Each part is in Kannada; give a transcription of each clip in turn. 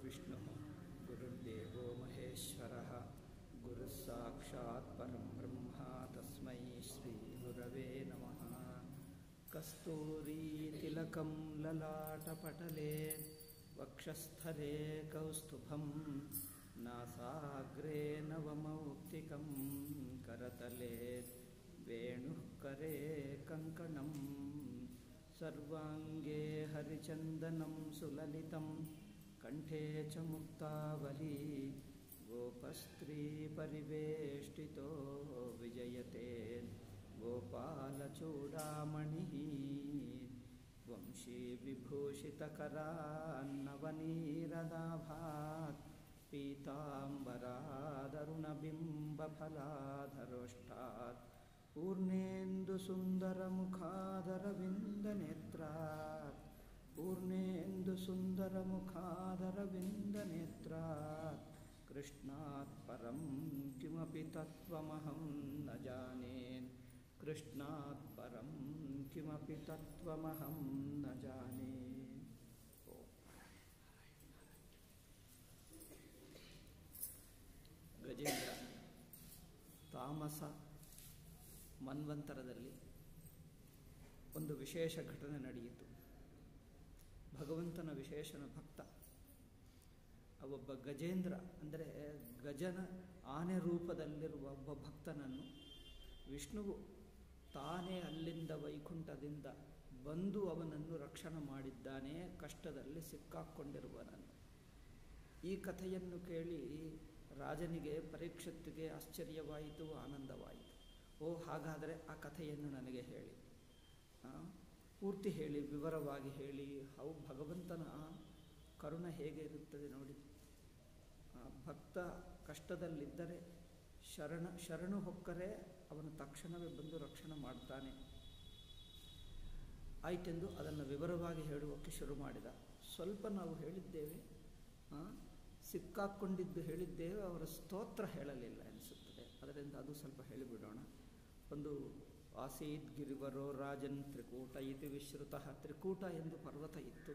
गुरुर्विष्णुः गुरुर्देवो महेश्वरः गुरुः साक्षात् परं ब्रह्म तस्मै श्रीगुरवे नमः कस्तूरीतिलकं ललाटपटले वक्षस्थले कौस्तुभं नासाग्रे नवमौक्तिकं करतले वेणुः करे कङ्कणम् सर्वाङ्गे हरिचन्दनं सुललितं कण्ठे च मुक्तावली गोपस्त्रीपरिवेष्टितो विजयते गोपालचूडामणिः वंशीविभूषितकरान्नवनीरदाभात् पीताम्बरादरुणबिम्बफलाधरोष्टात् पूर्णेन्दुसुन्दरमुखादरविन्दनेत्रात् पूर्णेन्दुसुन्दरमुखादरविन्दनेत्रात् कृष्णात् परं किमपि तत्त्वमहं न जाने कृष्णात् परं किमपि तत्त्वमहं न जाने ಗಜೇಂದ್ರ ತಾಮಸ ಮನ್ವಂತರದಲ್ಲಿ ಒಂದು ವಿಶೇಷ ಘಟನೆ ನಡೆಯಿತು ಭಗವಂತನ ವಿಶೇಷನ ಭಕ್ತ ಒಬ್ಬ ಗಜೇಂದ್ರ ಅಂದರೆ ಗಜನ ಆನೆ ರೂಪದಲ್ಲಿರುವ ಒಬ್ಬ ಭಕ್ತನನ್ನು ವಿಷ್ಣುವು ತಾನೇ ಅಲ್ಲಿಂದ ವೈಕುಂಠದಿಂದ ಬಂದು ಅವನನ್ನು ರಕ್ಷಣೆ ಮಾಡಿದ್ದಾನೆ ಕಷ್ಟದಲ್ಲಿ ಸಿಕ್ಕಾಕ್ಕೊಂಡಿರುವನನ್ನು ಈ ಕಥೆಯನ್ನು ಕೇಳಿ ರಾಜನಿಗೆ ಪರೀಕ್ಷತ್ತಿಗೆ ಆಶ್ಚರ್ಯವಾಯಿತು ಆನಂದವಾಯಿತು ಓ ಹಾಗಾದರೆ ಆ ಕಥೆಯನ್ನು ನನಗೆ ಹೇಳಿ ಪೂರ್ತಿ ಹೇಳಿ ವಿವರವಾಗಿ ಹೇಳಿ ಹೌ ಭಗವಂತನ ಕರುಣ ಹೇಗೆ ಇರುತ್ತದೆ ನೋಡಿ ಭಕ್ತ ಕಷ್ಟದಲ್ಲಿದ್ದರೆ ಶರಣ ಶರಣು ಹೊಕ್ಕರೆ ಅವನು ತಕ್ಷಣವೇ ಬಂದು ರಕ್ಷಣೆ ಮಾಡ್ತಾನೆ ಆಯಿತೆಂದು ಅದನ್ನು ವಿವರವಾಗಿ ಹೇಳುವಕ್ಕೆ ಶುರು ಮಾಡಿದ ಸ್ವಲ್ಪ ನಾವು ಹೇಳಿದ್ದೇವೆ ಸಿಕ್ಕಾಕ್ಕೊಂಡಿದ್ದು ಹೇಳಿದ್ದೇವೆ ಅವರ ಸ್ತೋತ್ರ ಹೇಳಲಿಲ್ಲ ಅನಿಸುತ್ತದೆ ಅದರಿಂದ ಅದು ಸ್ವಲ್ಪ ಹೇಳಿಬಿಡೋಣ ಒಂದು ಆಸೀದ್ ಗಿರಿವರೋ ರಾಜನ್ ತ್ರಿಕೂಟ ಇತಿ ವಿಶ್ರುತ ತ್ರಿಕೂಟ ಎಂದು ಪರ್ವತ ಇತ್ತು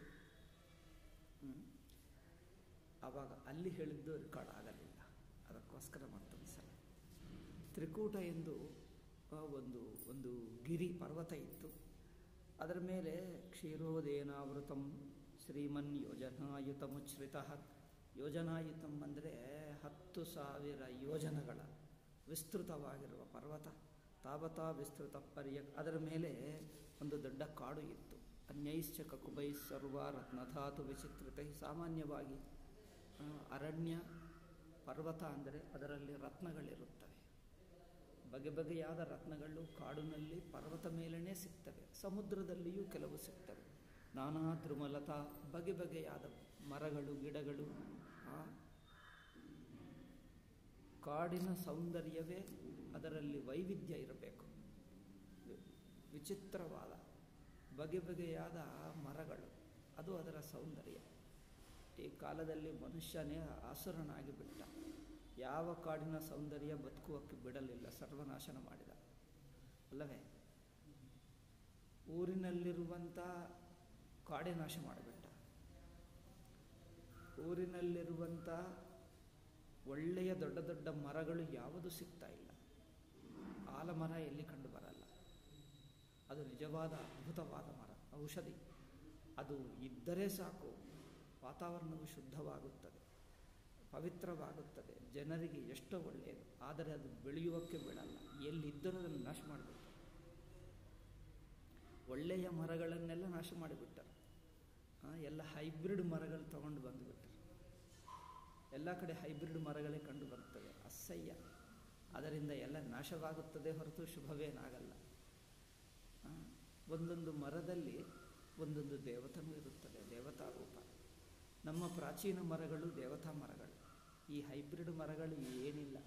ಆವಾಗ ಅಲ್ಲಿ ಹೇಳಿದ್ದು ರೆಕಾರ್ಡ್ ಆಗಲಿಲ್ಲ ಅದಕ್ಕೋಸ್ಕರ ಮತ್ತೊಂದು ಸಲ ತ್ರಿಕೂಟ ಎಂದು ಒಂದು ಒಂದು ಗಿರಿ ಪರ್ವತ ಇತ್ತು ಅದರ ಮೇಲೆ ಕ್ಷೀರೋದೇನಾವೃತಂ ಶ್ರೀಮನ್ ಯೋಜನಾಯುತಮುಚ್ಛ್ರಿತ ಯೋಜನಾಯುತಂ ಅಂದರೆ ಹತ್ತು ಸಾವಿರ ಯೋಜನಗಳ ವಿಸ್ತೃತವಾಗಿರುವ ಪರ್ವತ ತಾವತಾ ವಿಸ್ತೃತ ಪರ್ಯ ಅದರ ಮೇಲೆ ಒಂದು ದೊಡ್ಡ ಕಾಡು ಇತ್ತು ಅನ್ಯೈಶ್ಚ ಕಕುಬೈ ಸರ್ವ ರತ್ನಧಾತು ವಿಚಿತ್ರತೆ ಸಾಮಾನ್ಯವಾಗಿ ಅರಣ್ಯ ಪರ್ವತ ಅಂದರೆ ಅದರಲ್ಲಿ ರತ್ನಗಳಿರುತ್ತವೆ ಬಗೆ ಬಗೆಯಾದ ರತ್ನಗಳು ಕಾಡಿನಲ್ಲಿ ಪರ್ವತ ಮೇಲೇ ಸಿಗ್ತವೆ ಸಮುದ್ರದಲ್ಲಿಯೂ ಕೆಲವು ಸಿಗ್ತವೆ ನಾನಾ ದ್ರುಮಲತಾ ಬಗೆ ಬಗೆಯಾದ ಮರಗಳು ಗಿಡಗಳು ಕಾಡಿನ ಸೌಂದರ್ಯವೇ ಅದರಲ್ಲಿ ವೈವಿಧ್ಯ ಇರಬೇಕು ವಿಚಿತ್ರವಾದ ಬಗೆ ಬಗೆಯಾದ ಮರಗಳು ಅದು ಅದರ ಸೌಂದರ್ಯ ಈ ಕಾಲದಲ್ಲಿ ಮನುಷ್ಯನೇ ಆಸುರನಾಗಿ ಬಿಟ್ಟ ಯಾವ ಕಾಡಿನ ಸೌಂದರ್ಯ ಬದುಕುವಕ್ಕೆ ಬಿಡಲಿಲ್ಲ ಸರ್ವನಾಶನ ಮಾಡಿದ ಅಲ್ಲವೇ ಊರಿನಲ್ಲಿರುವಂಥ ಕಾಡೆ ನಾಶ ಮಾಡಿಬಿಟ್ಟ ಊರಿನಲ್ಲಿರುವಂಥ ಒಳ್ಳೆಯ ದೊಡ್ಡ ದೊಡ್ಡ ಮರಗಳು ಯಾವುದು ಸಿಗ್ತಾ ಇಲ್ಲ ಆಲಮರ ಎಲ್ಲಿ ಕಂಡು ಬರಲ್ಲ ಅದು ನಿಜವಾದ ಅದ್ಭುತವಾದ ಮರ ಔಷಧಿ ಅದು ಇದ್ದರೆ ಸಾಕು ವಾತಾವರಣವು ಶುದ್ಧವಾಗುತ್ತದೆ ಪವಿತ್ರವಾಗುತ್ತದೆ ಜನರಿಗೆ ಎಷ್ಟೋ ಒಳ್ಳೆಯದು ಆದರೆ ಅದು ಬೆಳೆಯುವಕ್ಕೆ ಬಿಡಲ್ಲ ಎಲ್ಲಿದ್ದರೂ ಅದನ್ನು ನಾಶ ಮಾಡಿಬಿಡ್ತಾರೆ ಒಳ್ಳೆಯ ಮರಗಳನ್ನೆಲ್ಲ ನಾಶ ಮಾಡಿಬಿಟ್ಟರು ಎಲ್ಲ ಹೈಬ್ರಿಡ್ ಮರಗಳು ತಗೊಂಡು ಬಂದುಬಿಟ್ಟರು ಎಲ್ಲ ಕಡೆ ಹೈಬ್ರಿಡ್ ಮರಗಳೇ ಕಂಡು ಬರುತ್ತವೆ ಅಸಹ್ಯ ಅದರಿಂದ ಎಲ್ಲ ನಾಶವಾಗುತ್ತದೆ ಹೊರತು ಶುಭವೇನಾಗಲ್ಲ ಒಂದೊಂದು ಮರದಲ್ಲಿ ಒಂದೊಂದು ದೇವತನೂ ಇರುತ್ತದೆ ದೇವತಾ ರೂಪ ನಮ್ಮ ಪ್ರಾಚೀನ ಮರಗಳು ದೇವತಾ ಮರಗಳು ಈ ಹೈಬ್ರಿಡ್ ಮರಗಳು ಏನಿಲ್ಲ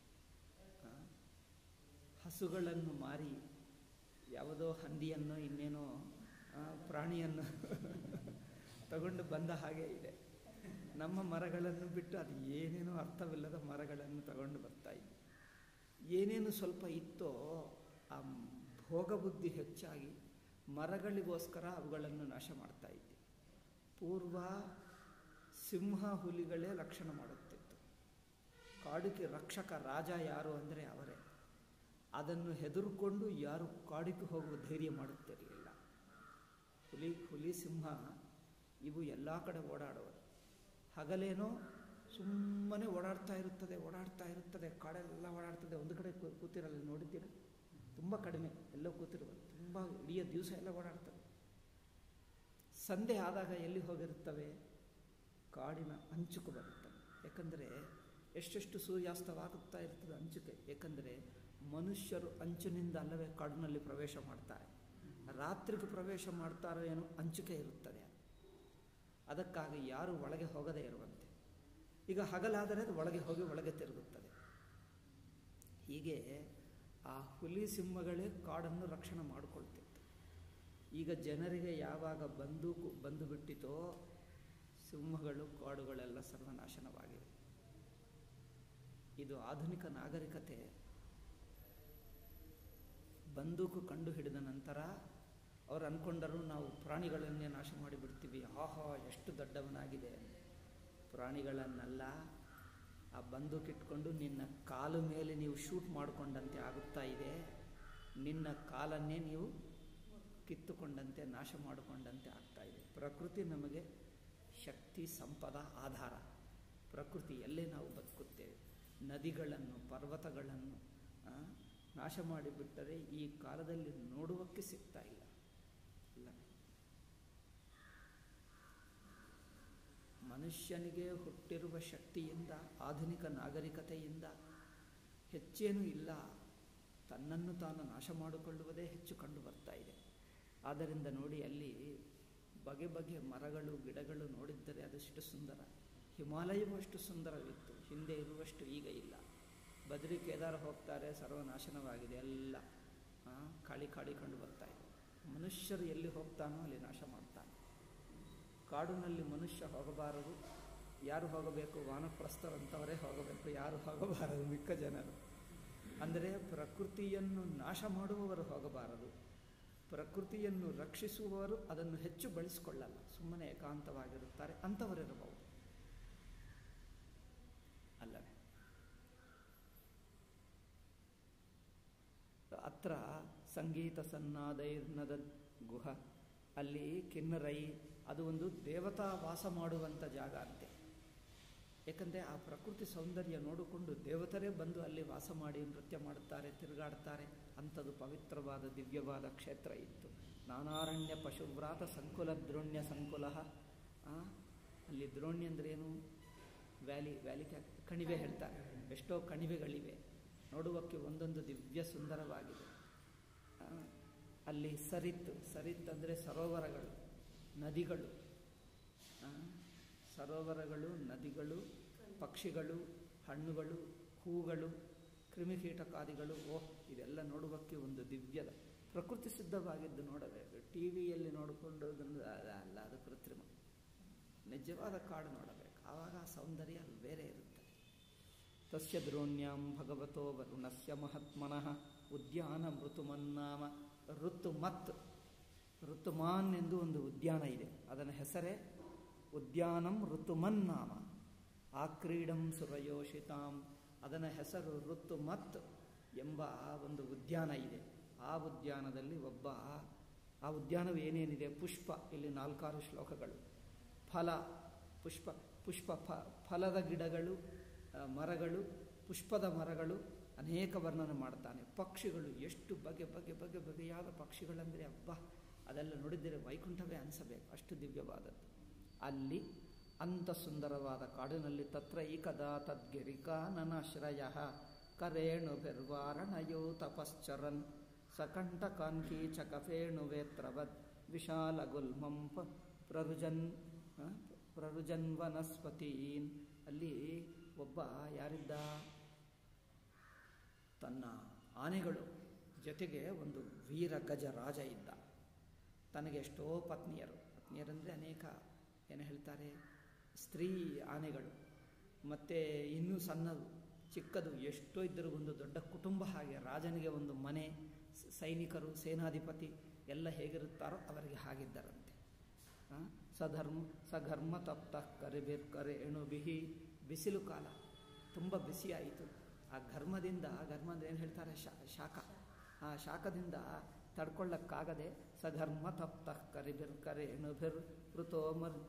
ಹಸುಗಳನ್ನು ಮಾರಿ ಯಾವುದೋ ಹಂದಿಯನ್ನು ಇನ್ನೇನೋ ಪ್ರಾಣಿಯನ್ನು ತಗೊಂಡು ಬಂದ ಹಾಗೆ ಇದೆ ನಮ್ಮ ಮರಗಳನ್ನು ಬಿಟ್ಟು ಅದು ಏನೇನೋ ಅರ್ಥವಿಲ್ಲದ ಮರಗಳನ್ನು ತಗೊಂಡು ಬರ್ತಾ ಇದ್ದೆ ಏನೇನು ಸ್ವಲ್ಪ ಇತ್ತೋ ಆ ಭೋಗಬುದ್ಧಿ ಹೆಚ್ಚಾಗಿ ಮರಗಳಿಗೋಸ್ಕರ ಅವುಗಳನ್ನು ನಾಶ ಮಾಡ್ತಾ ಇದ್ದೆ ಪೂರ್ವ ಸಿಂಹ ಹುಲಿಗಳೇ ರಕ್ಷಣೆ ಮಾಡುತ್ತಿತ್ತು ಕಾಡಿಗೆ ರಕ್ಷಕ ರಾಜ ಯಾರು ಅಂದರೆ ಅವರೇ ಅದನ್ನು ಹೆದರುಕೊಂಡು ಯಾರು ಕಾಡಿಗೆ ಹೋಗುವ ಧೈರ್ಯ ಮಾಡುತ್ತಿರಲಿಲ್ಲ ಹುಲಿ ಹುಲಿ ಸಿಂಹ ಇವು ಎಲ್ಲ ಕಡೆ ಓಡಾಡುವರು ಹಗಲೇನೋ ಸುಮ್ಮನೆ ಓಡಾಡ್ತಾ ಇರುತ್ತದೆ ಓಡಾಡ್ತಾ ಇರುತ್ತದೆ ಕಾಡೆಲ್ಲ ಓಡಾಡ್ತದೆ ಒಂದು ಕಡೆ ಕೂ- ಕೂತಿರಲ್ಲ ನೋಡಿದ್ದೀರ ತುಂಬ ಕಡಿಮೆ ಎಲ್ಲೋ ಕೂತಿರುವುದು ತುಂಬ ಇಡೀ ದಿವಸ ಎಲ್ಲ ಓಡಾಡ್ತವೆ ಸಂಧೆ ಆದಾಗ ಎಲ್ಲಿ ಹೋಗಿರುತ್ತವೆ ಕಾಡಿನ ಅಂಚುಕು ಬರುತ್ತವೆ ಯಾಕಂದರೆ ಎಷ್ಟೆಷ್ಟು ಸೂರ್ಯಾಸ್ತವಾಗುತ್ತಾ ಇರ್ತದೆ ಅಂಚುಕೆ ಏಕೆಂದರೆ ಮನುಷ್ಯರು ಅಂಚಿನಿಂದ ಅಲ್ಲವೇ ಕಾಡಿನಲ್ಲಿ ಪ್ರವೇಶ ಮಾಡ್ತಾರೆ ರಾತ್ರಿಗೂ ಪ್ರವೇಶ ಮಾಡ್ತಾರೋ ಏನೋ ಅಂಚಿಕೆ ಇರುತ್ತದೆ ಅದಕ್ಕಾಗಿ ಯಾರು ಒಳಗೆ ಹೋಗದೇ ಇರುವಂತೆ ಈಗ ಹಗಲಾದರೆ ಅದು ಒಳಗೆ ಹೋಗಿ ಒಳಗೆ ತಿರುಗುತ್ತದೆ ಹೀಗೆ ಆ ಹುಲಿ ಸಿಂಹಗಳೇ ಕಾಡನ್ನು ರಕ್ಷಣೆ ಮಾಡಿಕೊಳ್ತಿತ್ತು ಈಗ ಜನರಿಗೆ ಯಾವಾಗ ಬಂದೂಕು ಬಂದು ಬಿಟ್ಟಿತೋ ಸಿಂಹಗಳು ಕಾಡುಗಳೆಲ್ಲ ಸರ್ವನಾಶನವಾಗಿವೆ ಇದು ಆಧುನಿಕ ನಾಗರಿಕತೆ ಬಂದೂಕು ಕಂಡು ಹಿಡಿದ ನಂತರ ಅವ್ರು ಅಂದ್ಕೊಂಡರು ನಾವು ಪ್ರಾಣಿಗಳನ್ನೇ ನಾಶ ಮಾಡಿಬಿಡ್ತೀವಿ ಆಹಾ ಎಷ್ಟು ದೊಡ್ಡವನಾಗಿದೆ ಪ್ರಾಣಿಗಳನ್ನೆಲ್ಲ ಆ ಬಂದೂಕಿಟ್ಕೊಂಡು ನಿನ್ನ ಕಾಲು ಮೇಲೆ ನೀವು ಶೂಟ್ ಮಾಡಿಕೊಂಡಂತೆ ಆಗುತ್ತಾ ಇದೆ ನಿನ್ನ ಕಾಲನ್ನೇ ನೀವು ಕಿತ್ತುಕೊಂಡಂತೆ ನಾಶ ಮಾಡಿಕೊಂಡಂತೆ ಆಗ್ತಾ ಇದೆ ಪ್ರಕೃತಿ ನಮಗೆ ಶಕ್ತಿ ಸಂಪದ ಆಧಾರ ಪ್ರಕೃತಿಯಲ್ಲೇ ನಾವು ಬದುಕುತ್ತೇವೆ ನದಿಗಳನ್ನು ಪರ್ವತಗಳನ್ನು ಆ, ನಾಶ ಮಾಡಿಬಿಟ್ಟರೆ ಈ ಕಾಲದಲ್ಲಿ ನೋಡುವಕ್ಕೆ ಸಿಗ್ತಾ ಇಲ್ಲ ಇಲ್ಲ ಮನುಷ್ಯನಿಗೆ ಹುಟ್ಟಿರುವ ಶಕ್ತಿಯಿಂದ ಆಧುನಿಕ ನಾಗರಿಕತೆಯಿಂದ ಹೆಚ್ಚೇನೂ ಇಲ್ಲ ತನ್ನನ್ನು ತಾನು ನಾಶ ಮಾಡಿಕೊಳ್ಳುವುದೇ ಹೆಚ್ಚು ಕಂಡು ಬರ್ತಾ ಇದೆ ಆದ್ದರಿಂದ ನೋಡಿ ಅಲ್ಲಿ ಬಗೆ ಬಗೆಯ ಮರಗಳು ಗಿಡಗಳು ನೋಡಿದ್ದರೆ ಅದೆಷ್ಟು ಸುಂದರ ಹಿಮಾಲಯವೂ ಅಷ್ಟು ಸುಂದರವಿತ್ತು ಹಿಂದೆ ಇರುವಷ್ಟು ಈಗ ಇಲ್ಲ ಬದ್ರಿ ಕೇದಾರ ಹೋಗ್ತಾರೆ ಸರ್ವನಾಶನವಾಗಿದೆ ಎಲ್ಲ ಆ, ಕಾಳಿ ಕಾಳಿ ಕಂಡು ಬರ್ತಾ ಇದೆ ಮನುಷ್ಯರು ಎಲ್ಲಿ ಹೋಗ್ತಾನೋ ಅಲ್ಲಿ ನಾಶ ಮಾಡ್ತಾನೆ ಕಾಡಿನಲ್ಲಿ ಮನುಷ್ಯ ಹೋಗಬಾರದು ಯಾರು ಹೋಗಬೇಕು ವಾನಪ್ರಸ್ಥರಂಥವರೇ ಹೋಗಬೇಕು ಯಾರು ಹೋಗಬಾರದು ಮಿಕ್ಕ ಜನರು ಅಂದರೆ ಪ್ರಕೃತಿಯನ್ನು ನಾಶ ಮಾಡುವವರು ಹೋಗಬಾರದು ಪ್ರಕೃತಿಯನ್ನು ರಕ್ಷಿಸುವವರು ಅದನ್ನು ಹೆಚ್ಚು ಬಳಸಿಕೊಳ್ಳಲ್ಲ ಸುಮ್ಮನೆ ಏಕಾಂತವಾಗಿರುತ್ತಾರೆ ಅಂಥವರಿರಬಹುದು ಅಲ್ಲವೇ ಅತ್ರ ಸಂಗೀತ ಸನ್ನಾದೈರ್ನದ ಗುಹ ಅಲ್ಲಿ ಕಿನ್ನರೈ ಅದು ಒಂದು ದೇವತಾ ವಾಸ ಮಾಡುವಂಥ ಜಾಗ ಅಂತೆ ಏಕೆಂದರೆ ಆ ಪ್ರಕೃತಿ ಸೌಂದರ್ಯ ನೋಡಿಕೊಂಡು ದೇವತರೇ ಬಂದು ಅಲ್ಲಿ ವಾಸ ಮಾಡಿ ನೃತ್ಯ ಮಾಡುತ್ತಾರೆ ತಿರುಗಾಡ್ತಾರೆ ಅಂಥದ್ದು ಪವಿತ್ರವಾದ ದಿವ್ಯವಾದ ಕ್ಷೇತ್ರ ಇತ್ತು ನಾನಾರಣ್ಯ ಪಶುವ್ರಾತ ಸಂಕುಲ ದ್ರೋಣ್ಯ ಸಂಕುಲ ಅಲ್ಲಿ ದ್ರೋಣ್ಯ ಅಂದ್ರೇನು ವ್ಯಾಲಿ ವ್ಯಾಲಿ ಕ್ಯಾ- ಕಣಿವೆ ಹೇಳ್ತಾರೆ ಎಷ್ಟೋ ಕಣಿವೆಗಳಿವೆ ನೋಡುವಕ್ಕೆ ಒಂದೊಂದು ದಿವ್ಯ ಸುಂದರವಾಗಿದೆ ಆ, ಅಲ್ಲಿ ಸರಿತ್ ಸರಿತ್ ಅಂದರೆ ಸರೋವರಗಳು ನದಿಗಳು ಆ, ಸರೋವರಗಳು ನದಿಗಳು ಪಕ್ಷಿಗಳು ಹಣ್ಣುಗಳು ಹೂಗಳು ಕ್ರಿಮಿಕೀಟಕಾದಿಗಳು ಓಹ್ ಇದೆಲ್ಲ ನೋಡುವಕ್ಕೆ ಒಂದು ದಿವ್ಯದ ಪ್ರಕೃತಿ ಸಿದ್ಧವಾಗಿದ್ದು ನೋಡಬೇಕು ಟಿ ವಿಯಲ್ಲಿ ನೋಡಿಕೊಂಡು ಅದನ್ನು ಅದ- ಅಲ್ಲ ಅದು ಕೃತ್ರಿಮ ನಿಜವಾದ ಕಾಡು ನೋಡಬೇಕು ಆವಾಗ ಆ ಸೌಂದರ್ಯ ಅಲ್ಲಿ ಬೇರೆ ಇರುತ್ತೆ ತಸ್ಯ ದ್ರೋಣ್ಯಾಂ ಭಗವತೋ ವರುಣಸ್ಯ ಮಹಾತ್ಮನಃ ಉದ್ಯಾನ ಮೃತುಮನ್ನಾಮ ಋತುಮತ್ ಋತುಮಾನ್ ಎಂದು ಒಂದು ಉದ್ಯಾನ ಇದೆ ಅದರ ಹೆಸರೇ ಉದ್ಯಾನಂ ಋತುಮನ್ನಾಮ ಆ ಕ್ರೀಡಂ ಸುರಯೋಷಿತಾಂ ಅದರ ಹೆಸರು ಋತುಮತ್ ಎಂಬ ಒಂದು ಉದ್ಯಾನ ಇದೆ ಆ ಉದ್ಯಾನದಲ್ಲಿ ಒಬ್ಬ ಆ ಉದ್ಯಾನವು ಏನೇನಿದೆ ಪುಷ್ಪ ಇಲ್ಲಿ ನಾಲ್ಕಾರು ಶ್ಲೋಕಗಳು ಫಲ ಪುಷ್ಪ ಪುಷ್ಪ ಫ ಫಲದ ಗಿಡಗಳು ಆ, ಮರಗಳು ಪುಷ್ಪದ ಮರಗಳು ಅನೇಕ ವರ್ಣನೆ ಮಾಡ್ತಾನೆ ಪಕ್ಷಿಗಳು ಎಷ್ಟು ಬಗೆ ಬಗೆ ಬಗೆ ಬಗೆಯಾದ ಪಕ್ಷಿಗಳಂದರೆ ಅಬ್ಬಾ ಅದೆಲ್ಲ ನೋಡಿದರೆ ವೈಕುಂಠವೇ ಅನಿಸಬೇಕು ಅಷ್ಟು ದಿವ್ಯವಾದದ್ದು ಅಲ್ಲಿ ಅಂಥ ಸುಂದರವಾದ ಕಾಡಿನಲ್ಲಿ ತತ್ರ ಈಕದಾ ತದ್ಗಿರಿಕಾ ನನಾಶ್ರಯ ಕರೇಣು ಬೆರ್ವಾರಣಯೋ ತಪಶ್ಚರನ್ ಸಕಂಠಕಾಂಕಿ ಚಕಫೇಣುವೇತ್ರವದ್ ವಿಶಾಲ ಗುಲ್ಮಂ ಪ- ಪ್ರರುಜನ್ ಆ, ಪ್ರರುಜನ್ ವನಸ್ಪತೀನ್ ಅಲ್ಲಿ ಒಬ್ಬ ಯಾರಿದ್ದ ತನ್ನ ಆನೆಗಳು ಜೊತೆಗೆ ಒಂದು ವೀರ ಗಜ ರಾಜ ಇದ್ದ ತನಗೆ ಎಷ್ಟೋ ಪತ್ನಿಯರು ಪತ್ನಿಯರಂದರೆ ಅನೇಕ ಏನು ಹೇಳ್ತಾರೆ ಸ್ತ್ರೀ ಆನೆಗಳು ಮತ್ತು ಇನ್ನೂ ಸಣ್ಣದು ಚಿಕ್ಕದು ಎಷ್ಟೋ ಇದ್ದರೂ ಒಂದು ದೊಡ್ಡ ಕುಟುಂಬ ಹಾಗೆ ರಾಜನಿಗೆ ಒಂದು ಮನೆ ಸ- ಸೈನಿಕರು ಸೇನಾಧಿಪತಿ ಎಲ್ಲ ಹೇಗಿರುತ್ತಾರೋ ಅವರಿಗೆ ಹಾಗಿದ್ದರಂತೆ ಆ, ಸಧರ್ಮ ಸಘರ್ಮ ತಪ್ತ ಕರಿಬಿರ್ ಕರೆ ಎಣುಬಿಹಿ ಬಿಸಿಲು ಕಾಲ ತುಂಬ ಬಿಸಿಯಾಯಿತು ಆ ಘರ್ಮದಿಂದ ಘರ್ಮ ಅಂದ್ರೆ ಏನು ಹೇಳ್ತಾರೆ ಶಾ ಶಾಖ ಆ ಶಾಖದಿಂದ ತಡ್ಕೊಳ್ಳಕ್ಕಾಗದೆ ಸಘರ್ಮ ತಪ್ತ ಕರಿಬಿರ್ ಕರೆ ಎಣುಭಿರ್ ವೃತೋಮರ್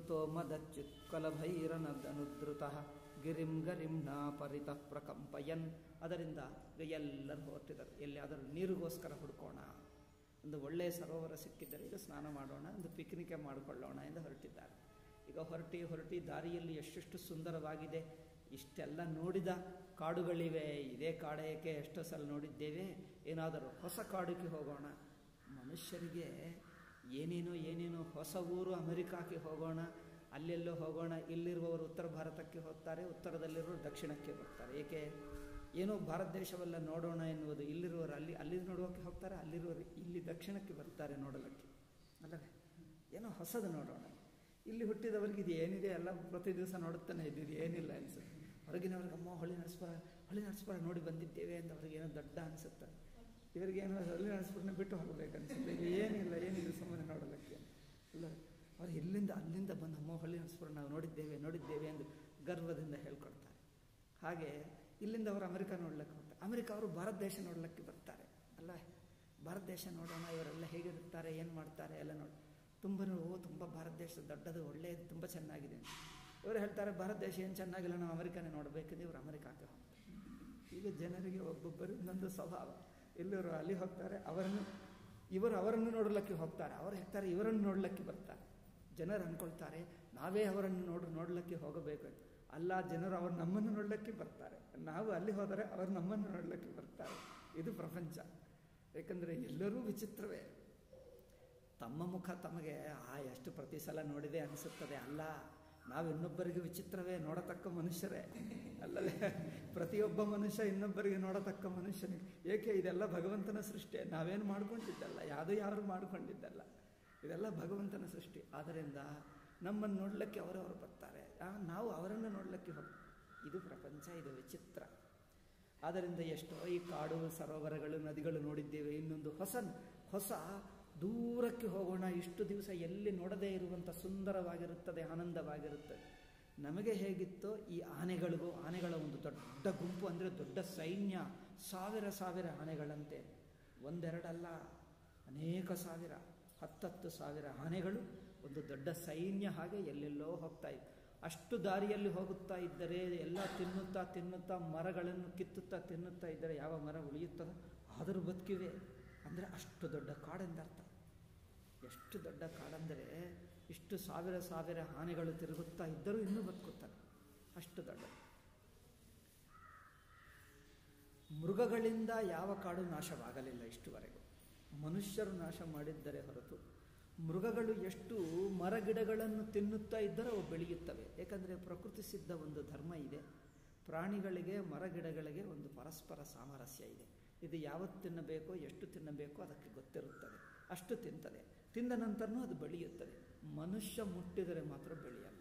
ವೃತೋಮದಚ್ಯುತ್ಕಲಭೈರನದನುದ್ರುತ ಗಿರಿಂ ಗರಿಂ ನಾ ಪರಿತಃ ಪ್ರಕಂಪಯನ್ ಅದರಿಂದ ಎಲ್ಲರೂ ಹೊರಟಿದರು ಎಲ್ಲಿಯಾದರೂ ನೀರಿಗೋಸ್ಕರ ಹುಡ್ಕೋಣ ಒಂದು ಒಳ್ಳೆಯ ಸರೋವರ ಸಿಕ್ಕಿದ್ದರೆ ಈಗ ಸ್ನಾನ ಮಾಡೋಣ ಒಂದು ಪಿಕ್ನಿಕ್ ಮಾಡಿಕೊಳ್ಳೋಣ ಎಂದು ಹೊರಟಿದ್ದಾರೆ ಈಗ ಹೊರಟಿ ಹೊರಟಿ ದಾರಿಯಲ್ಲಿ ಎಷ್ಟೆಷ್ಟು ಸುಂದರವಾಗಿದೆ ಇಷ್ಟೆಲ್ಲ ನೋಡಿದ ಕಾಡುಗಳಿವೆ ಇದೇ ಕಾಡೇಕೆ ಎಷ್ಟೋ ಸಲ ನೋಡಿದ್ದೇವೆ ಏನಾದರೂ ಹೊಸ ಕಾಡಿಗೆ ಹೋಗೋಣ ಮನುಷ್ಯರಿಗೆ ಏನೇನೋ ಏನೇನೋ ಹೊಸ ಊರು ಅಮೆರಿಕಾಕ್ಕೆ ಹೋಗೋಣ ಅಲ್ಲೆಲ್ಲೋ ಹೋಗೋಣ ಇಲ್ಲಿರುವವರು ಉತ್ತರ ಭಾರತಕ್ಕೆ ಹೋಗ್ತಾರೆ ಉತ್ತರದಲ್ಲಿರುವವರು ದಕ್ಷಿಣಕ್ಕೆ ಬರ್ತಾರೆ ಏಕೆ ಏನೋ ಭಾರತ ದೇಶವೆಲ್ಲ ನೋಡೋಣ ಎನ್ನುವುದು ಇಲ್ಲಿರುವವರು ಅಲ್ಲಿ ಅಲ್ಲಿ ನೋಡೋಕ್ಕೆ ಹೋಗ್ತಾರೆ ಅಲ್ಲಿರುವವರು ಇಲ್ಲಿ ದಕ್ಷಿಣಕ್ಕೆ ಬರ್ತಾರೆ ನೋಡಲಿಕ್ಕೆ ಅಲ್ಲವೇ ಏನೋ ಹೊಸದು ನೋಡೋಣ ಇಲ್ಲಿ ಹುಟ್ಟಿದವರಿಗೆ ಇದು ಏನಿದೆ ಎಲ್ಲ ಪ್ರತಿ ದಿವಸ ನೋಡುತ್ತಾನೆ ಇದ್ದಿದ್ದು ಏನಿಲ್ಲ ಅನಿಸುತ್ತೆ ಹೊರಗಿನವ್ರಿಗೆ ಅಮ್ಮ ಹೊಳಿ ನರಸ್ಪುರ ಹೊಳಿ ನರಸ್ಪುರ ನೋಡಿ ಬಂದಿದ್ದೇವೆ ಅಂತ ಅವ್ರಿಗೆ ಏನೋ ದೊಡ್ಡ ಅನಿಸುತ್ತೆ ಇವರಿಗೇನೋ ಹೊಳಿ ನರಸ್ಪುರನ ಬಿಟ್ಟು ಹೋಗಬೇಕು ಅನಿಸುತ್ತೆ ಈಗ ಏನಿಲ್ಲ ಏನಿಲ್ಲ ಸುಮ್ಮನೆ ನೋಡಲಿಕ್ಕೆ ಅಲ್ಲ ಅವ್ರು ಇಲ್ಲಿಂದ ಅಲ್ಲಿಂದ ಬಂದು ಅಮ್ಮ ಹೊಳ್ಳಿ ನರಸ್ಪುರ ನಾವು ನೋಡಿದ್ದೇವೆ ನೋಡಿದ್ದೇವೆ ಎಂದು ಗರ್ವದಿಂದ ಹೇಳ್ಕೊಡ್ತಾರೆ ಹಾಗೆ ಇಲ್ಲಿಂದ ಅವರು ಅಮೆರಿಕ ನೋಡ್ಲಿಕ್ಕೆ ಹೋಗ್ತಾರೆ ಅಮೆರಿಕ ಅವರು ಭಾರತ ದೇಶ ನೋಡ್ಲಿಕ್ಕೆ ಬರ್ತಾರೆ ಅಲ್ಲ ಭಾರತ ದೇಶ ನೋಡೋಣ ಇವರೆಲ್ಲ ಹೇಗಿರ್ತಾರೆ ಏನು ಮಾಡ್ತಾರೆ ಎಲ್ಲ ನೋಡಿ ತುಂಬ ಓ ತುಂಬ ಭಾರತ ದೇಶ ದೊಡ್ಡದು ಒಳ್ಳೆಯದು ತುಂಬ ಚೆನ್ನಾಗಿದೆ ಇವರು ಹೇಳ್ತಾರೆ ಭಾರತ ದೇಶ ಏನು ಚೆನ್ನಾಗಿಲ್ಲ ನಾವು ಅಮೆರಿಕನೇ ನೋಡಬೇಕಿದೆ ಇವರು ಅಮೆರಿಕಕ್ಕೆ ಹೋಗ್ತಾರೆ ಈಗ ಜನರಿಗೆ ಒಬ್ಬೊಬ್ಬರು ಇನ್ನೊಂದು ಸ್ವಭಾವ ಎಲ್ಲರೂ ಅಲ್ಲಿ ಹೋಗ್ತಾರೆ ಅವರನ್ನು ಇವರು ಅವರನ್ನು ನೋಡಲಿಕ್ಕೆ ಹೋಗ್ತಾರೆ ಅವರು ಹೇಳ್ತಾರೆ ಇವರನ್ನು ನೋಡಲಿಕ್ಕೆ ಬರ್ತಾರೆ ಜನರು ಅಂದ್ಕೊಳ್ತಾರೆ ನಾವೇ ಅವರನ್ನು ನೋಡ್ ನೋಡಲಿಕ್ಕೆ ಹೋಗಬೇಕು ಅಲ್ಲ ಜನರು ಅವರು ನಮ್ಮನ್ನು ನೋಡಲಿಕ್ಕೆ ಬರ್ತಾರೆ ನಾವು ಅಲ್ಲಿ ಹೋದರೆ ಅವರು ನಮ್ಮನ್ನು ನೋಡಲಿಕ್ಕೆ ಬರ್ತಾರೆ ಇದು ಪ್ರಪಂಚ ಏಕೆಂದರೆ ಎಲ್ಲರೂ ವಿಚಿತ್ರವೇ ತಮ್ಮ ಮುಖ ತಮಗೆ ಆ ಎಷ್ಟು ಪ್ರತಿ ಸಲ ನೋಡಿದೆ ಅನಿಸುತ್ತದೆ ಅಲ್ಲ ನಾವು ಇನ್ನೊಬ್ಬರಿಗೆ ವಿಚಿತ್ರವೇ ನೋಡತಕ್ಕ ಮನುಷ್ಯರೇ ಅಲ್ಲವೇ ಪ್ರತಿಯೊಬ್ಬ ಮನುಷ್ಯ ಇನ್ನೊಬ್ಬರಿಗೆ ನೋಡತಕ್ಕ ಮನುಷ್ಯನಿಗೆ ಏಕೆ ಇದೆಲ್ಲ ಭಗವಂತನ ಸೃಷ್ಟಿ ನಾವೇನು ಮಾಡ್ಕೊಂಡಿದ್ದಲ್ಲ ಯಾವುದೋ ಯಾರು ಮಾಡ್ಕೊಂಡಿದ್ದಲ್ಲ ಇದೆಲ್ಲ ಭಗವಂತನ ಸೃಷ್ಟಿ ಆದ್ದರಿಂದ ನಮ್ಮನ್ನು ನೋಡಲಿಕ್ಕೆ ಅವರವರು ಬರ್ತಾರೆ ನಾವು ಅವರನ್ನು ನೋಡಲಿಕ್ಕೆ ಹೋಗ್ ಇದು ಪ್ರಪಂಚ ಇದು ವಿಚಿತ್ರ ಆದ್ದರಿಂದ ಎಷ್ಟೋ ಈ ಕಾಡು ಸರೋವರಗಳು ನದಿಗಳು ನೋಡಿದ್ದೇವೆ ಇನ್ನೊಂದು ಹೊಸ ಹೊಸ ದೂರಕ್ಕೆ ಹೋಗೋಣ ಇಷ್ಟು ದಿವಸ ಎಲ್ಲಿ ನೋಡದೇ ಇರುವಂಥ ಸುಂದರವಾಗಿರುತ್ತದೆ ಆನಂದವಾಗಿರುತ್ತದೆ ನಮಗೆ ಹೇಗಿತ್ತೋ ಈ ಆನೆಗಳಿಗೂ ಆನೆಗಳ ಒಂದು ದೊಡ್ಡ ಗುಂಪು ಅಂದರೆ ದೊಡ್ಡ ಸೈನ್ಯ ಸಾವಿರ ಸಾವಿರ ಆನೆಗಳಂತೆ ಒಂದೆರಡಲ್ಲ ಅನೇಕ ಸಾವಿರ ಹತ್ತತ್ತು ಸಾವಿರ ಆನೆಗಳು ಒಂದು ದೊಡ್ಡ ಸೈನ್ಯ ಹಾಗೆ ಎಲ್ಲೆಲ್ಲೋ ಹೋಗ್ತಾ ಇತ್ತು ಅಷ್ಟು ದಾರಿಯಲ್ಲಿ ಹೋಗುತ್ತಾ ಇದ್ದರೆ ಎಲ್ಲ ತಿನ್ನುತ್ತಾ ತಿನ್ನುತ್ತಾ ಮರಗಳನ್ನು ಕಿತ್ತುತ್ತಾ ತಿನ್ನುತ್ತಾ ಇದ್ದರೆ ಯಾವ ಮರ ಉಳಿಯುತ್ತದೋ ಆದರೂ ಬದುಕಿವೆ ಅಂದರೆ ಅಷ್ಟು ದೊಡ್ಡ ಕಾಡೆಂದರ್ಥ ಎಷ್ಟು ದೊಡ್ಡ ಕಾಡೆಂದರೆ ಇಷ್ಟು ಸಾವಿರ ಸಾವಿರ ಆನೆಗಳು ತಿರುಗುತ್ತಾ ಇದ್ದರೂ ಇನ್ನೂ ಬದುಕುತ್ತಾರೆ ಅಷ್ಟು ದೊಡ್ಡ ಮೃಗಗಳಿಂದ ಯಾವ ಕಾಡು ನಾಶವಾಗಲಿಲ್ಲ ಇಷ್ಟುವರೆಗೂ ಮನುಷ್ಯರು ನಾಶ ಮಾಡಿದ್ದರೆ ಹೊರತು ಮೃಗಗಳು ಎಷ್ಟು ಮರಗಿಡಗಳನ್ನು ತಿನ್ನುತ್ತಾ ಇದ್ದರೆ ಅವು ಬೆಳೆಯುತ್ತವೆ ಏಕೆಂದರೆ ಪ್ರಕೃತಿ ಸಿದ್ಧ ಒಂದು ಧರ್ಮ ಇದೆ ಪ್ರಾಣಿಗಳಿಗೆ ಮರಗಿಡಗಳಿಗೆ ಒಂದು ಪರಸ್ಪರ ಸಾಮರಸ್ಯ ಇದೆ ಇದು ಯಾವತ್ತು ತಿನ್ನಬೇಕೋ ಎಷ್ಟು ತಿನ್ನಬೇಕೋ ಅದಕ್ಕೆ ಗೊತ್ತಿರುತ್ತದೆ ಅಷ್ಟು ತಿಂತದೆ ತಿಂದ ನಂತರನೂ ಅದು ಬೆಳೆಯುತ್ತದೆ ಮನುಷ್ಯ ಮುಟ್ಟಿದರೆ ಮಾತ್ರ ಬೆಳೆಯಲ್ಲ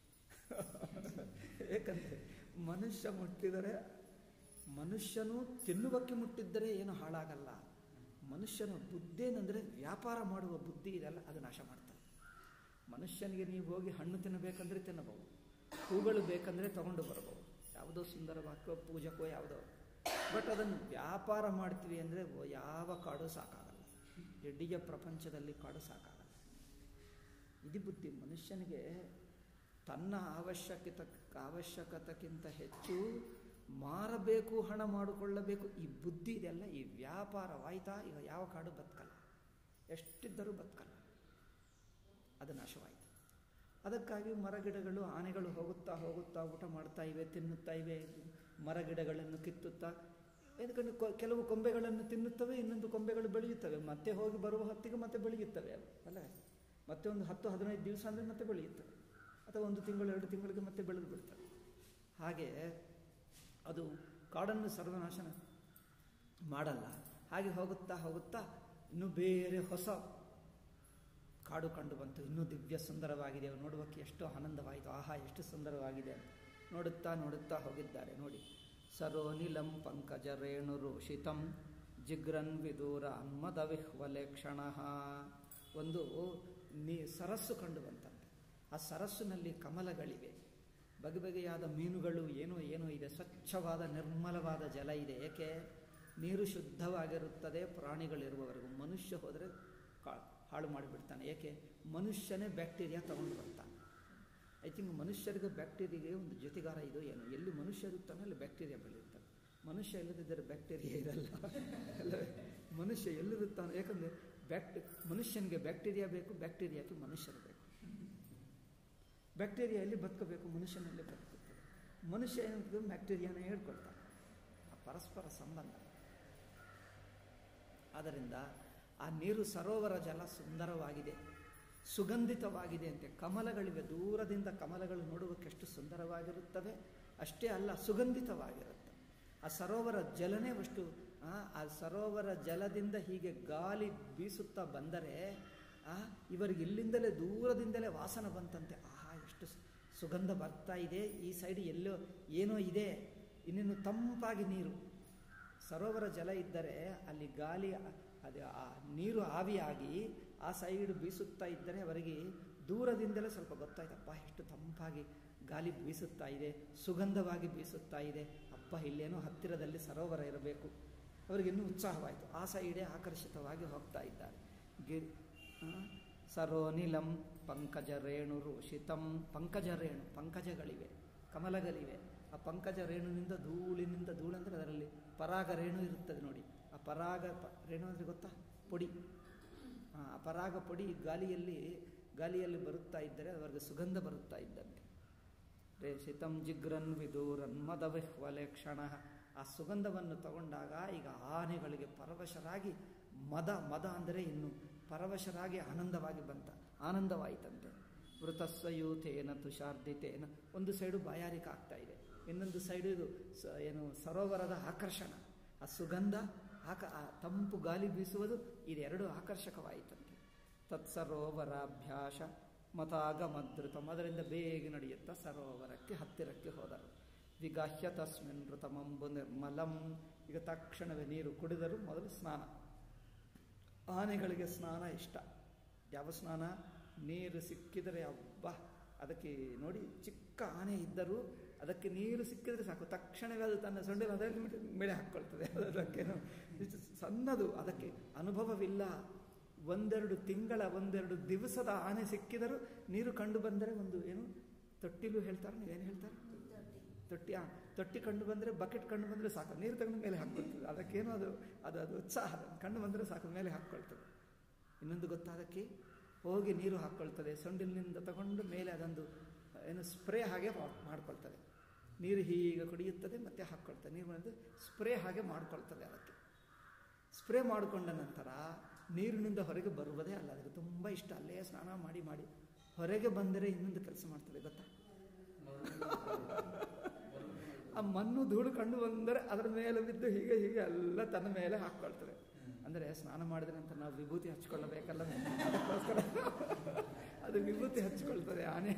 ಏಕೆಂದರೆ ಮನುಷ್ಯ ಮುಟ್ಟಿದರೆ ಮನುಷ್ಯನು ತಿನ್ನುವಕ್ಕೆ ಮುಟ್ಟಿದ್ದರೆ ಏನು ಹಾಳಾಗಲ್ಲ ಮನುಷ್ಯನ ಬುದ್ಧಿ ಏನಂದರೆ ವ್ಯಾಪಾರ ಮಾಡುವ ಬುದ್ಧಿ ಇದೆಲ್ಲ ಅದು ನಾಶ ಮಾಡ್ತಾರೆ ಮನುಷ್ಯನಿಗೆ ನೀವು ಹೋಗಿ ಹಣ್ಣು ತಿನ್ನಬೇಕಂದ್ರೆ ತಿನ್ನಬಹುದು ಹೂಗಳು ಬೇಕಂದರೆ ತಗೊಂಡು ಬರಬಹುದು ಯಾವುದೋ ಸುಂದರವಾಕೋ ಪೂಜಕೋ ಯಾವುದೋ ಬಟ್ ಅದನ್ನು ವ್ಯಾಪಾರ ಮಾಡ್ತೀವಿ ಅಂದರೆ ಯಾವ ಕಾಡು ಸಾಕಾಗಲ್ಲ ಇಡೀ ಪ್ರಪಂಚದಲ್ಲಿ ಕಾಡು ಸಾಕಾಗಲ್ಲ ಇದು ಬುದ್ಧಿ ಮನುಷ್ಯನಿಗೆ ತನ್ನ ಅವಶ್ಯಕತೆ ಅವಶ್ಯಕತೆಗಿಂತ ಹೆಚ್ಚು ಮಾರಬೇಕು ಹಣ ಮಾಡಿಕೊಳ್ಳಬೇಕು ಈ ಬುದ್ಧಿ ಇದೆಲ್ಲ ಈ ವ್ಯಾಪಾರವಾಯ್ತಾ ಈಗ ಯಾವ ಕಾಡು ಬದುಕಲ್ಲ ಎಷ್ಟಿದ್ದರೂ ಬದುಕಲ್ಲ ಅದು ನಾಶವಾಯಿತು ಅದಕ್ಕಾಗಿ ಮರಗಿಡಗಳು ಆನೆಗಳು ಹೋಗುತ್ತಾ ಹೋಗುತ್ತಾ ಊಟ ಮಾಡ್ತಾ ಇವೆ ತಿನ್ನುತ್ತಾ ಇವೆ ಮರಗಿಡಗಳನ್ನು ಕಿತ್ತುತ್ತಾ ಇದಕ್ಕೆ ಕೆಲವು ಕೊಂಬೆಗಳನ್ನು ತಿನ್ನುತ್ತವೆ ಇನ್ನೊಂದು ಕೊಂಬೆಗಳು ಬೆಳೆಯುತ್ತವೆ ಮತ್ತೆ ಹೋಗಿ ಬರುವ ಹೊತ್ತಿಗೆ ಮತ್ತೆ ಬೆಳೆಯುತ್ತವೆ ಅವು ಅಲ್ಲ ಮತ್ತೆ ಒಂದು ಹತ್ತು ಹದಿನೈದು ದಿವಸ ಅಂದರೆ ಮತ್ತೆ ಬೆಳೆಯುತ್ತವೆ ಅಥವಾ ಒಂದು ತಿಂಗಳು ಎರಡು ತಿಂಗಳಿಗೆ ಮತ್ತೆ ಬೆಳೆದು ಬಿಡ್ತವೆ ಹಾಗೆ ಅದು ಕಾಡನ್ನು ಸರ್ವನಾಶನ ಮಾಡಲ್ಲ ಹಾಗೆ ಹೋಗುತ್ತಾ ಹೋಗುತ್ತಾ ಇನ್ನು ಬೇರೆ ಹೊಸ ಕಾಡು ಕಂಡು ಬಂತು ಇನ್ನೂ ದಿವ್ಯ ಸುಂದರವಾಗಿದೆ ನೋಡುವಕ್ಕೆ ಎಷ್ಟು ಆನಂದವಾಯಿತು ಆಹಾ ಎಷ್ಟು ಸುಂದರವಾಗಿದೆ ನೋಡುತ್ತಾ ನೋಡುತ್ತಾ ಹೋಗಿದ್ದಾರೆ ನೋಡಿ ಸರೋನಿಲಂ ಪಂಕಜ ರೇಣು ರೋಷಿತಂ ಜಿಗ್ರನ್ ವಿದೂರ ಅನ್ಮದ ವಿಹ್ವಲೆ ಕ್ಷಣ ಒಂದು ನೀ ಸರಸ್ಸು ಕಂಡು ಬಂತಂತೆ ಆ ಸರಸ್ಸಿನಲ್ಲಿ ಕಮಲಗಳಿವೆ ಬಗೆ ಬಗೆಯಾದ ಮೀನುಗಳು ಏನೋ ಏನೋ ಇದೆ ಸ್ವಚ್ಛವಾದ ನಿರ್ಮಲವಾದ ಜಲ ಇದೆ ಏಕೆ ನೀರು ಶುದ್ಧವಾಗಿರುತ್ತದೆ ಪ್ರಾಣಿಗಳಿರುವವರೆಗೂ ಮನುಷ್ಯ ಹೋದರೆ ಕಾ ಹಾಳು ಮಾಡಿಬಿಡ್ತಾನೆ ಏಕೆ ಮನುಷ್ಯನೇ ಬ್ಯಾಕ್ಟೀರಿಯಾ ತಗೊಂಡು ಬರ್ತಾನೆ ಐ ಥಿಂಕ್ ಮನುಷ್ಯರಿಗೆ ಬ್ಯಾಕ್ಟೀರಿಯಾಗೆ ಒಂದು ಜೊತೆಗಾರ ಇದು ಏನು ಎಲ್ಲಿ ಮನುಷ್ಯ ಇರುತ್ತಾನೆ ಅಲ್ಲಿ ಬ್ಯಾಕ್ಟೀರಿಯಾ ಬೆಳೆಯುತ್ತಾನೆ ಮನುಷ್ಯ ಇಲ್ಲದಿದ್ದರೆ ಬ್ಯಾಕ್ಟೀರಿಯಾ ಇರಲ್ಲ ಅಲ್ಲವೇ ಮನುಷ್ಯ ಎಲ್ಲಿರುತ್ತಾನೆ ಯಾಕಂದರೆ ಬ್ಯಾಕ್ಟಿ ಮನುಷ್ಯನಿಗೆ ಬ್ಯಾಕ್ಟೀರಿಯಾ ಬೇಕು ಬ್ಯಾಕ್ಟೀರಿಯಾಕ್ಕೆ ಮನುಷ್ಯರು ಬೇಕು ಬ್ಯಾಕ್ಟೀರಿಯಾ ಎಲ್ಲಿ ಬದುಕಬೇಕು ಮನುಷ್ಯನಲ್ಲಿ ಬದುಕುತ್ತದೆ ಮನುಷ್ಯ ಏನಾಗ್ತದೆ ಬ್ಯಾಕ್ಟೀರಿಯಾನ ಹೇಳ್ಕೊಳ್ತಾನೆ ಆ ಪರಸ್ಪರ ಸಂಬಂಧ ಆದ್ದರಿಂದ ಆ ನೀರು ಸರೋವರ ಜಲ ಸುಂದರವಾಗಿದೆ ಸುಗಂಧಿತವಾಗಿದೆ ಅಂತೆ ಕಮಲಗಳಿವೆ ದೂರದಿಂದ ಕಮಲಗಳು ನೋಡುವುದಕ್ಕೆ ಎಷ್ಟು ಸುಂದರವಾಗಿರುತ್ತವೆ ಅಷ್ಟೇ ಅಲ್ಲ ಸುಗಂಧಿತವಾಗಿರುತ್ತೆ ಆ ಸರೋವರ ಜಲನೇ ಅಷ್ಟು ಆ ಸರೋವರ ಜಲದಿಂದ ಹೀಗೆ ಗಾಳಿ ಬೀಸುತ್ತಾ ಬಂದರೆ ಇವರಿಗೆ ಇಲ್ಲಿಂದಲೇ ದೂರದಿಂದಲೇ ವಾಸನ ಬಂತಂತೆ ಆಹಾ ಎಷ್ಟು ಸುಗಂಧ ಬರ್ತಾ ಇದೆ ಈ ಸೈಡ್ ಎಲ್ಲೋ ಏನೋ ಇದೆ ಇನ್ನೇನು ತಂಪಾಗಿ ನೀರು ಸರೋವರ ಜಲ ಇದ್ದರೆ ಅಲ್ಲಿ ಗಾಳಿ ಅದು ಆ ನೀರು ಆವಿಯಾಗಿ ಆ ಸೈಡ್ ಬೀಸುತ್ತಾ ಇದ್ದರೆ ಅವರಿಗೆ ದೂರದಿಂದಲೇ ಸ್ವಲ್ಪ ಗೊತ್ತಾಯ್ತಪ್ಪ ಎಷ್ಟು ತಂಪಾಗಿ ಗಾಳಿ ಬೀಸುತ್ತಾ ಇದೆ ಸುಗಂಧವಾಗಿ ಬೀಸುತ್ತಾ ಇದೆ ಅಪ್ಪ ಇಲ್ಲೇನೋ ಹತ್ತಿರದಲ್ಲಿ ಸರೋವರ ಇರಬೇಕು ಅವರಿಗೆ ಇನ್ನೂ ಉತ್ಸಾಹವಾಯಿತು ಆ ಸೈಡೇ ಆಕರ್ಷಿತವಾಗಿ ಹೋಗ್ತಾ ಇದ್ದಾರೆ ಗಿರ್ ಸರೋನಿಲಂ ಪಂಕಜ ರೇಣು ರೋಷಿತಂ ಪಂಕಜ ರೇಣು ಪಂಕಜಗಳಿವೆ ಕಮಲಗಳಿವೆ ಆ ಪಂಕಜ ರೇಣುವಿನಿಂದ ಧೂಳಿನಿಂದ ಧೂಳಂದರೆ ಅದರಲ್ಲಿ ಪರಾಗ ರೇಣು ಇರುತ್ತದೆ ನೋಡಿ ಆ ಪರಾಗ ಪ ರೇಣು ಅಂದರೆ ಗೊತ್ತಾ ಪೊಡಿ ಆ ಪರಾಗ ಪೊಡಿ ಗಾಳಿಯಲ್ಲಿ ಗಾಳಿಯಲ್ಲಿ ಬರುತ್ತಾ ಇದ್ದರೆ ಅವರಿಗೆ ಸುಗಂಧ ಬರುತ್ತಾ ಇದ್ದಂತೆ ರೇಷಿತಂ ಜಿಗ್ರನ್ ವಿದೂರನ್ ಮದವಿಹ್ವಲೆ ಕ್ಷಣ ಆ ಸುಗಂಧವನ್ನು ತಗೊಂಡಾಗ ಈಗ ಆನೆಗಳಿಗೆ ಪರವಶರಾಗಿ ಮದ ಮದ ಅಂದರೆ ಇನ್ನು ಪರವಶರಾಗಿ ಆನಂದವಾಗಿ ಬಂತ ಆನಂದವಾಯಿತಂತೆ ವೃತಸ್ವಯೂತೇನ ತುಷಾರ್ದಿತೇನ ಒಂದು ಸೈಡು ಬಾಯಾರಿಕ ಆಗ್ತಾ ಇದೆ ಇನ್ನೊಂದು ಸೈಡು ಇದು ಸ ಏನು ಸರೋವರದ ಆಕರ್ಷಣ ಆ ಸುಗಂಧ ಆಕ ಆ ತಂಪು ಗಾಳಿ ಬೀಸುವುದು ಇದೆರಡು ಆಕರ್ಷಕವಾಯಿತಂತೆ ತತ್ಸರೋವರಾಭ್ಯಾಸ ಮತಾಗಮದೃತಂ ಅದರಿಂದ ಬೇಗ ನಡೆಯುತ್ತಾ ಸರೋವರಕ್ಕೆ ಹತ್ತಿರಕ್ಕೆ ಹೋದರು ವಿಗಾಹ್ಯ ತಸ್ಮಿನ್ ಋತಮಂಬು ನಿರ್ಮಲಂ ಈಗ ತಕ್ಷಣವೇ ನೀರು ಕುಡಿದರು ಮೊದಲು ಸ್ನಾನ ಆನೆಗಳಿಗೆ ಸ್ನಾನ ಇಷ್ಟ ಯಾವ ಸ್ನಾನ ನೀರು ಸಿಕ್ಕಿದರೆ ಹಬ್ಬ ಅದಕ್ಕೆ ನೋಡಿ ಚಿಕ್ಕ ಆನೆ ಇದ್ದರೂ ಅದಕ್ಕೆ ನೀರು ಸಿಕ್ಕಿದರೆ ಸಾಕು ತಕ್ಷಣವೇ ಅದು ತನ್ನ ಸೊಂಡಿಲ ಅದರಲ್ಲಿ ಮೇಲೆ ಹಾಕ್ಕೊಳ್ತದೆ ಅದಕ್ಕೇನು ಸಣ್ಣದು ಅದಕ್ಕೆ ಅನುಭವವಿಲ್ಲ ಒಂದೆರಡು ತಿಂಗಳ ಒಂದೆರಡು ದಿವಸದ ಆನೆ ಸಿಕ್ಕಿದರೂ ನೀರು ಕಂಡು ಬಂದರೆ ಒಂದು ಏನು ತೊಟ್ಟಿಲು ಹೇಳ್ತಾರೆ ನೀವೇನು ಹೇಳ್ತಾರೆ ತೊಟ್ಟಿ ಆ ತೊಟ್ಟಿ ಕಂಡು ಬಂದರೆ ಬಕೆಟ್ ಕಂಡು ಬಂದರೆ ಸಾಕು ನೀರು ತಗೊಂಡು ಮೇಲೆ ಹಾಕ್ಕೊಳ್ತದೆ ಅದಕ್ಕೇನು ಅದು ಅದು ಅದು ಉತ್ಸಾಹ ಕಂಡು ಬಂದರೆ ಸಾಕು ಮೇಲೆ ಹಾಕ್ಕೊಳ್ತದೆ ಇನ್ನೊಂದು ಗೊತ್ತಾದಕ್ಕೆ ಹೋಗಿ ನೀರು ಹಾಕ್ಕೊಳ್ತದೆ ಸೊಂಡಿಲಿನಿಂದ ತಗೊಂಡು ಮೇಲೆ ಅದೊಂದು ಏನು ಸ್ಪ್ರೇ ಹಾಗೆ ಮಾಡ್ಕೊಳ್ತದೆ ನೀರು ಹೀಗೆ ಕುಡಿಯುತ್ತದೆ ಮತ್ತೆ ಹಾಕ್ಕೊಳ್ತದೆ ನೀರು ಬಂದು ಸ್ಪ್ರೇ ಹಾಗೆ ಮಾಡ್ಕೊಳ್ತದೆ ಅದಕ್ಕೆ ಸ್ಪ್ರೇ ಮಾಡಿಕೊಂಡ ನಂತರ ನೀರಿನಿಂದ ಹೊರಗೆ ಬರುವುದೇ ಅಲ್ಲ ಅದಕ್ಕೆ ತುಂಬ ಇಷ್ಟ ಅಲ್ಲೇ ಸ್ನಾನ ಮಾಡಿ ಮಾಡಿ ಹೊರಗೆ ಬಂದರೆ ಇನ್ನೊಂದು ಕೆಲಸ ಮಾಡ್ತದೆ ಗೊತ್ತಾ ಆ ಮಣ್ಣು ಧೂಳು ಕಂಡು ಬಂದರೆ ಅದರ ಮೇಲೆ ಬಿದ್ದು ಹೀಗೆ ಹೀಗೆ ಎಲ್ಲ ತನ್ನ ಮೇಲೆ ಹಾಕ್ಕೊಳ್ತದೆ ಅಂದರೆ ಸ್ನಾನ ಮಾಡಿದ ನಂತರ ನಾವು ವಿಭೂತಿ ಹಚ್ಕೊಳ್ಳಬೇಕಲ್ಲ ಅದಕ್ಕೋಸ್ಕರ ಅದು ವಿಭೂತಿ ಹಚ್ಕೊಳ್ತದೆ ಆನೆ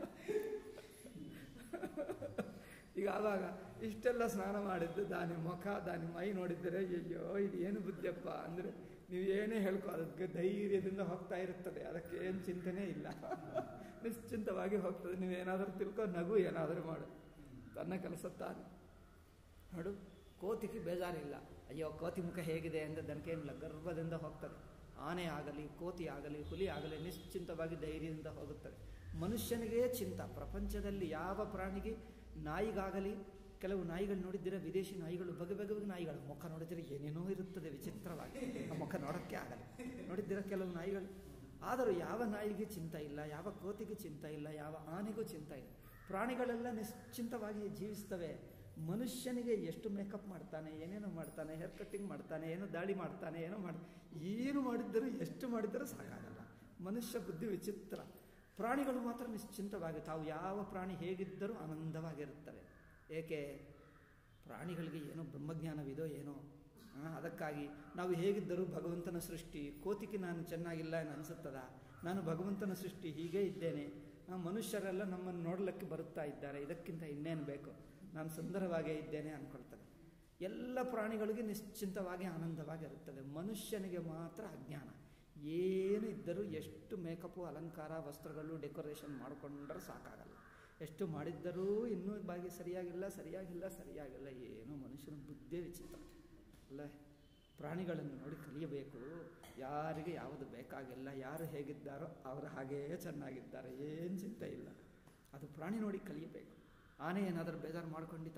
ಈಗ ಆವಾಗ ಇಷ್ಟೆಲ್ಲ ಸ್ನಾನ ಮಾಡಿದ್ದು ದಾನಿ ಮುಖ ದಾನಿ ಮೈ ನೋಡಿದರೆ ಅಯ್ಯೋ ಇದು ಏನು ಬುದ್ಧಿಯಪ್ಪ ಅಂದರೆ ನೀವು ಏನೇ ಹೇಳ್ಕೊ ಅದಕ್ಕೆ ಧೈರ್ಯದಿಂದ ಹೋಗ್ತಾ ಇರುತ್ತದೆ ಅದಕ್ಕೆ ಏನು ಚಿಂತನೆ ಇಲ್ಲ ನಿಶ್ಚಿಂತವಾಗಿ ಹೋಗ್ತದೆ ನೀವೇನಾದರೂ ತಿಳ್ಕೊ ನಗು ಏನಾದರೂ ಮಾಡು ತನ್ನ ಕೆಲಸ ತಾನು ನೋಡು ಕೋತಿಗೆ ಬೇಜಾರಿಲ್ಲ ಅಯ್ಯೋ ಕೋತಿ ಮುಖ ಹೇಗಿದೆ ಅಂದರೆ ದನಕೇನಿಲ್ಲ ಗರ್ವದಿಂದ ಹೋಗ್ತದೆ ಆನೆ ಆಗಲಿ ಕೋತಿ ಆಗಲಿ ಹುಲಿ ಆಗಲಿ ನಿಶ್ಚಿಂತವಾಗಿ ಧೈರ್ಯದಿಂದ ಹೋಗುತ್ತದೆ ಮನುಷ್ಯನಿಗೇ ಚಿಂತ ಪ್ರಪಂಚದಲ್ಲಿ ಯಾವ ಪ್ರಾಣಿಗೆ ನಾಯಿಗಾಗಲಿ ಕೆಲವು ನಾಯಿಗಳು ನೋಡಿದ್ದೀರ ವಿದೇಶಿ ನಾಯಿಗಳು ಬಗೆ ಬಗೆ ಬಗೆ ನಾಯಿಗಳು ಮುಖ ನೋಡಿದರೆ ಏನೇನೋ ಇರುತ್ತದೆ ವಿಚಿತ್ರವಾಗಿ ಆ ಮುಖ ನೋಡೋಕ್ಕೆ ಆಗಲ್ಲ ನೋಡಿದ್ದೀರ ಕೆಲವು ನಾಯಿಗಳು ಆದರೂ ಯಾವ ನಾಯಿಗೆ ಚಿಂತ ಇಲ್ಲ ಯಾವ ಕೋತಿಗೆ ಚಿಂತ ಇಲ್ಲ ಯಾವ ಆನೆಗೂ ಚಿಂತ ಇಲ್ಲ ಪ್ರಾಣಿಗಳೆಲ್ಲ ನಿಶ್ಚಿಂತವಾಗಿ ಜೀವಿಸ್ತವೆ ಮನುಷ್ಯನಿಗೆ ಎಷ್ಟು ಮೇಕಪ್ ಮಾಡ್ತಾನೆ ಏನೇನೋ ಮಾಡ್ತಾನೆ ಹೇರ್ ಕಟ್ಟಿಂಗ್ ಮಾಡ್ತಾನೆ ಏನೋ ದಾಳಿ ಮಾಡ್ತಾನೆ ಏನೋ ಮಾಡಿ ಏನು ಮಾಡಿದ್ದರೂ ಎಷ್ಟು ಮಾಡಿದ್ದರೂ ಸಾಕಾಗಲ್ಲ ಮನುಷ್ಯ ಬುದ್ಧಿ ವಿಚಿತ್ರ ಪ್ರಾಣಿಗಳು ಮಾತ್ರ ನಿಶ್ಚಿಂತವಾಗಿ ತಾವು ಯಾವ ಪ್ರಾಣಿ ಹೇಗಿದ್ದರೂ ಆನಂದವಾಗಿರುತ್ತವೆ ಏಕೆ ಪ್ರಾಣಿಗಳಿಗೆ ಏನೋ ಬ್ರಹ್ಮಜ್ಞಾನವಿದೋ ಏನೋ ಅದಕ್ಕಾಗಿ ನಾವು ಹೇಗಿದ್ದರೂ ಭಗವಂತನ ಸೃಷ್ಟಿ ಕೋತಿಗೆ ನಾನು ಚೆನ್ನಾಗಿಲ್ಲ ಏನು ಅನಿಸುತ್ತದ ನಾನು ಭಗವಂತನ ಸೃಷ್ಟಿ ಹೀಗೇ ಇದ್ದೇನೆ ಮನುಷ್ಯರೆಲ್ಲ ನಮ್ಮನ್ನು ನೋಡಲಿಕ್ಕೆ ಬರುತ್ತಾ ಇದ್ದಾರೆ ಇದಕ್ಕಿಂತ ಇನ್ನೇನು ಬೇಕು ನಾನು ಸುಂದರವಾಗೇ ಇದ್ದೇನೆ ಅಂದ್ಕೊಳ್ತದೆ ಎಲ್ಲ ಪ್ರಾಣಿಗಳಿಗೆ ನಿಶ್ಚಿಂತವಾಗಿ ಆನಂದವಾಗಿರುತ್ತದೆ ಮನುಷ್ಯನಿಗೆ ಮಾತ್ರ ಅಜ್ಞಾನ ಏನು ಇದ್ದರೂ ಎಷ್ಟು ಮೇಕಪ್ಪು ಅಲಂಕಾರ ವಸ್ತ್ರಗಳು ಡೆಕೋರೇಷನ್ ಮಾಡಿಕೊಂಡ್ರೆ ಸಾಕಾಗಲ್ಲ ಎಷ್ಟು ಮಾಡಿದ್ದರೂ ಇನ್ನೂ ಬಾಗಿ ಸರಿಯಾಗಿಲ್ಲ ಸರಿಯಾಗಿಲ್ಲ ಸರಿಯಾಗಿಲ್ಲ ಏನು ಮನುಷ್ಯನ ಬುದ್ಧಿ ವಿಚಿತ್ರ ಅಲ್ಲ ಪ್ರಾಣಿಗಳನ್ನು ನೋಡಿ ಕಲಿಯಬೇಕು ಯಾರಿಗೆ ಯಾವುದು ಬೇಕಾಗಿಲ್ಲ ಯಾರು ಹೇಗಿದ್ದಾರೋ ಅವರು ಹಾಗೇ ಚೆನ್ನಾಗಿದ್ದಾರೆ ಏನು ಚಿಂತೆ ಇಲ್ಲ ಅದು ಪ್ರಾಣಿ ನೋಡಿ ಕಲಿಯಬೇಕು ಆನೆ ಏನಾದರೂ ಬೇಜಾರು ಮಾಡ್ಕೊಂಡಿತ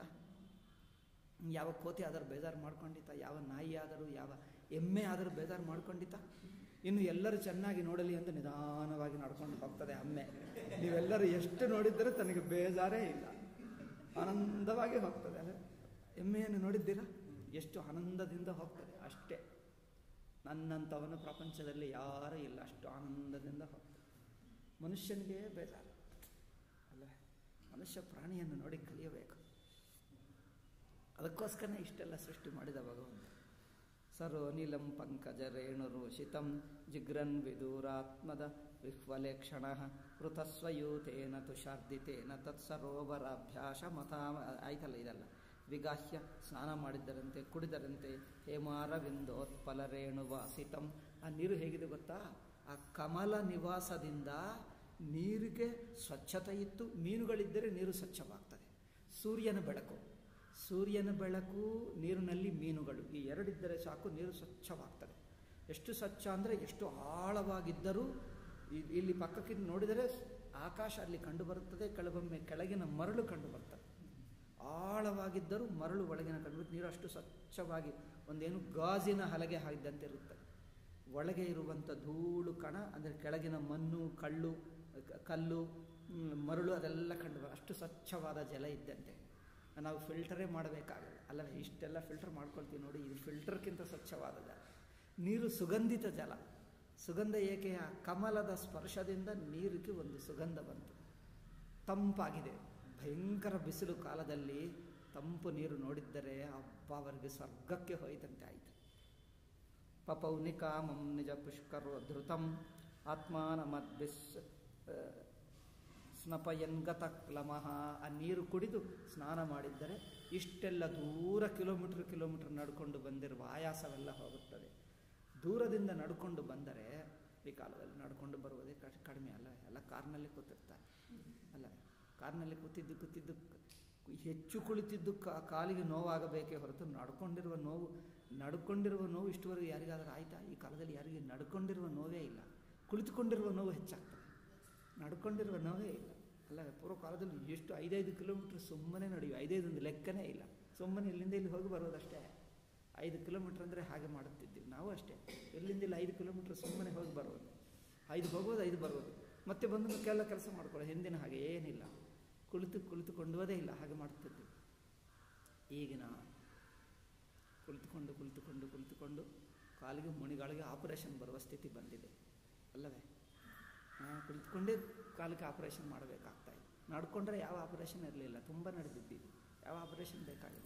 ಯಾವ ಕೋತಿ ಆದರೂ ಬೇಜಾರು ಮಾಡ್ಕೊಂಡಿತ ಯಾವ ನಾಯಿ ಆದರೂ ಯಾವ ಎಮ್ಮೆ ಆದರೂ ಬೇಜಾರು ಮಾಡ್ಕೊಂಡಿತ ಇನ್ನು ಎಲ್ಲರೂ ಚೆನ್ನಾಗಿ ನೋಡಲಿ ಅಂತ ನಿಧಾನವಾಗಿ ನಡ್ಕೊಂಡು ಹೋಗ್ತದೆ ಅಮ್ಮೆ ನೀವೆಲ್ಲರೂ ಎಷ್ಟು ನೋಡಿದ್ದರೂ ತನಗೆ ಬೇಜಾರೇ ಇಲ್ಲ ಆನಂದವಾಗಿ ಹೋಗ್ತದೆ ಅಲ್ಲ ಎಮ್ಮೆಯನ್ನು ನೋಡಿದ್ದೀರಾ ಎಷ್ಟು ಆನಂದದಿಂದ ಹೋಗ್ತದೆ ಅಷ್ಟೇ ನನ್ನಂಥವನು ಪ್ರಪಂಚದಲ್ಲಿ ಯಾರೂ ಇಲ್ಲ ಅಷ್ಟು ಆನಂದದಿಂದ ಹೋಗ್ತದೆ ಮನುಷ್ಯನಿಗೆ ಬೇಜಾರು ಅಲ್ಲ ಮನುಷ್ಯ ಪ್ರಾಣಿಯನ್ನು ನೋಡಿ ಕಲಿಯಬೇಕು ಅದಕ್ಕೋಸ್ಕರನೇ ಇಷ್ಟೆಲ್ಲ ಸೃಷ್ಟಿ ಮಾಡಿದ ಭಗವಂತ ಸರೋ ನೀಲಂ ಪಂಕಜ ರೇಣುರೋಷಿತಂ ಜಿಗ್ರನ್ ವಿದೂರಾತ್ಮದ ವಿಹ್ವಲೇಕ್ಷಣ ಪೃಥಸ್ವಯೂತೇನ ತುಷಾರ್ದಿತೇನ ತತ್ಸರೋವರಾಭ್ಯಾಸ ಮತ ಆಯ್ತಲ್ಲ ಇದಲ್ಲ ವಿಗಾಹ್ಯ ಸ್ನಾನ ಮಾಡಿದ್ದರಂತೆ ಕುಡಿದರಂತೆ ಹೇಮಾರವಿಂದೋತ್ಪಲ ರೇಣುವಾಸಿತಂ ಆ ನೀರು ಹೇಗಿದೆ ಗೊತ್ತಾ ಆ ಕಮಲ ನಿವಾಸದಿಂದ ನೀರಿಗೆ ಸ್ವಚ್ಛತೆ ಇತ್ತು ಮೀನುಗಳಿದ್ದರೆ ನೀರು ಸ್ವಚ್ಛವಾಗ್ತದೆ ಸೂರ್ಯನ ಬೆಳಕು ಸೂರ್ಯನ ಬೆಳಕು ನೀರಿನಲ್ಲಿ ಮೀನುಗಳು ಈ ಎರಡಿದ್ದರೆ ಸಾಕು ನೀರು ಸ್ವಚ್ಛವಾಗ್ತದೆ ಎಷ್ಟು ಸ್ವಚ್ಛ ಅಂದರೆ ಎಷ್ಟು ಆಳವಾಗಿದ್ದರೂ ಇಲ್ಲಿ ಪಕ್ಕಕ್ಕೆ ನೋಡಿದರೆ ಆಕಾಶ ಅಲ್ಲಿ ಕಂಡು ಬರುತ್ತದೆ ಕೆಲವೊಮ್ಮೆ ಕೆಳಗಿನ ಮರಳು ಕಂಡು ಬರ್ತದೆ ಆಳವಾಗಿದ್ದರೂ ಮರಳು ಒಳಗಿನ ಕಂಡು ನೀರು ಅಷ್ಟು ಸ್ವಚ್ಛವಾಗಿ ಒಂದೇನು ಗಾಜಿನ ಹಲಗೆ ಹಾಕಿದಂತೆ ಇರುತ್ತದೆ ಒಳಗೆ ಇರುವಂಥ ಧೂಳು ಕಣ ಅಂದರೆ ಕೆಳಗಿನ ಮಣ್ಣು ಕಳ್ಳು ಕಲ್ಲು ಮರಳು ಅದೆಲ್ಲ ಕಂಡು ಬರ ಅಷ್ಟು ಸ್ವಚ್ಛವಾದ ಜಲ ಇದ್ದಂತೆ ನಾವು ಫಿಲ್ಟರೇ ಮಾಡಬೇಕಾಗಲ್ಲ ಅಲ್ಲ ಇಷ್ಟೆಲ್ಲ ಫಿಲ್ಟರ್ ಮಾಡ್ಕೊಳ್ತೀವಿ ನೋಡಿ ಇದು ಫಿಲ್ಟರ್ಗಿಂತ ಸ್ವಚ್ಛವಾದ ಜಲ ನೀರು ಸುಗಂಧಿತ ಜಲ ಸುಗಂಧ ಏಕೆ ಆ ಕಮಲದ ಸ್ಪರ್ಶದಿಂದ ನೀರಿಗೆ ಒಂದು ಸುಗಂಧ ಬಂತು ತಂಪಾಗಿದೆ ಭಯಂಕರ ಬಿಸಿಲು ಕಾಲದಲ್ಲಿ ತಂಪು ನೀರು ನೋಡಿದ್ದರೆ ಅಪ್ಪ ಅವರಿಗೆ ಸ್ವರ್ಗಕ್ಕೆ ಹೋಯ್ತಂತೆ ಆಯಿತು ಪಪೌನಿಕಾಮಂ ನಿಜ ಪುಷ್ಕರೋ ಧೃತಂ ಆತ್ಮಾನ ಮದ್ಬಿಸ್ ಸ್ನಪಯನ್ಗತ ಕ್ಲಮಃ ಆ ನೀರು ಕುಡಿದು ಸ್ನಾನ ಮಾಡಿದ್ದರೆ ಇಷ್ಟೆಲ್ಲ ದೂರ ಕಿಲೋಮೀಟ್ರ್ ಕಿಲೋಮೀಟ್ರ್ ನಡ್ಕೊಂಡು ಬಂದಿರುವ ಆಯಾಸವೆಲ್ಲ ಹೋಗುತ್ತದೆ ದೂರದಿಂದ ನಡ್ಕೊಂಡು ಬಂದರೆ ಈ ಕಾಲದಲ್ಲಿ ನಡ್ಕೊಂಡು ಬರುವುದೇ ಕಡಿಮೆ ಅಲ್ಲ ಎಲ್ಲ ಕಾರ್ನಲ್ಲಿ ಕೂತಿರ್ತಾರೆ ಅಲ್ಲ ಕಾರ್ನಲ್ಲಿ ಕೂತಿದ್ದು ಕೂತಿದ್ದು ಹೆಚ್ಚು ಕುಳಿತಿದ್ದು ಕಾಲಿಗೆ ನೋವಾಗಬೇಕೇ ಹೊರತು ನಡ್ಕೊಂಡಿರುವ ನೋವು ನಡ್ಕೊಂಡಿರುವ ನೋವು ಇಷ್ಟುವರೆಗೂ ಯಾರಿಗಾದರೂ ಆಯ್ತಾ ಈ ಕಾಲದಲ್ಲಿ ಯಾರಿಗೆ ನಡ್ಕೊಂಡಿರುವ ನೋವೇ ಇಲ್ಲ ಕುಳಿತುಕೊಂಡಿರುವ ನೋವು ಹೆಚ್ಚಾಗ್ತದೆ ನಡ್ಕೊಂಡಿರುವ ನೋವೇ ಇಲ್ಲ ಅಲ್ಲ ಪೂರ್ವ ಕಾಲದಲ್ಲಿ ಎಷ್ಟು ಐದೈದು ಕಿಲೋಮೀಟ್ರ್ ಸುಮ್ಮನೆ ನಡೆಯುವ ಐದೈದು ಒಂದು ಲೆಕ್ಕನೇ ಇಲ್ಲ ಸುಮ್ಮನೆ ಇಲ್ಲಿಂದ ಇಲ್ಲಿ ಹೋಗಿ ಬರೋದಷ್ಟೇ ಐದು ಕಿಲೋಮೀಟ್ರ್ ಅಂದರೆ ಹಾಗೆ ಮಾಡುತ್ತಿದ್ದೀವಿ ನಾವು ಅಷ್ಟೇ ಎಲ್ಲಿಂದ ಇಲ್ಲಿ ಐದು ಕಿಲೋಮೀಟ್ರ್ ಸುಮ್ಮನೆ ಹೋಗಿ ಬರೋದು ಐದು ಹೋಗೋದು ಐದು ಬರೋದು ಮತ್ತೆ ಬಂದು ಕೆಲ ಕೆಲಸ ಮಾಡ್ಕೊಳ್ಳೋ ಹಿಂದಿನ ಹಾಗೆ ಏನಿಲ್ಲ ಕುಳಿತು ಕುಳಿತುಕೊಂಡುವುದೇ ಇಲ್ಲ ಹಾಗೆ ಮಾಡ್ತಿದ್ವಿ ಈಗಿನ ಕುಳಿತುಕೊಂಡು ಕುಳಿತುಕೊಂಡು ಕುಳಿತುಕೊಂಡು ಕಾಲಿಗೆ ಮುಣಿಗಳಿಗೆ ಆಪರೇಷನ್ ಬರುವ ಸ್ಥಿತಿ ಬಂದಿದೆ ಅಲ್ಲವೇ ಕುಳಿತುಕೊಂಡೇ ಕಾಲಿಗೆ ಆಪರೇಷನ್ ಮಾಡಬೇಕಾಗ್ತಾ ಇದೆ ನಡ್ಕೊಂಡ್ರೆ ಯಾವ ಆಪರೇಷನ್ ಇರಲಿಲ್ಲ ತುಂಬ ನಡೆದಿದ್ದೀವಿ ಯಾವ ಆಪರೇಷನ್ ಬೇಕಾಗಿಲ್ಲ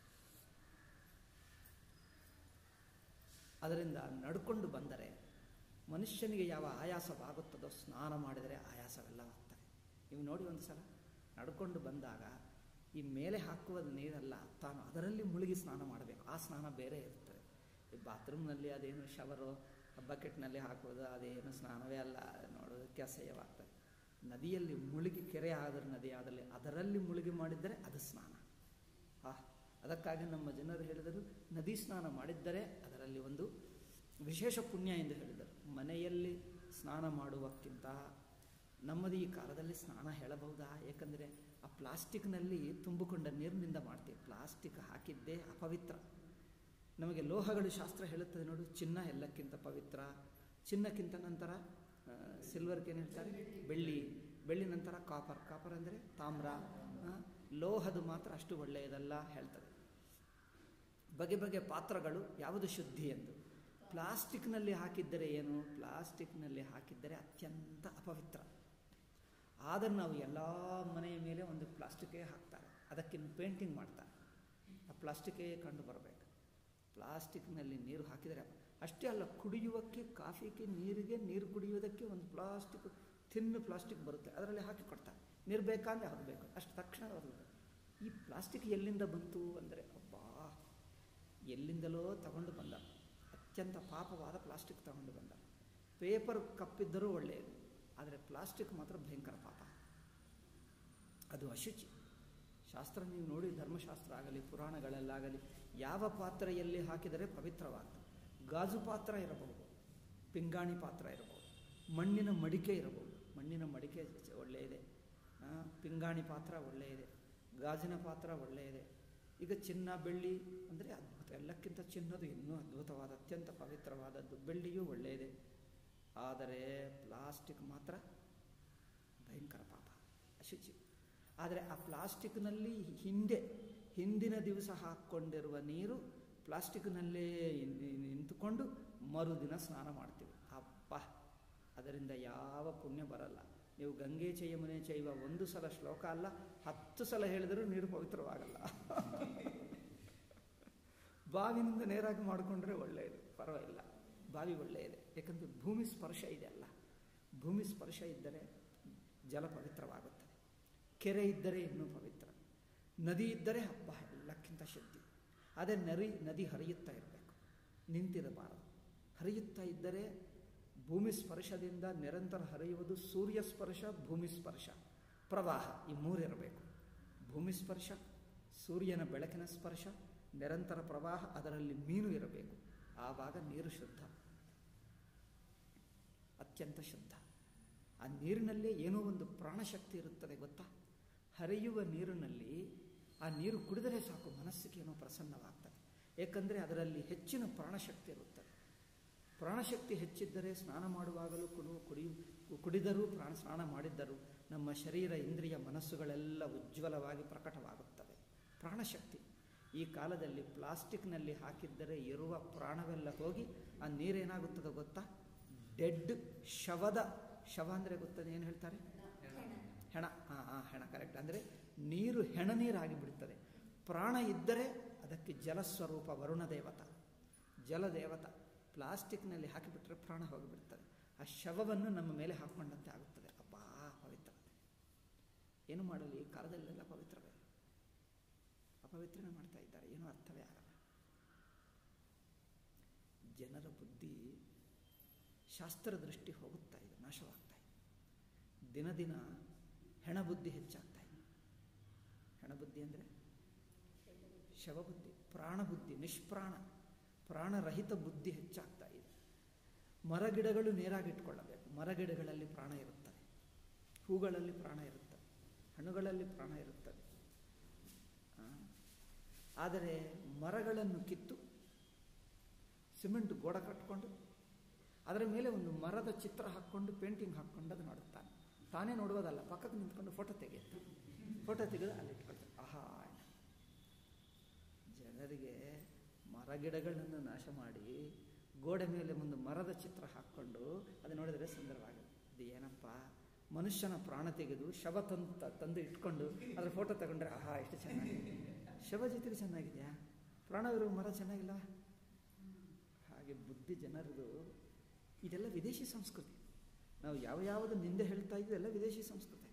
ಅದರಿಂದ ನಡ್ಕೊಂಡು ಬಂದರೆ ಮನುಷ್ಯನಿಗೆ ಯಾವ ಆಯಾಸವಾಗುತ್ತದೋ ಸ್ನಾನ ಮಾಡಿದರೆ ಆಯಾಸವೆಲ್ಲ ಹೋಗ್ತದೆ ನೀವು ನೋಡಿ ಒಂದು ಸಲ ನಡ್ಕೊಂಡು ಬಂದಾಗ ಈ ಮೇಲೆ ಹಾಕುವ ನೀರಲ್ಲ ತಾನು ಅದರಲ್ಲಿ ಮುಳುಗಿ ಸ್ನಾನ ಮಾಡಬೇಕು ಆ ಸ್ನಾನ ಬೇರೆ ಇರ್ತದೆ ಈ ಬಾತ್ರೂಮ್ನಲ್ಲಿ ಅದೇನು ಶವರು ಬಕೆಟ್ನಲ್ಲಿ ಹಾಕೋದು ಅದೇನು ಸ್ನಾನವೇ ಅಲ್ಲ ನೋಡೋದಕ್ಕೆ ಅಸಹ್ಯವಾಗ್ತದೆ ನದಿಯಲ್ಲಿ ಮುಳುಗಿ ಕೆರೆ ಆದರೂ ನದಿ ಆದಲ್ಲಿ ಅದರಲ್ಲಿ ಮುಳುಗಿ ಮಾಡಿದ್ದರೆ ಅದು ಸ್ನಾನ ಆ ಅದಕ್ಕಾಗಿ ನಮ್ಮ ಜನರು ಹೇಳಿದರು ನದಿ ಸ್ನಾನ ಮಾಡಿದ್ದರೆ ಅದರಲ್ಲಿ ಒಂದು ವಿಶೇಷ ಪುಣ್ಯ ಎಂದು ಹೇಳಿದರು ಮನೆಯಲ್ಲಿ ಸ್ನಾನ ಮಾಡುವಕ್ಕಿಂತ ನಮ್ಮದು ಈ ಕಾಲದಲ್ಲಿ ಸ್ನಾನ ಹೇಳಬಹುದಾ ಏಕೆಂದರೆ ಆ ಪ್ಲಾಸ್ಟಿಕ್ನಲ್ಲಿ ತುಂಬಿಕೊಂಡ ನೀರಿನಿಂದ ಮಾಡ್ತೀವಿ ಪ್ಲಾಸ್ಟಿಕ್ ಹಾಕಿದ್ದೇ ಅಪವಿತ್ರ ನಮಗೆ ಲೋಹಗಳು ಶಾಸ್ತ್ರ ಹೇಳುತ್ತದೆ ನೋಡು ಚಿನ್ನ ಎಲ್ಲಕ್ಕಿಂತ ಪವಿತ್ರ ಚಿನ್ನಕ್ಕಿಂತ ನಂತರ ಸಿಲ್ವರ್ಗೆ ಏನು ಹೇಳ್ತಾರೆ ಬೆಳ್ಳಿ ಬೆಳ್ಳಿ ನಂತರ ಕಾಪರ್ ಕಾಪರ್ ಅಂದರೆ ತಾಮ್ರ ಲೋಹದು ಮಾತ್ರ ಅಷ್ಟು ಒಳ್ಳೆಯದಲ್ಲ ಹೇಳ್ತದೆ ಬಗೆ ಬಗೆ ಪಾತ್ರಗಳು ಯಾವುದು ಶುದ್ಧಿ ಎಂದು ಪ್ಲಾಸ್ಟಿಕ್ನಲ್ಲಿ ಹಾಕಿದ್ದರೆ ಏನು ಪ್ಲಾಸ್ಟಿಕ್ನಲ್ಲಿ ಹಾಕಿದ್ದರೆ ಅತ್ಯಂತ ಅಪವಿತ್ರ ಆದರೆ ನಾವು ಎಲ್ಲ ಮನೆಯ ಮೇಲೆ ಒಂದು ಪ್ಲಾಸ್ಟಿಕೇ ಹಾಕ್ತಾರೆ ಅದಕ್ಕೆ ಪೇಂಟಿಂಗ್ ಮಾಡ್ತಾರೆ ಆ ಪ್ಲಾಸ್ಟಿಕೇ ಕಂಡು ಬರಬೇಕು ಪ್ಲಾಸ್ಟಿಕ್ನಲ್ಲಿ ನೀರು ಹಾಕಿದರೆ ಅಷ್ಟೇ ಅಲ್ಲ ಕುಡಿಯುವಕ್ಕೆ ಕಾಫಿಗೆ ನೀರಿಗೆ ನೀರು ಕುಡಿಯುವುದಕ್ಕೆ ಒಂದು ಪ್ಲಾಸ್ಟಿಕ್ ಥಿನ್ ಪ್ಲಾಸ್ಟಿಕ್ ಬರುತ್ತೆ ಅದರಲ್ಲಿ ಹಾಕಿ ಕೊಡ್ತಾರೆ ನೀರು ಬೇಕಾಂದರೆ ಅದು ಬೇಕು ಅಷ್ಟು ತಕ್ಷಣ ಅದು ಈ ಪ್ಲಾಸ್ಟಿಕ್ ಎಲ್ಲಿಂದ ಬಂತು ಅಂದರೆ ಅಬ್ಬಾ ಎಲ್ಲಿಂದಲೋ ತಗೊಂಡು ಬಂದ ಅತ್ಯಂತ ಪಾಪವಾದ ಪ್ಲಾಸ್ಟಿಕ್ ತಗೊಂಡು ಬಂದ ಪೇಪರ್ ಕಪ್ಪಿದ್ದರೂ ಒಳ್ಳೆಯದು ಆದರೆ ಪ್ಲಾಸ್ಟಿಕ್ ಮಾತ್ರ ಭಯಂಕರ ಪಾಪ ಅದು ಅಶುಚಿ ಶಾಸ್ತ್ರ ನೀವು ನೋಡಿ ಧರ್ಮಶಾಸ್ತ್ರ ಆಗಲಿ ಪುರಾಣಗಳಲ್ಲಾಗಲಿ ಯಾವ ಪಾತ್ರೆಯಲ್ಲಿ ಹಾಕಿದರೆ ಪವಿತ್ರವಾಗ್ತದೆ ಗಾಜು ಪಾತ್ರ ಇರಬಹುದು ಪಿಂಗಾಣಿ ಪಾತ್ರ ಇರಬಹುದು ಮಣ್ಣಿನ ಮಡಿಕೆ ಇರಬಹುದು ಮಣ್ಣಿನ ಮಡಿಕೆ ಒಳ್ಳೆಯದೆ ಆ, ಪಿಂಗಾಣಿ ಪಾತ್ರ ಒಳ್ಳೆಯದೆ ಗಾಜಿನ ಪಾತ್ರ ಒಳ್ಳೆಯದೆ ಈಗ ಚಿನ್ನ ಬೆಳ್ಳಿ ಅಂದರೆ ಅದ್ಭುತ ಎಲ್ಲಕ್ಕಿಂತ ಚಿನ್ನದು ಇನ್ನೂ ಅದ್ಭುತವಾದ ಅತ್ಯಂತ ಪವಿತ್ರವಾದದ್ದು ಬೆಳ್ಳಿಯೂ ಒಳ್ಳೆಯದೆ ಆದರೆ ಪ್ಲಾಸ್ಟಿಕ್ ಮಾತ್ರ ಭಯಂಕರ ಪಾಪ ಅಶುಚಿ ಆದರೆ ಆ ಪ್ಲಾಸ್ಟಿಕ್ನಲ್ಲಿ ಹಿಂದೆ ಹಿಂದಿನ ದಿವಸ ಹಾಕ್ಕೊಂಡಿರುವ ನೀರು ಪ್ಲಾಸ್ಟಿಕ್ನಲ್ಲೇ ನಿಂತುಕೊಂಡು ಮರುದಿನ ಸ್ನಾನ ಮಾಡ್ತೀವಿ ಅಪ್ಪ ಅದರಿಂದ ಯಾವ ಪುಣ್ಯ ಬರಲ್ಲ ನೀವು ಗಂಗೆ ಚೈಯಮನೆ ಚೈವ ಒಂದು ಸಲ ಶ್ಲೋಕ ಅಲ್ಲ ಹತ್ತು ಸಲ ಹೇಳಿದರೂ ನೀರು ಪವಿತ್ರವಾಗಲ್ಲ ಬಾವಿನಿಂದ ನೇರಾಗಿ ಮಾಡಿಕೊಂಡ್ರೆ ಒಳ್ಳೆಯದು ಪರವಾಗಿಲ್ಲ ಬಾವಿ ಒಳ್ಳೆಯದೆ ಯಾಕಂದರೆ ಭೂಮಿ ಸ್ಪರ್ಶ ಇದೆ ಅಲ್ಲ ಭೂಮಿ ಸ್ಪರ್ಶ ಇದ್ದರೆ ಜಲ ಪವಿತ್ರವಾಗುತ್ತದೆ ಕೆರೆ ಇದ್ದರೆ ಇನ್ನೂ ಪವಿತ್ರ ನದಿ ಇದ್ದರೆ ಹಬ್ಬ ಎಲ್ಲಕ್ಕಿಂತ ಶುದ್ಧಿ ಅದೇ ನರಿ ನದಿ ಹರಿಯುತ್ತಾ ಇರಬೇಕು ನಿಂತಿರಬಾರದು ಹರಿಯುತ್ತಾ ಇದ್ದರೆ ಭೂಮಿ ಸ್ಪರ್ಶದಿಂದ ನಿರಂತರ ಹರಿಯುವುದು ಸೂರ್ಯ ಸ್ಪರ್ಶ ಭೂಮಿ ಸ್ಪರ್ಶ ಪ್ರವಾಹ ಈ ಮೂರಿರಬೇಕು ಭೂಮಿ ಸ್ಪರ್ಶ ಸೂರ್ಯನ ಬೆಳಕಿನ ಸ್ಪರ್ಶ ನಿರಂತರ ಪ್ರವಾಹ ಅದರಲ್ಲಿ ಮೀನು ಇರಬೇಕು ಆವಾಗ ನೀರು ಶುದ್ಧ ಅತ್ಯಂತ ಶುದ್ಧ ಆ ನೀರಿನಲ್ಲೇ ಏನೋ ಒಂದು ಪ್ರಾಣಶಕ್ತಿ ಇರುತ್ತದೆ ಗೊತ್ತಾ ಹರಿಯುವ ನೀರಿನಲ್ಲಿ ಆ ನೀರು ಕುಡಿದರೆ ಸಾಕು ಮನಸ್ಸಿಗೆ ಏನೋ ಪ್ರಸನ್ನವಾಗ್ತದೆ ಏಕೆಂದರೆ ಅದರಲ್ಲಿ ಹೆಚ್ಚಿನ ಪ್ರಾಣಶಕ್ತಿ ಇರುತ್ತದೆ ಪ್ರಾಣಶಕ್ತಿ ಹೆಚ್ಚಿದ್ದರೆ ಸ್ನಾನ ಮಾಡುವಾಗಲೂ ಕುಡು ಕುಡಿಯು ಕುಡಿದರೂ ಪ್ರಾಣ ಸ್ನಾನ ಮಾಡಿದ್ದರೂ ನಮ್ಮ ಶರೀರ ಇಂದ್ರಿಯ ಮನಸ್ಸುಗಳೆಲ್ಲ ಉಜ್ವಲವಾಗಿ ಪ್ರಕಟವಾಗುತ್ತವೆ ಪ್ರಾಣಶಕ್ತಿ ಈ ಕಾಲದಲ್ಲಿ ಪ್ಲಾಸ್ಟಿಕ್ನಲ್ಲಿ ಹಾಕಿದ್ದರೆ ಇರುವ ಪ್ರಾಣವೆಲ್ಲ ಹೋಗಿ ಆ ನೀರೇನಾಗುತ್ತದೋ ಗೊತ್ತಾ ಡೆಡ್ ಶವದ ಶವ ಅಂದರೆ ಗೊತ್ತದೆ ಏನು ಹೇಳ್ತಾರೆ ಹೆಣ ಹಾಂ ಹಾಂ ಹೆಣ ಕರೆಕ್ಟ್ ಅಂದರೆ ನೀರು ಹೆಣ ನೀರಾಗಿ ಬಿಡುತ್ತದೆ ಪ್ರಾಣ ಇದ್ದರೆ ಅದಕ್ಕೆ ಜಲಸ್ವರೂಪ ವರುಣ ದೇವತ ಜಲದೇವತ ಪ್ಲಾಸ್ಟಿಕ್ನಲ್ಲಿ ಹಾಕಿಬಿಟ್ರೆ ಪ್ರಾಣ ಹೋಗಿಬಿಡ್ತದೆ ಆ ಶವವನ್ನು ನಮ್ಮ ಮೇಲೆ ಹಾಕೊಂಡಂತೆ ಆಗುತ್ತದೆ ಅಬ್ಬಾ ಪವಿತ್ರ ಏನು ಮಾಡಲಿ ಈ ಕಾಲದಲ್ಲೆಲ್ಲ ಪವಿತ್ರವೇ ಅಪವಿತ್ರನೇ ಮಾಡ್ತಾ ಇದ್ದಾರೆ ಏನೂ ಅರ್ಥವೇ ಆಗಲ್ಲ ಜನರ ಬುದ್ಧಿ ಶಾಸ್ತ್ರ ದೃಷ್ಟಿ ಹೋಗುತ್ತಾ ಇದೆ ನಾಶವಾಗ್ತಾ ಇದೆ ದಿನ ದಿನ ಹೆಣ ಬುದ್ಧಿ ಹೆಚ್ಚಾಗ್ತಾ ಇದೆ ಹೆಣ ಬುದ್ಧಿ ಅಂದರೆ ಶವಬುದ್ಧಿ ಪ್ರಾಣ ಬುದ್ಧಿ ನಿಷ್ಪ್ರಾಣ ಪ್ರಾಣರಹಿತ ಬುದ್ಧಿ ಹೆಚ್ಚಾಗ್ತಾ ಇದೆ ಮರಗಿಡಗಳು ನೇರಾಗಿಟ್ಕೊಳ್ಳಬೇಕು ಮರಗಿಡಗಳಲ್ಲಿ ಪ್ರಾಣ ಇರುತ್ತದೆ ಹೂಗಳಲ್ಲಿ ಪ್ರಾಣ ಇರುತ್ತದೆ ಹಣ್ಣುಗಳಲ್ಲಿ ಪ್ರಾಣ ಇರುತ್ತದೆ ಆ, ಆದರೆ ಮರಗಳನ್ನು ಕಿತ್ತು ಸಿಮೆಂಟ್ ಗೋಡ ಕಟ್ಕೊಂಡು ಅದರ ಮೇಲೆ ಒಂದು ಮರದ ಚಿತ್ರ ಹಾಕ್ಕೊಂಡು ಪೇಂಟಿಂಗ್ ಹಾಕ್ಕೊಂಡು ಅದು ನೋಡುತ್ತಾನೆ ತಾನೇ ನೋಡುವುದಲ್ಲ ಪಕ್ಕಕ್ಕೆ ನಿಂತ್ಕೊಂಡು ಫೋಟೋ ತೆಗೆಯುತ್ತೆ ಫೋಟೋ ತೆಗೆದು ಅಲ್ಲಿ ಇಟ್ಕೊಳ್ತಾನೆ ಆಹಾ ಜನರಿಗೆ ಮರಗಿಡಗಳನ್ನು ನಾಶ ಮಾಡಿ ಗೋಡೆ ಮೇಲೆ ಒಂದು ಮರದ ಚಿತ್ರ ಹಾಕ್ಕೊಂಡು ಅದು ನೋಡಿದರೆ ಸುಂದರವಾಗುತ್ತೆ ಇದು ಏನಪ್ಪ ಮನುಷ್ಯನ ಪ್ರಾಣ ತೆಗೆದು ಶವ ತಂದು ತಂದು ಇಟ್ಕೊಂಡು ಅದರ ಫೋಟೋ ತಗೊಂಡ್ರೆ ಆಹಾ ಎಷ್ಟು ಚೆನ್ನಾಗಿದೆ ಶವ ಜೊತೆಗೆ ಚೆನ್ನಾಗಿದೆಯಾ ಪ್ರಾಣವಿರುವ ಮರ ಚೆನ್ನಾಗಿಲ್ಲ ಹಾಗೆ ಬುದ್ಧಿ ಜನರದು ಇದೆಲ್ಲ ವಿದೇಶಿ ಸಂಸ್ಕೃತಿ ನಾವು ಯಾವ ಯಾವುದು ನಿಂದೆ ಹೇಳ್ತಾ ಇದ್ವಿ ಎಲ್ಲ ವಿದೇಶಿ ಸಂಸ್ಕೃತಿ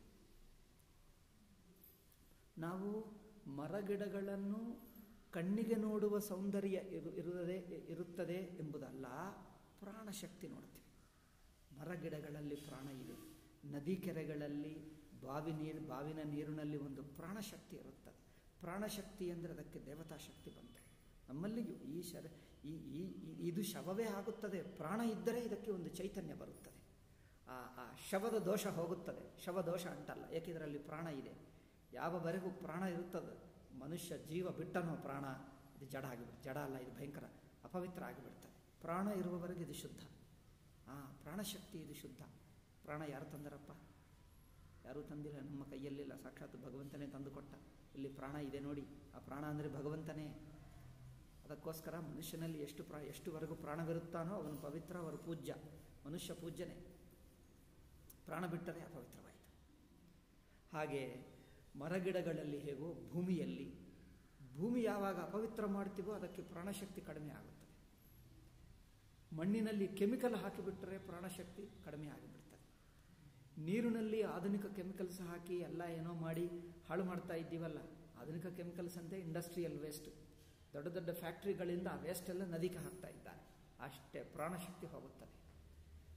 ನಾವು ಮರಗಿಡಗಳನ್ನು ಕಣ್ಣಿಗೆ ನೋಡುವ ಸೌಂದರ್ಯ ಇರು ಇರುವುದೇ ಇರುತ್ತದೆ ಎಂಬುದಲ್ಲ ಪ್ರಾಣಶಕ್ತಿ ನೋಡ್ತೀವಿ ಮರಗಿಡಗಳಲ್ಲಿ ಪ್ರಾಣ ಇದೆ ನದಿ ಕೆರೆಗಳಲ್ಲಿ ಬಾವಿ ನೀರು ಬಾವಿನ ನೀರಿನಲ್ಲಿ ಒಂದು ಪ್ರಾಣಶಕ್ತಿ ಇರುತ್ತದೆ ಪ್ರಾಣಶಕ್ತಿ ಅಂದರೆ ಅದಕ್ಕೆ ದೇವತಾ ಶಕ್ತಿ ಬಂತು ನಮ್ಮಲ್ಲಿಯೂ ಈ ಶರ ಈ ಈ ಈ- ಇದು ಶವವೇ ಆಗುತ್ತದೆ ಪ್ರಾಣ ಇದ್ದರೆ ಇದಕ್ಕೆ ಒಂದು ಚೈತನ್ಯ ಬರುತ್ತದೆ ಆ ಆ ಶವದ ದೋಷ ಹೋಗುತ್ತದೆ ಶವ ದೋಷ ಅಂಟಲ್ಲ ಏಕೆ ಇದರಲ್ಲಿ ಪ್ರಾಣ ಇದೆ ಯಾವವರೆಗೂ ಪ್ರಾಣ ಇರುತ್ತದೆ ಮನುಷ್ಯ ಜೀವ ಬಿಟ್ಟನೋ ಪ್ರಾಣ ಇದು ಜಡ ಆಗಿಬಿಡುತ್ತೆ ಜಡ ಅಲ್ಲ ಇದು ಭಯಂಕರ ಅಪವಿತ್ರ ಆಗಿಬಿಡ್ತದೆ ಪ್ರಾಣ ಇರುವವರೆಗೆ ಇದು ಶುದ್ಧ ಆ ಪ್ರಾಣಶಕ್ತಿ ಇದು ಶುದ್ಧ ಪ್ರಾಣ ಯಾರು ತಂದರಪ್ಪ ಯಾರೂ ತಂದಿಲ್ಲ ನಮ್ಮ ಕೈಯಲ್ಲಿಲ್ಲ ಸಾಕ್ಷಾತ್ ಭಗವಂತನೇ ತಂದುಕೊಟ್ಟ ಇಲ್ಲಿ ಪ್ರಾಣ ಇದೆ ನೋಡಿ ಆ ಪ್ರಾಣ ಅಂದರೆ ಭಗವಂತನೇ ಅದಕ್ಕೋಸ್ಕರ ಮನುಷ್ಯನಲ್ಲಿ ಎಷ್ಟು ಪ್ರಾ ಎಷ್ಟುವರೆಗೂ ಪ್ರಾಣವಿರುತ್ತಾನೋ ಅವನು ಪವಿತ್ರ ಅವರು ಪೂಜ್ಯ ಮನುಷ್ಯ ಪೂಜ್ಯನೇ ಪ್ರಾಣ ಬಿಟ್ಟರೆ ಅಪವಿತ್ರವಾಯಿತು ಹಾಗೆ ಮರಗಿಡಗಳಲ್ಲಿ ಹೇಗೋ ಭೂಮಿಯಲ್ಲಿ ಭೂಮಿ ಯಾವಾಗ ಅಪವಿತ್ರ ಮಾಡ್ತೀವೋ ಅದಕ್ಕೆ ಪ್ರಾಣಶಕ್ತಿ ಕಡಿಮೆ ಆಗುತ್ತದೆ ಮಣ್ಣಿನಲ್ಲಿ ಕೆಮಿಕಲ್ ಹಾಕಿಬಿಟ್ಟರೆ ಪ್ರಾಣಶಕ್ತಿ ಕಡಿಮೆ ಆಗಿಬಿಡ್ತದೆ ನೀರಿನಲ್ಲಿ ಆಧುನಿಕ ಕೆಮಿಕಲ್ಸ್ ಹಾಕಿ ಎಲ್ಲ ಏನೋ ಮಾಡಿ ಹಾಳು ಮಾಡ್ತಾ ಇದ್ದೀವಲ್ಲ ಆಧುನಿಕ ಕೆಮಿಕಲ್ಸ್ ಅಂತೆ ಇಂಡಸ್ಟ್ರಿಯಲ್ ವೇಸ್ಟ್ ದೊಡ್ಡ ದೊಡ್ಡ ಫ್ಯಾಕ್ಟ್ರಿಗಳಿಂದ ಆ ವೇಸ್ಟ್ ಎಲ್ಲ ನದಿಗೆ ಹಾಕ್ತಾ ಇದ್ದಾರೆ ಅಷ್ಟೇ ಪ್ರಾಣಶಕ್ತಿ ಹೋಗುತ್ತದೆ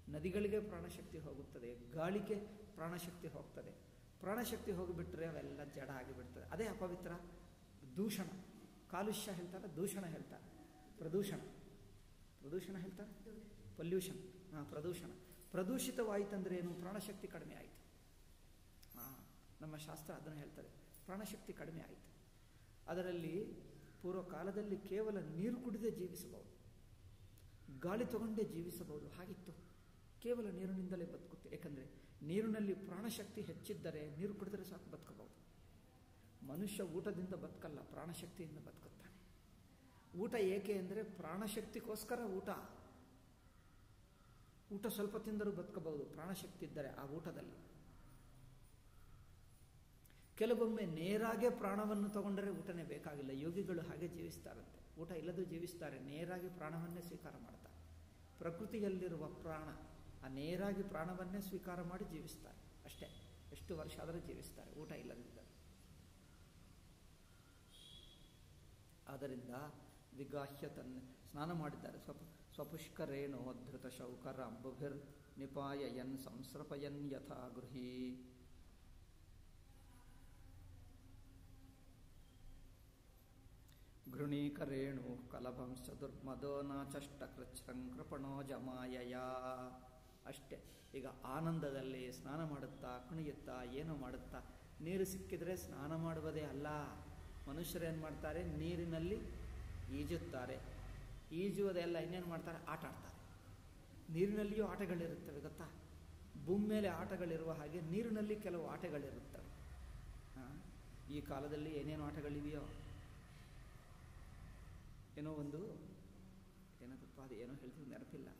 ನದಿಗಳಿಗೆ ಪ್ರಾಣಶಕ್ತಿ ಹೋಗುತ್ತದೆ ಗಾಳಿಗೆ ಪ್ರಾಣಶಕ್ತಿ ಹೋಗ್ತದೆ ಪ್ರಾಣಶಕ್ತಿ ಹೋಗಿಬಿಟ್ರೆ ಅವೆಲ್ಲ ಜಡ ಆಗಿಬಿಡ್ತದೆ ಅದೇ ಅಪವಿತ್ರ ದೂಷಣ ಕಾಲುಷ್ಯ ಹೇಳ್ತಾರೆ ದೂಷಣ ಹೇಳ್ತಾರೆ ಪ್ರದೂಷಣ ಪ್ರದೂಷಣ ಹೇಳ್ತಾರೆ ಪೊಲ್ಯೂಷನ್ ಹಾಂ ಪ್ರದೂಷಣ ಪ್ರದೂಷಿತವಾಯಿತಂದ್ರೆ ಏನು ಪ್ರಾಣಶಕ್ತಿ ಕಡಿಮೆ ಆಯಿತು ಹಾಂ ನಮ್ಮ ಶಾಸ್ತ್ರ ಅದನ್ನು ಹೇಳ್ತಾರೆ ಪ್ರಾಣಶಕ್ತಿ ಕಡಿಮೆ ಆಯಿತು ಅದರಲ್ಲಿ ಪೂರ್ವ ಕಾಲದಲ್ಲಿ ಕೇವಲ ನೀರು ಕುಡಿದೇ ಜೀವಿಸಬಹುದು ಗಾಳಿ ತಗೊಂಡೇ ಜೀವಿಸಬಹುದು ಹಾಗಿತ್ತು ಕೇವಲ ನೀರಿನಿಂದಲೇ ಬದುಕುತ್ತೆ ಏಕೆಂದರೆ ನೀರಿನಲ್ಲಿ ಪ್ರಾಣಶಕ್ತಿ ಹೆಚ್ಚಿದ್ದರೆ ನೀರು ಕುಡಿದರೆ ಸಾಕು ಬದುಕಬಹುದು ಮನುಷ್ಯ ಊಟದಿಂದ ಬದುಕಲ್ಲ ಪ್ರಾಣಶಕ್ತಿಯಿಂದ ಬದುಕುತ್ತಾನೆ ಊಟ ಏಕೆ ಅಂದರೆ ಪ್ರಾಣಶಕ್ತಿಗೋಸ್ಕರ ಊಟ ಊಟ ಸ್ವಲ್ಪ ತಿಂದರೂ ಬದುಕಬಹುದು ಪ್ರಾಣಶಕ್ತಿ ಇದ್ದರೆ ಆ ಊಟದಲ್ಲಿ ಕೆಲವೊಮ್ಮೆ ನೇರಾಗೆ ಪ್ರಾಣವನ್ನು ತಗೊಂಡರೆ ಊಟನೇ ಬೇಕಾಗಿಲ್ಲ ಯೋಗಿಗಳು ಹಾಗೆ ಜೀವಿಸ್ತಾರಂತೆ ಊಟ ಇಲ್ಲದೂ ಜೀವಿಸ್ತಾರೆ ನೇರಾಗಿ ಪ್ರಾಣವನ್ನೇ ಸ್ವೀಕಾರ ಮಾಡ್ತಾರೆ ಪ್ರಕೃತಿಯಲ್ಲಿರುವ ಪ್ರಾಣ ಆ ನೇರಾಗಿ ಪ್ರಾಣವನ್ನೇ ಸ್ವೀಕಾರ ಮಾಡಿ ಜೀವಿಸ್ತಾರೆ ಅಷ್ಟೇ ಎಷ್ಟು ವರ್ಷ ಆದರೂ ಜೀವಿಸ್ತಾರೆ ಊಟ ಇಲ್ಲದಿದ್ದರೆ ಆದ್ದರಿಂದ ವಿಗಾಹ್ಯ ತನ್ನ ಸ್ನಾನ ಮಾಡಿದ್ದಾರೆ ಸ್ವಪ ಸ್ವಪುಷ್ಕರೇಣೋ ಧೃತ ಶೌಕರ ಅಂಬುಭಿರ್ ನಿಪಾಯಯನ್ ಸಂಸ್ರಪಯನ್ ಯಥಾ ಗೃಹೀ ಘೃಣೀಕರೇಣು ಕಲಭಂಶ ದುರ್ಮದೋ ನಾಚಷ್ಟಕೃಚ್ಛೃಂಕೃಪಣೋ ಜಮಾಯಯ ಅಷ್ಟೇ ಈಗ ಆನಂದದಲ್ಲಿ ಸ್ನಾನ ಮಾಡುತ್ತಾ ಕುಣಿಯುತ್ತಾ ಏನೋ ಮಾಡುತ್ತಾ ನೀರು ಸಿಕ್ಕಿದರೆ ಸ್ನಾನ ಮಾಡುವುದೇ ಅಲ್ಲ ಮನುಷ್ಯರು ಏನು ಮಾಡ್ತಾರೆ ನೀರಿನಲ್ಲಿ ಈಜುತ್ತಾರೆ ಈಜುವುದೆಲ್ಲ ಇನ್ನೇನು ಮಾಡ್ತಾರೆ ಆಟ ಆಡ್ತಾರೆ ನೀರಿನಲ್ಲಿಯೂ ಆಟಗಳಿರುತ್ತವೆ ಗೊತ್ತಾ ಭೂಮಿ ಮೇಲೆ ಆಟಗಳಿರುವ ಹಾಗೆ ನೀರಿನಲ್ಲಿ ಕೆಲವು ಆಟಗಳಿರುತ್ತವೆ ಈ ಕಾಲದಲ್ಲಿ ಏನೇನು ಆಟಗಳಿವೆಯೋ ಏನೋ ಒಂದು ಏನದಪ್ಪ ಅದು ಏನೋ ಹೇಳ್ತೀವಿ ನೆನಪಿಲ್ಲ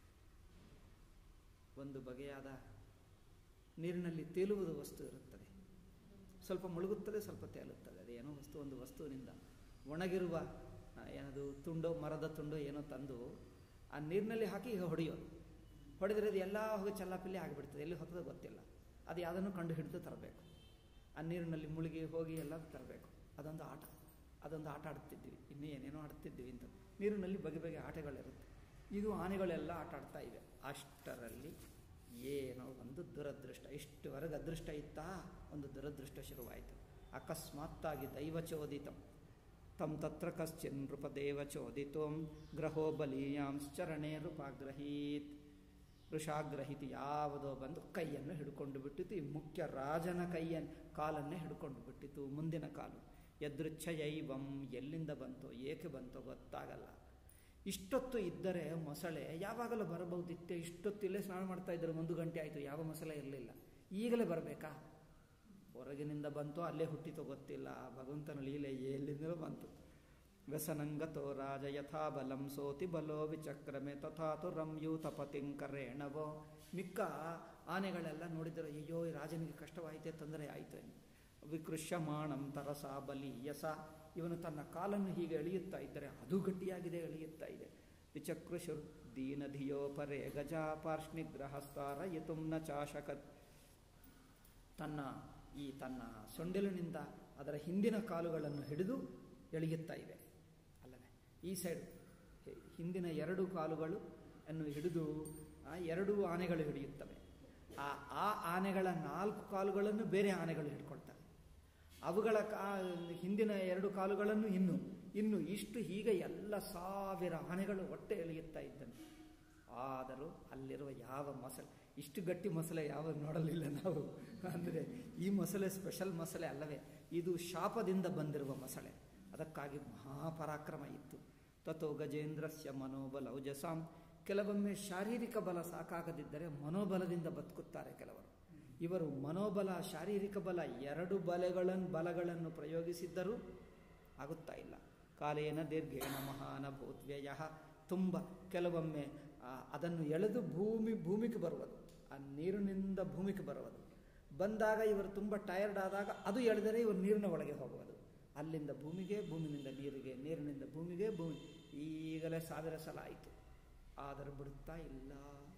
ಒಂದು ಬಗೆಯಾದ ನೀರಿನಲ್ಲಿ ತೇಲುವುದು ವಸ್ತು ಇರುತ್ತದೆ ಸ್ವಲ್ಪ ಮುಳುಗುತ್ತದೆ ಸ್ವಲ್ಪ ತೇಲುತ್ತದೆ ಅದು ಏನೋ ವಸ್ತು ಒಂದು ವಸ್ತುವಿನಿಂದ ಒಣಗಿರುವ ಏನದು ತುಂಡು ಮರದ ತುಂಡು ಏನೋ ತಂದು ಆ ನೀರಿನಲ್ಲಿ ಹಾಕಿ ಈಗ ಹೊಡೆಯೋದು ಹೊಡೆದ್ರೆ ಅದು ಎಲ್ಲ ಹೋಗಿ ಚಲ್ಲಾಪಿಲ್ಲಿ ಆಗಿಬಿಡ್ತದೆ ಎಲ್ಲಿ ಹೊತ್ತದ ಗೊತ್ತಿಲ್ಲ ಅದು ಯಾವುದನ್ನು ಕಂಡು ಹಿಡಿದು ತರಬೇಕು ಆ ನೀರಿನಲ್ಲಿ ಮುಳುಗಿ ಹೋಗಿ ಎಲ್ಲ ತರಬೇಕು ಅದೊಂದು ಆಟ ಅದೊಂದು ಆಟ ಆಡ್ತಿದ್ವಿ ಇನ್ನೂ ಏನೇನೋ ಆಡ್ತಿದ್ವಿ ಅಂತ ನೀರಿನಲ್ಲಿ ಬಗೆ ಬಗೆ ಆಟಗಳಿರುತ್ತೆ ಇದು ಆನೆಗಳೆಲ್ಲ ಆಟ ಆಡ್ತಾ ಇವೆ ಅಷ್ಟರಲ್ಲಿ ಏನೋ ಒಂದು ದುರದೃಷ್ಟ ಇಷ್ಟುವರೆಗೆ ಅದೃಷ್ಟ ಇತ್ತಾ ಒಂದು ದುರದೃಷ್ಟ ಶುರುವಾಯಿತು ಅಕಸ್ಮಾತ್ತಾಗಿ ದೈವಚೋದಿತಂ ತಂ ತತ್ರ ಕಶ್ಚಿನ್ ನೃಪದೇವ ಚೋದಿತೋಂ ಗ್ರಹೋ ಬಲೀಯಾಂಶ್ಚರಣೆ ರೂಪಾಗ್ರಹೀತ್ ವೃಷಾಗ್ರಹಿತ ಯಾವುದೋ ಬಂದು ಕೈಯನ್ನು ಹಿಡ್ಕೊಂಡು ಬಿಟ್ಟಿತು ಈ ಮುಖ್ಯ ರಾಜನ ಕೈಯನ್ನು ಕಾಲನ್ನೇ ಹಿಡ್ಕೊಂಡು ಬಿಟ್ಟಿತು ಮುಂದಿನ ಕಾಲು ಯದೃಚ್ಛಯೈವಂ ಎಲ್ಲಿಂದ ಬಂತೋ ಏಕೆ ಬಂತೋ ಗೊತ್ತಾಗಲ್ಲ ಇಷ್ಟೊತ್ತು ಇದ್ದರೆ ಮೊಸಳೆ ಯಾವಾಗಲೂ ಬರಬಹುದಿತ್ತೆ ಇಷ್ಟೊತ್ತು ಇಲ್ಲೇ ಸ್ನಾನ ಮಾಡ್ತಾ ಇದ್ದರು ಒಂದು ಗಂಟೆ ಆಯಿತು ಯಾವ ಮೊಸಳೆ ಇರಲಿಲ್ಲ ಈಗಲೇ ಬರಬೇಕಾ ಹೊರಗಿನಿಂದ ಬಂತೋ ಅಲ್ಲೇ ಹುಟ್ಟಿತೋ ಗೊತ್ತಿಲ್ಲ ಭಗವಂತನ ಲೀಲೆ ಎಲ್ಲಿಂದಲೂ ಬಂತು ವ್ಯಸನಂಗತೋ ರಾಜ ಯಥಾ ಬಲಂ ಸೋತಿ ಬಲೋ ವಿಚಕ್ರಮೆ ತಥಾತು ರಂಯೂತ ಪತಿಂಕರೇಣವೋ ಮಿಕ್ಕ ಆನೆಗಳೆಲ್ಲ ನೋಡಿದರೆ ಅಯ್ಯೋ ಈ ರಾಜನಿಗೆ ಕಷ್ಟವಾಯಿತೆ ತೊಂದರೆ ಆಯಿತು ಎಂದು ವಿಕೃಷ್ಯಮಾಣಂ ತರಸ ಬಲಿ ಯಸ ಇವನು ತನ್ನ ಕಾಲನ್ನು ಹೀಗೆ ಎಳೆಯುತ್ತಾ ಇದ್ದರೆ ಅದು ಗಟ್ಟಿಯಾಗಿದೆ ಎಳೆಯುತ್ತಾ ಇದೆ ವಿಚಕೃಷುರ್ ದೀನಧಿಯೋ ಪರೇ ಗಜ ಪಾರ್ಷ್ಣಿಗ್ರಹಸ್ತಾರ ಯತುಂ ನ ಚಾಶಕತ್ ತನ್ನ ಈ ತನ್ನ ಸೊಂಡಿಲಿನಿಂದ ಅದರ ಹಿಂದಿನ ಕಾಲುಗಳನ್ನು ಹಿಡಿದು ಎಳೆಯುತ್ತಾ ಇವೆ ಅಲ್ಲವೇ ಈ ಸೈಡ್ ಹಿಂದಿನ ಎರಡು ಕಾಲುಗಳು ಅನ್ನು ಹಿಡಿದು ಆ ಎರಡೂ ಆನೆಗಳು ಹಿಡಿಯುತ್ತವೆ ಆ ಆ ಆನೆಗಳ ನಾಲ್ಕು ಕಾಲುಗಳನ್ನು ಬೇರೆ ಆನೆಗಳು ಹಿಡ್ಕೊಳ್ತವೆ ಅವುಗಳ ಕಾ ಹಿಂದಿನ ಎರಡು ಕಾಲುಗಳನ್ನು ಇನ್ನು ಇನ್ನು ಇಷ್ಟು ಹೀಗೆ ಎಲ್ಲ ಸಾವಿರ ಆನೆಗಳು ಹೊಟ್ಟೆ ಎಳೆಯುತ್ತಾ ಇದ್ದನು ಆದರೂ ಅಲ್ಲಿರುವ ಯಾವ ಮೊಸಳೆ ಇಷ್ಟು ಗಟ್ಟಿ ಮೊಸಳೆ ಯಾವ ನೋಡಲಿಲ್ಲ ನಾವು ಅಂದರೆ ಈ ಮೊಸಳೆ ಸ್ಪೆಷಲ್ ಮೊಸಳೆ ಅಲ್ಲವೇ ಇದು ಶಾಪದಿಂದ ಬಂದಿರುವ ಮೊಸಳೆ ಅದಕ್ಕಾಗಿ ಮಹಾಪರಾಕ್ರಮ ಇತ್ತು ತಥೋ ಗಜೇಂದ್ರಸ್ಯ ಮನೋಬಲ ಔಜಸಾಂ ಕೆಲವೊಮ್ಮೆ ಶಾರೀರಿಕ ಬಲ ಸಾಕಾಗದಿದ್ದರೆ ಮನೋಬಲದಿಂದ ಬದುಕುತ್ತಾರೆ ಕೆಲವರು ಇವರು ಮನೋಬಲ ಶಾರೀರಿಕ ಬಲ ಎರಡು ಬಲೆಗಳನ್ನು ಬಲಗಳನ್ನು ಪ್ರಯೋಗಿಸಿದ್ದರೂ ಆಗುತ್ತಾ ಇಲ್ಲ ಕಾಲೇನ ದೀರ್ಘೇಣ ಮಹಾನ ಭೂತ್ವ್ಯಯ ತುಂಬ ಕೆಲವೊಮ್ಮೆ ಅದನ್ನು ಎಳೆದು ಭೂಮಿ ಭೂಮಿಗೆ ಬರುವುದು ಆ ನೀರಿನಿಂದ ಭೂಮಿಗೆ ಬರುವುದು ಬಂದಾಗ ಇವರು ತುಂಬ ಟಯರ್ಡ್ ಆದಾಗ ಅದು ಎಳೆದರೆ ಇವರು ನೀರಿನ ಒಳಗೆ ಹೋಗುವುದು ಅಲ್ಲಿಂದ ಭೂಮಿಗೆ ಭೂಮಿನಿಂದ ನೀರಿಗೆ ನೀರಿನಿಂದ ಭೂಮಿಗೆ ಭೂಮಿ ಈಗಲೇ ಸಾವಿರ ಸಲ ಆಯಿತು ಆದರೂ ಬಿಡುತ್ತಾ ಇಲ್ಲ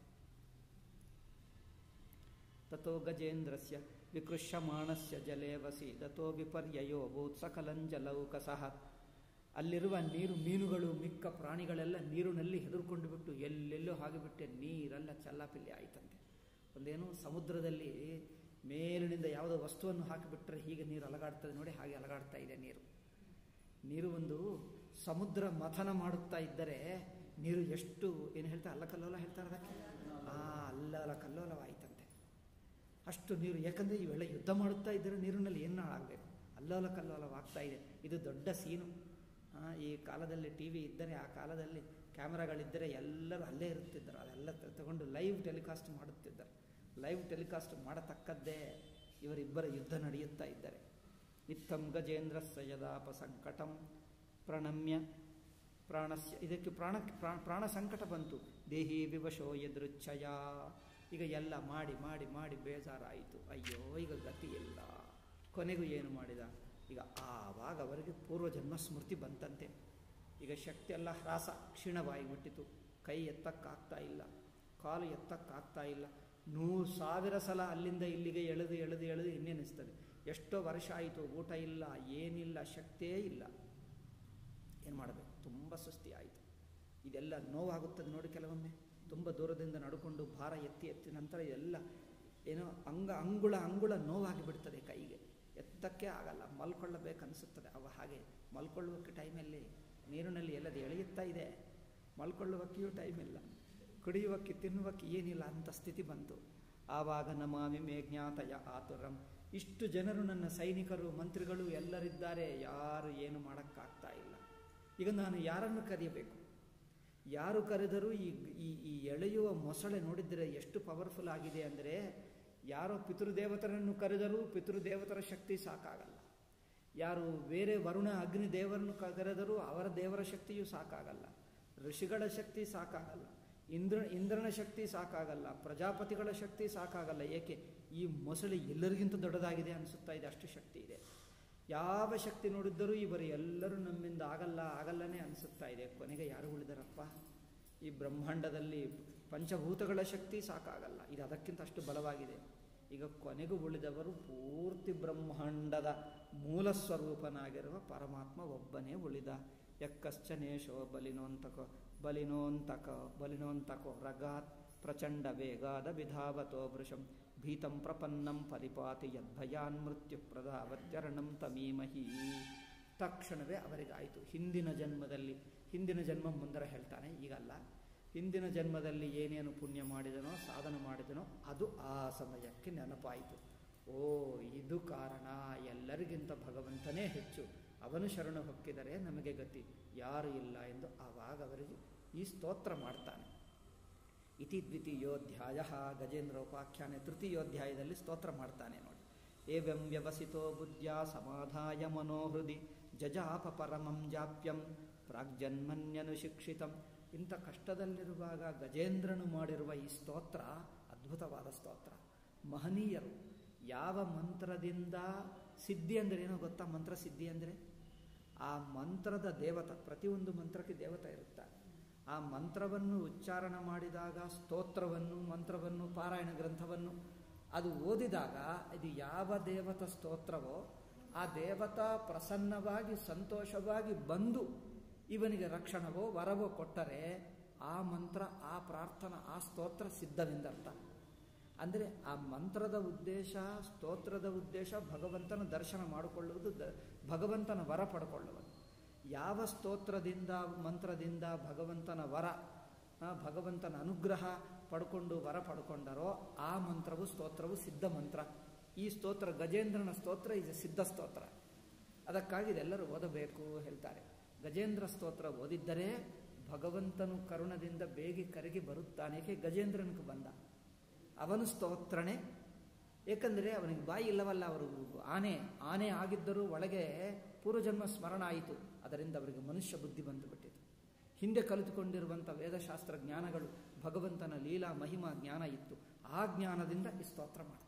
ತಥೋ ಗಜೇಂದ್ರಸ್ಯ ವಿಕೃಷ್ಯಮಾಣಸ್ಯ ಜಲೇ ವಸಿ ದತೋ ವಿಪರ್ಯಯೋ ಭೂತ್ ಸಕಲಂಜಲೌಕಸಃ ಅಲ್ಲಿರುವ ನೀರು ಮೀನುಗಳು ಮಿಕ್ಕ ಪ್ರಾಣಿಗಳೆಲ್ಲ ನೀರಿನಲ್ಲಿ ಹೆದರ್ಕೊಂಡು ಬಿಟ್ಟು ಎಲ್ಲೆಲ್ಲೋ ಹಾಗೆ ಬಿಟ್ಟೆ ನೀರೆಲ್ಲ ಚಲ್ಲಾಪಿಲ್ಲಿ ಆಯ್ತಂತೆ ಒಂದೇನು ಸಮುದ್ರದಲ್ಲಿ ಮೇಲಿನಿಂದ ಯಾವುದೋ ವಸ್ತುವನ್ನು ಹಾಕಿಬಿಟ್ರೆ ಹೀಗೆ ನೀರು ಅಲಗಾಡ್ತದೆ ನೋಡಿ ಹಾಗೆ ಅಲಗಾಡ್ತಾ ಇದೆ ನೀರು ನೀರು ಒಂದು ಸಮುದ್ರ ಮಥನ ಮಾಡುತ್ತಾ ಇದ್ದರೆ ನೀರು ಎಷ್ಟು ಏನು ಹೇಳ್ತಾರೆ ಅಲ್ಲ ಕಲ್ಲೋಲ ಹೇಳ್ತಾರೆ ಅದಕ್ಕೆ ಆ ಅಲ್ಲಲ ಕಲ್ಲೋಲವಾಯಿತಂತೆ ಅಷ್ಟು ನೀರು ಯಾಕಂದರೆ ಇವೆಲ್ಲ ಯುದ್ಧ ಮಾಡುತ್ತಾ ಇದ್ದರೆ ನೀರಿನಲ್ಲಿ ಏನು ಆಗಬೇಕು ಅಲ್ಲೋಲ ಕಲ್ಲೋಲವಾಗ್ತಾ ಇದೆ ಇದು ದೊಡ್ಡ ಸೀನು ಈ ಕಾಲದಲ್ಲಿ ಟಿ ವಿ ಇದ್ದರೆ ಆ ಕಾಲದಲ್ಲಿ ಕ್ಯಾಮ್ರಾಗಳಿದ್ದರೆ ಎಲ್ಲರೂ ಅಲ್ಲೇ ಇರುತ್ತಿದ್ದರು ಅದೆಲ್ಲ ತಗೊಂಡು ಲೈವ್ ಟೆಲಿಕಾಸ್ಟ್ ಮಾಡುತ್ತಿದ್ದರು ಲೈವ್ ಟೆಲಿಕಾಸ್ಟ್ ಮಾಡತಕ್ಕದ್ದೇ ಇವರಿಬ್ಬರ ಯುದ್ಧ ನಡೆಯುತ್ತಾ ಇದ್ದಾರೆ ಇತ್ತಂ ಗಜೇಂದ್ರ ಸಯದಾಪ ಸಂಕಟಂ ಪ್ರಣಮ್ಯ ಪ್ರಾಣಸ್ಯ ಇದಕ್ಕೆ ಪ್ರಾಣ ಪ್ರಾಣ ಸಂಕಟ ಬಂತು ದೇಹಿ ವಿವಶೋ ಎದೃಚ್ಛಯ ಈಗ ಎಲ್ಲ ಮಾಡಿ ಮಾಡಿ ಮಾಡಿ ಬೇಜಾರಾಯಿತು ಅಯ್ಯೋ ಈಗ ಗತಿ ಇಲ್ಲ ಕೊನೆಗೂ ಏನು ಮಾಡಿದ ಈಗ ಆವಾಗ ಅವರಿಗೆ ಪೂರ್ವಜನ್ಮ ಸ್ಮೃತಿ ಬಂತಂತೆ ಈಗ ಶಕ್ತಿ ಎಲ್ಲ ಹ್ರಾಸ ಕ್ಷೀಣವಾಗಿಬಿಟ್ಟಿತು ಕೈ ಎತ್ತಕ್ಕಾಗ್ತಾ ಇಲ್ಲ ಕಾಲು ಎತ್ತಕ್ಕಾಗ್ತಾ ಇಲ್ಲ ನೂರು ಸಾವಿರ ಸಲ ಅಲ್ಲಿಂದ ಇಲ್ಲಿಗೆ ಎಳೆದು ಎಳೆದು ಎಳೆದು ಇನ್ನೇನಿಸ್ತದೆ ಎಷ್ಟೋ ವರ್ಷ ಆಯಿತು ಊಟ ಇಲ್ಲ ಏನಿಲ್ಲ ಶಕ್ತಿಯೇ ಇಲ್ಲ ಏನು ಮಾಡಬೇಕು ತುಂಬ ಸುಸ್ತಿ ಆಯಿತು ಇದೆಲ್ಲ ನೋವಾಗುತ್ತದೆ ನೋಡಿ ಕೆಲವೊಮ್ಮೆ ತುಂಬ ದೂರದಿಂದ ನಡ್ಕೊಂಡು ಭಾರ ಎತ್ತಿ ಎತ್ತಿ ನಂತರ ಎಲ್ಲ ಏನೋ ಅಂಗ ಅಂಗುಳ ಅಂಗುಳ ನೋವಾಗಿ ಬಿಡ್ತದೆ ಕೈಗೆ ಎತ್ತಕ್ಕೆ ಆಗಲ್ಲ ಮಲ್ಕೊಳ್ಳಬೇಕನ್ನಿಸುತ್ತದೆ ಅವ ಹಾಗೆ ಮಲ್ಕೊಳ್ಳುವಕ್ಕೆ ಟೈಮಲ್ಲಿ ನೀರಿನಲ್ಲಿ ಎಲ್ಲದು ಎಳೆಯುತ್ತಾ ಇದೆ ಮಲ್ಕೊಳ್ಳುವಕ್ಕೆಯೂ ಟೈಮ್ ಇಲ್ಲ ಕುಡಿಯುವಕ್ಕೆ ತಿನ್ನುವಕ್ಕೆ ಏನಿಲ್ಲ ಅಂತ ಸ್ಥಿತಿ ಬಂತು ಆವಾಗ ನಮಾಮಿ ಮೇಜ್ಞಾತಯ ಆತುರಂ ಇಷ್ಟು ಜನರು ನನ್ನ ಸೈನಿಕರು ಮಂತ್ರಿಗಳು ಎಲ್ಲರಿದ್ದಾರೆ ಯಾರು ಏನು ಮಾಡೋಕ್ಕಾಗ್ತಾ ಇಲ್ಲ ಈಗ ನಾನು ಯಾರನ್ನು ಕರೆಯಬೇಕು ಯಾರು ಕರೆದರೂ ಈ ಈ ಈ ಎಳೆಯುವ ಮೊಸಳೆ ನೋಡಿದರೆ ಎಷ್ಟು ಪವರ್ಫುಲ್ ಆಗಿದೆ ಅಂದರೆ ಯಾರೋ ಪಿತೃದೇವತರನ್ನು ಕರೆದರೂ ಪಿತೃದೇವತರ ಶಕ್ತಿ ಸಾಕಾಗಲ್ಲ ಯಾರು ಬೇರೆ ವರುಣ ಅಗ್ನಿ ದೇವರನ್ನು ಕರೆದರೂ ಅವರ ದೇವರ ಶಕ್ತಿಯೂ ಸಾಕಾಗಲ್ಲ ಋಷಿಗಳ ಶಕ್ತಿ ಸಾಕಾಗಲ್ಲ ಇಂದ್ರ ಇಂದ್ರನ ಶಕ್ತಿ ಸಾಕಾಗಲ್ಲ ಪ್ರಜಾಪತಿಗಳ ಶಕ್ತಿ ಸಾಕಾಗಲ್ಲ ಏಕೆ ಈ ಮೊಸಳೆ ಎಲ್ಲರಿಗಿಂತ ದೊಡ್ಡದಾಗಿದೆ ಅನಿಸುತ್ತಾ ಇದೆ ಅಷ್ಟು ಶಕ್ತಿ ಇದೆ ಯಾವ ಶಕ್ತಿ ನೋಡಿದ್ದರೂ ಇವರು ಎಲ್ಲರೂ ನಮ್ಮಿಂದ ಆಗಲ್ಲ ಆಗಲ್ಲನೇ ಅನಿಸುತ್ತಾ ಇದೆ ಕೊನೆಗೆ ಯಾರು ಉಳಿದರಪ್ಪ ಈ ಬ್ರಹ್ಮಾಂಡದಲ್ಲಿ ಪಂಚಭೂತಗಳ ಶಕ್ತಿ ಸಾಕಾಗಲ್ಲ ಇದು ಅದಕ್ಕಿಂತ ಅಷ್ಟು ಬಲವಾಗಿದೆ ಈಗ ಕೊನೆಗೂ ಉಳಿದವರು ಪೂರ್ತಿ ಬ್ರಹ್ಮಾಂಡದ ಮೂಲ ಸ್ವರೂಪನಾಗಿರುವ ಪರಮಾತ್ಮ ಒಬ್ಬನೇ ಉಳಿದ ಯಕ್ಕಶ್ಚನೇಶೋ ಬಲಿನೋಂತಕೋ ಬಲಿನೋಂತಕ ಬಲಿನೋಂತಕೋ ರಗಾತ್ ಪ್ರಚಂಡ ವೇಗಾದ ವಿಧಾವತೋ ವೃಷಂ ಭೀತಂ ಪ್ರಪನ್ನಂ ಪರಿಪಾತಿ ಯದ್ಭಯಾನ್ ಮೃತ್ಯು ಪ್ರಧಾವತ್ಯರಣಂ ತಮೀಮಹಿ ತಕ್ಷಣವೇ ಅವರಿಗಾಯಿತು ಹಿಂದಿನ ಜನ್ಮದಲ್ಲಿ ಹಿಂದಿನ ಜನ್ಮ ಮುಂದರ ಹೇಳ್ತಾನೆ ಈಗಲ್ಲ ಹಿಂದಿನ ಜನ್ಮದಲ್ಲಿ ಏನೇನು ಪುಣ್ಯ ಮಾಡಿದನೋ ಸಾಧನ ಮಾಡಿದನೋ ಅದು ಆ ಸಮಯಕ್ಕೆ ನೆನಪಾಯಿತು ಓ ಇದು ಕಾರಣ ಎಲ್ಲರಿಗಿಂತ ಭಗವಂತನೇ ಹೆಚ್ಚು ಅವನು ಶರಣು ಹೊಕ್ಕಿದರೆ ನಮಗೆ ಗತಿ ಯಾರು ಇಲ್ಲ ಎಂದು ಆವಾಗ ಅವರಿಗೆ ಈ ಸ್ತೋತ್ರ ಮಾಡ್ತಾನೆ ಇತಿ ದ್ವಿತೀಯೋಧ್ಯಾಯ ಗಜೇಂದ್ರ ಉಪಾಖ್ಯಾನ ತೃತೀಯೋಧ್ಯಾಯದಲ್ಲಿ ಸ್ತೋತ್ರ ಮಾಡ್ತಾನೆ ನೋಡಿ ಏವಂ ವ್ಯವಸಿತೋ ಬುದ್ಧ್ಯ ಸಮಾಧಾಯ ಮನೋಹೃದಿ ಜಜಾಪ ಪರಮಂ ಜಾಪ್ಯಂ ಪ್ರಾಗ್ಜನ್ಮನ್ಯನುಶಿಕ್ಷಿತಂ ಇಂಥ ಕಷ್ಟದಲ್ಲಿರುವಾಗ ಗಜೇಂದ್ರನು ಮಾಡಿರುವ ಈ ಸ್ತೋತ್ರ ಅದ್ಭುತವಾದ ಸ್ತೋತ್ರ ಮಹನೀಯರು ಯಾವ ಮಂತ್ರದಿಂದ ಸಿದ್ಧಿ ಅಂದರೆ ಏನೋ ಗೊತ್ತಾ ಮಂತ್ರ ಸಿದ್ಧಿ ಅಂದರೆ ಆ ಮಂತ್ರದ ದೇವತ ಪ್ರತಿಯೊಂದು ಮಂತ್ರಕ್ಕೆ ದೇವತ ಇರುತ್ತಾರೆ ಆ ಮಂತ್ರವನ್ನು ಉಚ್ಚಾರಣ ಮಾಡಿದಾಗ ಸ್ತೋತ್ರವನ್ನು ಮಂತ್ರವನ್ನು ಪಾರಾಯಣ ಗ್ರಂಥವನ್ನು ಅದು ಓದಿದಾಗ ಇದು ಯಾವ ದೇವತ ಸ್ತೋತ್ರವೋ ಆ ದೇವತ ಪ್ರಸನ್ನವಾಗಿ ಸಂತೋಷವಾಗಿ ಬಂದು ಇವನಿಗೆ ರಕ್ಷಣವೋ ವರವೋ ಕೊಟ್ಟರೆ ಆ ಮಂತ್ರ ಆ ಪ್ರಾರ್ಥನಾ ಆ ಸ್ತೋತ್ರ ಸಿದ್ಧವೆಂದರ್ಥ ಅಂದರೆ ಆ ಮಂತ್ರದ ಉದ್ದೇಶ ಸ್ತೋತ್ರದ ಉದ್ದೇಶ ಭಗವಂತನ ದರ್ಶನ ಮಾಡಿಕೊಳ್ಳುವುದು ದ ಭಗವಂತನ ವರ ಪಡ್ಕೊಳ್ಳುವುದು ಯಾವ ಸ್ತೋತ್ರದಿಂದ ಮಂತ್ರದಿಂದ ಭಗವಂತನ ವರ ಭಗವಂತನ ಅನುಗ್ರಹ ಪಡ್ಕೊಂಡು ವರ ಪಡ್ಕೊಂಡರೋ ಆ ಮಂತ್ರವು ಸ್ತೋತ್ರವು ಸಿದ್ಧ ಮಂತ್ರ ಈ ಸ್ತೋತ್ರ ಗಜೇಂದ್ರನ ಸ್ತೋತ್ರ ಇದು ಸಿದ್ಧ ಸ್ತೋತ್ರ ಅದಕ್ಕಾಗಿ ಇದೆಲ್ಲರೂ ಓದಬೇಕು ಹೇಳ್ತಾರೆ ಗಜೇಂದ್ರ ಸ್ತೋತ್ರ ಓದಿದ್ದರೆ ಭಗವಂತನು ಕರುಣದಿಂದ ಬೇಗ ಕರಗಿ ಬರುತ್ತಾನೆ ಏಕೆ ಗಜೇಂದ್ರನಿಗೆ ಬಂದ ಅವನು ಸ್ತೋತ್ರನೇ ಏಕೆಂದರೆ ಅವನಿಗೆ ಬಾಯಿ ಇಲ್ಲವಲ್ಲ ಅವರು ಆನೆ ಆನೆ ಆಗಿದ್ದರೂ ಒಳಗೆ ಪೂರ್ವಜನ್ಮ ಸ್ಮರಣ ಆಯಿತು ಅದರಿಂದ ಅವರಿಗೆ ಮನುಷ್ಯ ಬುದ್ಧಿ ಬಂದು ಬಿಟ್ಟಿತು ಹಿಂದೆ ಕಲಿತುಕೊಂಡಿರುವಂಥ ವೇದಶಾಸ್ತ್ರ ಜ್ಞಾನಗಳು ಭಗವಂತನ ಲೀಲಾ ಮಹಿಮಾ ಜ್ಞಾನ ಇತ್ತು ಆ ಜ್ಞಾನದಿಂದ ಈ ಸ್ತೋತ್ರ ಮಾಡ್ತಾನೆ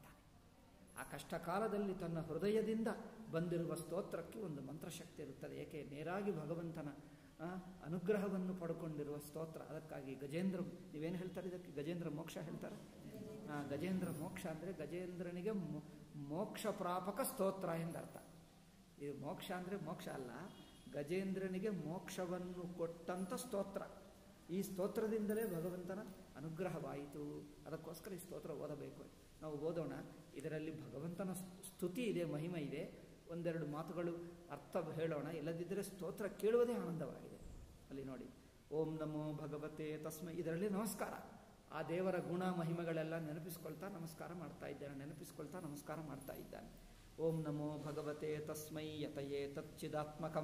ಆ ಕಷ್ಟ ಕಾಲದಲ್ಲಿ ತನ್ನ ಹೃದಯದಿಂದ ಬಂದಿರುವ ಸ್ತೋತ್ರಕ್ಕೆ ಒಂದು ಮಂತ್ರಶಕ್ತಿ ಇರುತ್ತದೆ ಏಕೆ ನೇರಾಗಿ ಭಗವಂತನ ಅನುಗ್ರಹವನ್ನು ಪಡ್ಕೊಂಡಿರುವ ಸ್ತೋತ್ರ ಅದಕ್ಕಾಗಿ ಗಜೇಂದ್ರ ನೀವೇನು ಹೇಳ್ತಾರೆ ಇದಕ್ಕೆ ಗಜೇಂದ್ರ ಮೋಕ್ಷ ಹೇಳ್ತಾರೆ ಗಜೇಂದ್ರ ಮೋಕ್ಷ ಅಂದರೆ ಗಜೇಂದ್ರನಿಗೆ ಮೋಕ್ಷ ಪ್ರಾಪಕ ಸ್ತೋತ್ರ ಎಂದರ್ಥ ಇದು ಮೋಕ್ಷ ಅಂದರೆ ಮೋಕ್ಷ ಅಲ್ಲ ಗಜೇಂದ್ರನಿಗೆ ಮೋಕ್ಷವನ್ನು ಕೊಟ್ಟಂಥ ಸ್ತೋತ್ರ ಈ ಸ್ತೋತ್ರದಿಂದಲೇ ಭಗವಂತನ ಅನುಗ್ರಹವಾಯಿತು ಅದಕ್ಕೋಸ್ಕರ ಈ ಸ್ತೋತ್ರ ಓದಬೇಕು ನಾವು ಓದೋಣ ಇದರಲ್ಲಿ ಭಗವಂತನ ಸ್ತುತಿ ಇದೆ ಮಹಿಮೆ ಇದೆ ಒಂದೆರಡು ಮಾತುಗಳು ಅರ್ಥ ಹೇಳೋಣ ಇಲ್ಲದಿದ್ದರೆ ಸ್ತೋತ್ರ ಕೇಳುವುದೇ ಆನಂದವಾಗಿದೆ ಅಲ್ಲಿ ನೋಡಿ ಓಂ ನಮೋ ಭಗವತೆ ತಸ್ಮೈ ಇದರಲ್ಲಿ ನಮಸ್ಕಾರ ಆ ದೇವರ ಗುಣ ಮಹಿಮೆಗಳೆಲ್ಲ ನೆನಪಿಸ್ಕೊಳ್ತಾ ನಮಸ್ಕಾರ ಮಾಡ್ತಾ ಇದ್ದಾನೆ ನೆನಪಿಸ್ಕೊಳ್ತಾ ನಮಸ್ಕಾರ ಮಾಡ್ತಾ ಇದ್ದಾನೆ ಓಂ ನಮೋ ಭಗವತೆ ತಸ್ಮೈ ಯತಯೇ ತಚ್ಚಿದಾತ್ಮಕಂ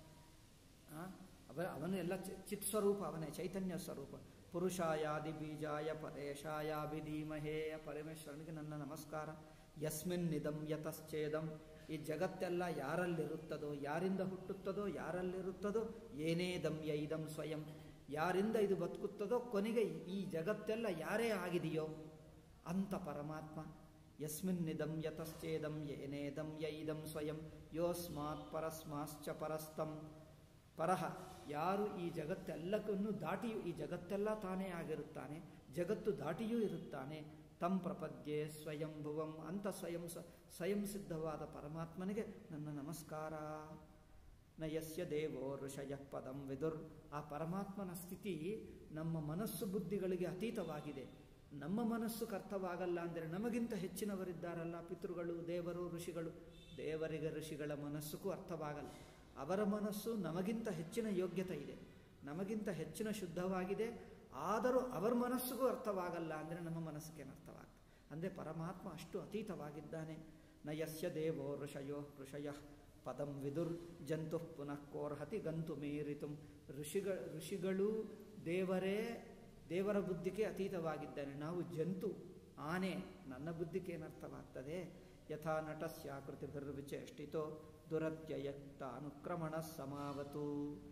ಅವ ಅವನು ಎಲ್ಲ ಚಿತ್ ಸ್ವರೂಪ ಅವನೇ ಚೈತನ್ಯ ಸ್ವರೂಪ ಪುರುಷಾಯಾದಿ ಬೀಜಾಯ ಪರೇಶಾಯಾಭಿಧೀಮಹೇಯ ಪರಮೇಶ್ವರನಿಗೆ ನನ್ನ ನಮಸ್ಕಾರ ಯಸ್ಮಿನ್ ನಿದಂ ಯತಶ್ಚೇದಂ ಈ ಜಗತ್ತೆಲ್ಲ ಯಾರಲ್ಲಿರುತ್ತದೋ ಯಾರಿಂದ ಹುಟ್ಟುತ್ತದೋ ಯಾರಲ್ಲಿರುತ್ತದೋ ಏನೇ ದಂ ಯೈದಂ ಸ್ವಯಂ ಯಾರಿಂದ ಇದು ಬದುಕುತ್ತದೋ ಕೊನೆಗೆ ಈ ಜಗತ್ತೆಲ್ಲ ಯಾರೇ ಆಗಿದೆಯೋ ಅಂತ ಪರಮಾತ್ಮ ಯಸ್ಮಿನ್ ನಿದಂ ಯತಶ್ಚೇದಂ ಏನೇದಂ ಯೈದಂ ಸ್ವಯಂ ಯೋಸ್ಮಾತ್ ಪರಸ್ಮಾಶ್ಚ ಪರಸ್ತಂ ಪರಹ ಯಾರು ಈ ಜಗತ್ತೆಲ್ಲಕ್ಕನ್ನು ದಾಟಿಯೂ ಈ ಜಗತ್ತೆಲ್ಲ ತಾನೇ ಆಗಿರುತ್ತಾನೆ ಜಗತ್ತು ದಾಟಿಯೂ ಇರುತ್ತಾನೆ ತಂ ಪ್ರಪದ್ಯೆ ಸ್ವಯಂಭುವಂ ಅಂತ ಸ್ವಯಂ ಸ್ವಯಂ ಸಿದ್ಧವಾದ ಪರಮಾತ್ಮನಿಗೆ ನನ್ನ ನಮಸ್ಕಾರ ನ ಯಸ್ಯ ದೇವೋ ಋಷಯ ಪದಂ ವಿದುರ್ ಆ ಪರಮಾತ್ಮನ ಸ್ಥಿತಿ ನಮ್ಮ ಮನಸ್ಸು ಬುದ್ಧಿಗಳಿಗೆ ಅತೀತವಾಗಿದೆ ನಮ್ಮ ಮನಸ್ಸು ಕರ್ತವಾಗಲ್ಲ ಅಂದರೆ ನಮಗಿಂತ ಹೆಚ್ಚಿನವರಿದ್ದಾರಲ್ಲ ಪಿತೃಗಳು ದೇವರು ಋಷಿಗಳು ದೇವರಿಗೆ ಋಷಿಗಳ ಮನಸ್ಸುಗೂ ಅರ್ಥವಾಗಲ್ಲ ಅವರ ಮನಸ್ಸು ನಮಗಿಂತ ಹೆಚ್ಚಿನ ಯೋಗ್ಯತೆ ಇದೆ ನಮಗಿಂತ ಹೆಚ್ಚಿನ ಶುದ್ಧವಾಗಿದೆ ಆದರೂ ಅವರ ಮನಸ್ಸಿಗೂ ಅರ್ಥವಾಗಲ್ಲ ಅಂದರೆ ನಮ್ಮ ಮನಸ್ಸಿಗೇನು ಅರ್ಥವಾಗ್ತದೆ ಅಂದರೆ ಪರಮಾತ್ಮ ಅಷ್ಟು ಅತೀತವಾಗಿದ್ದಾನೆ ನ ಯಸ್ಯ ದೇವೋ ಋಷಯೋ ಋಷಯ ಪದಂ ವಿದುರ್ ಜಂತು ಪುನಃ ಕೋರ್ಹತಿ ಗಂತು ಮೀರಿತು ಋಷಿಗಳ ಋಷಿಗಳು ದೇವರೇ ದೇವರ ಬುದ್ಧಿಗೆ ಅತೀತವಾಗಿದ್ದಾನೆ ನಾವು ಜಂತು ಆನೆ ನನ್ನ ಬುದ್ಧಿಗೆ ಏನರ್ಥವಾಗ್ತದೆ ಯಥಾ ನಟಸ್ಯಾಕೃತಿಭಿರ್ವಿಚೇಷ್ಟಿತೋ ದುರತ್ಯಯಕ್ತ ಅನುಕ್ರಮಣ ಸಮಾವತು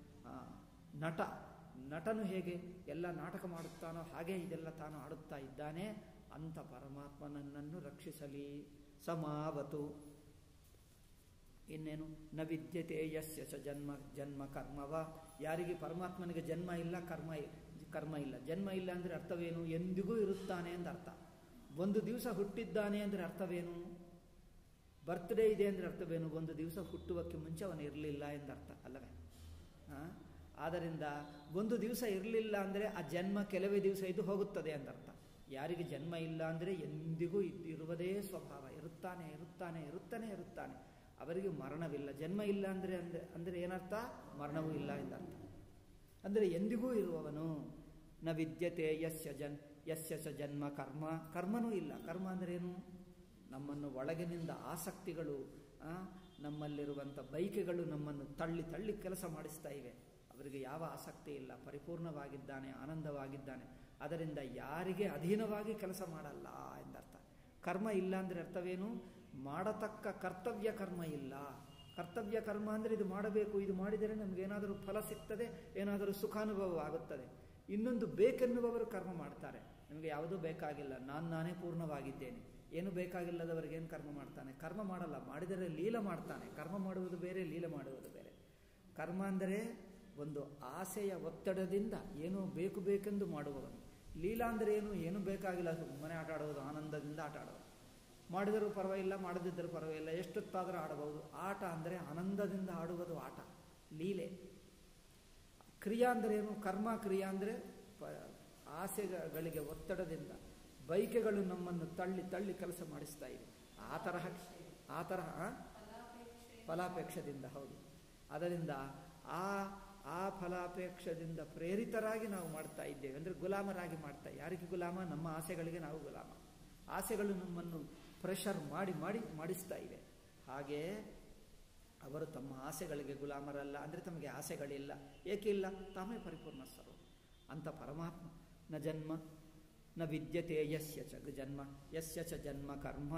ನಟ ನಟನು ಹೇಗೆ ಎಲ್ಲ ನಾಟಕ ಮಾಡುತ್ತಾನೋ ಹಾಗೆ ಇದೆಲ್ಲ ತಾನು ಆಡುತ್ತಾ ಇದ್ದಾನೆ ಅಂತ ಪರಮಾತ್ಮ ನನ್ನನ್ನು ರಕ್ಷಿಸಲಿ ಸಮಾವತು ಇನ್ನೇನು ನ ವಿದ್ಯತೆ ಯಸ್ಯ ಸ ಜನ್ಮ ಜನ್ಮ ಕರ್ಮವ ಯಾರಿಗೆ ಪರಮಾತ್ಮನಿಗೆ ಜನ್ಮ ಇಲ್ಲ ಕರ್ಮ ಕರ್ಮ ಇಲ್ಲ ಜನ್ಮ ಇಲ್ಲ ಅಂದರೆ ಅರ್ಥವೇನು ಎಂದಿಗೂ ಇರುತ್ತಾನೆ ಅಂತ ಅರ್ಥ ಒಂದು ದಿವಸ ಹುಟ್ಟಿದ್ದಾನೆ ಅಂದರೆ ಅರ್ಥವೇನು ಬರ್ತ್ಡೇ ಇದೆ ಅಂದರೆ ಅರ್ಥವೇನು ಒಂದು ದಿವಸ ಹುಟ್ಟುವಕ್ಕೆ ಮುಂಚೆ ಅವನು ಇರಲಿಲ್ಲ ಎಂದರ್ಥ ಅಲ್ಲವೇ ಆದ್ದರಿಂದ ಒಂದು ದಿವಸ ಇರಲಿಲ್ಲ ಅಂದರೆ ಆ ಜನ್ಮ ಕೆಲವೇ ದಿವಸ ಇದು ಹೋಗುತ್ತದೆ ಎಂದರ್ಥ ಯಾರಿಗೆ ಜನ್ಮ ಇಲ್ಲ ಅಂದರೆ ಎಂದಿಗೂ ಇರುವುದೇ ಸ್ವಭಾವ ಇರುತ್ತಾನೆ ಇರುತ್ತಾನೆ ಇರುತ್ತಾನೆ ಇರುತ್ತಾನೆ ಅವರಿಗೆ ಮರಣವಿಲ್ಲ ಜನ್ಮ ಇಲ್ಲ ಅಂದರೆ ಅಂದರೆ ಅಂದರೆ ಏನರ್ಥ ಮರಣವೂ ಇಲ್ಲ ಎಂದರ್ಥ ಅಂದರೆ ಎಂದಿಗೂ ಇರುವವನು ನ ವಿದ್ಯತೆ ಯಸ್ಯ ಜನ್ ಯಸ್ಯ ಸ ಜನ್ಮ ಕರ್ಮ ಕರ್ಮನೂ ಇಲ್ಲ ಕರ್ಮ ಅಂದ್ರೇನು ನಮ್ಮನ್ನು ಒಳಗಿನಿಂದ ಆಸಕ್ತಿಗಳು ನಮ್ಮಲ್ಲಿರುವಂಥ ಬೈಕೆಗಳು ನಮ್ಮನ್ನು ತಳ್ಳಿ ತಳ್ಳಿ ಕೆಲಸ ಮಾಡಿಸ್ತಾ ಇವೆ ಅವರಿಗೆ ಯಾವ ಆಸಕ್ತಿ ಇಲ್ಲ ಪರಿಪೂರ್ಣವಾಗಿದ್ದಾನೆ ಆನಂದವಾಗಿದ್ದಾನೆ ಅದರಿಂದ ಯಾರಿಗೆ ಅಧೀನವಾಗಿ ಕೆಲಸ ಮಾಡಲ್ಲ ಎಂದರ್ಥ ಕರ್ಮ ಇಲ್ಲ ಅಂದರೆ ಅರ್ಥವೇನು ಮಾಡತಕ್ಕ ಕರ್ತವ್ಯ ಕರ್ಮ ಇಲ್ಲ ಕರ್ತವ್ಯ ಕರ್ಮ ಅಂದರೆ ಇದು ಮಾಡಬೇಕು ಇದು ಮಾಡಿದರೆ ನಮಗೇನಾದರೂ ಫಲ ಸಿಗ್ತದೆ ಏನಾದರೂ ಸುಖಾನುಭವ ಆಗುತ್ತದೆ ಇನ್ನೊಂದು ಬೇಕೆನ್ನುವವರು ಕರ್ಮ ಮಾಡ್ತಾರೆ ನಿಮಗೆ ಯಾವುದೂ ಬೇಕಾಗಿಲ್ಲ ನಾನು ನಾನೇ ಪೂರ್ಣವಾಗಿದ್ದೇನೆ ಏನು ಬೇಕಾಗಿಲ್ಲದವರಿಗೆ ಏನು ಕರ್ಮ ಮಾಡ್ತಾನೆ ಕರ್ಮ ಮಾಡಲ್ಲ ಮಾಡಿದರೆ ಲೀಲ ಮಾಡ್ತಾನೆ ಕರ್ಮ ಮಾಡುವುದು ಬೇರೆ ಲೀಲ ಮಾಡುವುದು ಬೇರೆ ಕರ್ಮ ಅಂದರೆ ಒಂದು ಆಸೆಯ ಒತ್ತಡದಿಂದ ಏನೋ ಬೇಕು ಬೇಕೆಂದು ಮಾಡುವವನು ಲೀಲಾ ಅಂದರೆ ಏನು ಏನು ಬೇಕಾಗಿಲ್ಲ ಸುಮ್ಮನೆ ಆಟ ಆಡೋದು ಆನಂದದಿಂದ ಆಟ ಆಡೋದು ಮಾಡಿದರೂ ಪರವಾಗಿಲ್ಲ ಮಾಡದಿದ್ದರೂ ಪರವಾಗಿಲ್ಲ ಎಷ್ಟೊತ್ತಾದರೂ ಆಡಬಹುದು ಆಟ ಅಂದರೆ ಆನಂದದಿಂದ ಆಡುವುದು ಆಟ ಲೀಲೆ ಕ್ರಿಯಾ ಅಂದರೆ ಏನು ಕರ್ಮ ಕ್ರಿಯಾ ಅಂದರೆ ಪ ಆಸೆಗಳಿಗೆ ಒತ್ತಡದಿಂದ ಬೈಕೆಗಳು ನಮ್ಮನ್ನು ತಳ್ಳಿ ತಳ್ಳಿ ಕೆಲಸ ಮಾಡಿಸ್ತಾ ಇವೆ ಆ ತರಹ ಆ ತರಹ ಫಲಾಪೇಕ್ಷದಿಂದ ಹೌದು ಅದರಿಂದ ಆ ಆ ಫಲಾಪೇಕ್ಷದಿಂದ ಪ್ರೇರಿತರಾಗಿ ನಾವು ಮಾಡ್ತಾ ಇದ್ದೇವೆ ಅಂದರೆ ಗುಲಾಮರಾಗಿ ಮಾಡ್ತಾ ಯಾರಿಗೆ ಗುಲಾಮ ನಮ್ಮ ಆಸೆಗಳಿಗೆ ನಾವು ಗುಲಾಮ ಆಸೆಗಳು ನಮ್ಮನ್ನು ಪ್ರೆಷರ್ ಮಾಡಿ ಮಾಡಿ ಮಾಡಿಸ್ತಾ ಇವೆ ಹಾಗೆ ಅವರು ತಮ್ಮ ಆಸೆಗಳಿಗೆ ಗುಲಾಮರಲ್ಲ ಅಂದರೆ ತಮಗೆ ಆಸೆಗಳಿಲ್ಲ ಏಕಿಲ್ಲ ತಾಮೇ ಪರಿಪೂರ್ಣ ಸ್ವರೂಪ ಅಂತ ಪರಮಾತ್ಮ ನ ಜನ್ಮ ನ ವಿದ್ಯತೆ ಯಸ್ಯ ಚ ಜನ್ಮ ಯಸ್ಯ ಚ ಜನ್ಮ ಕರ್ಮ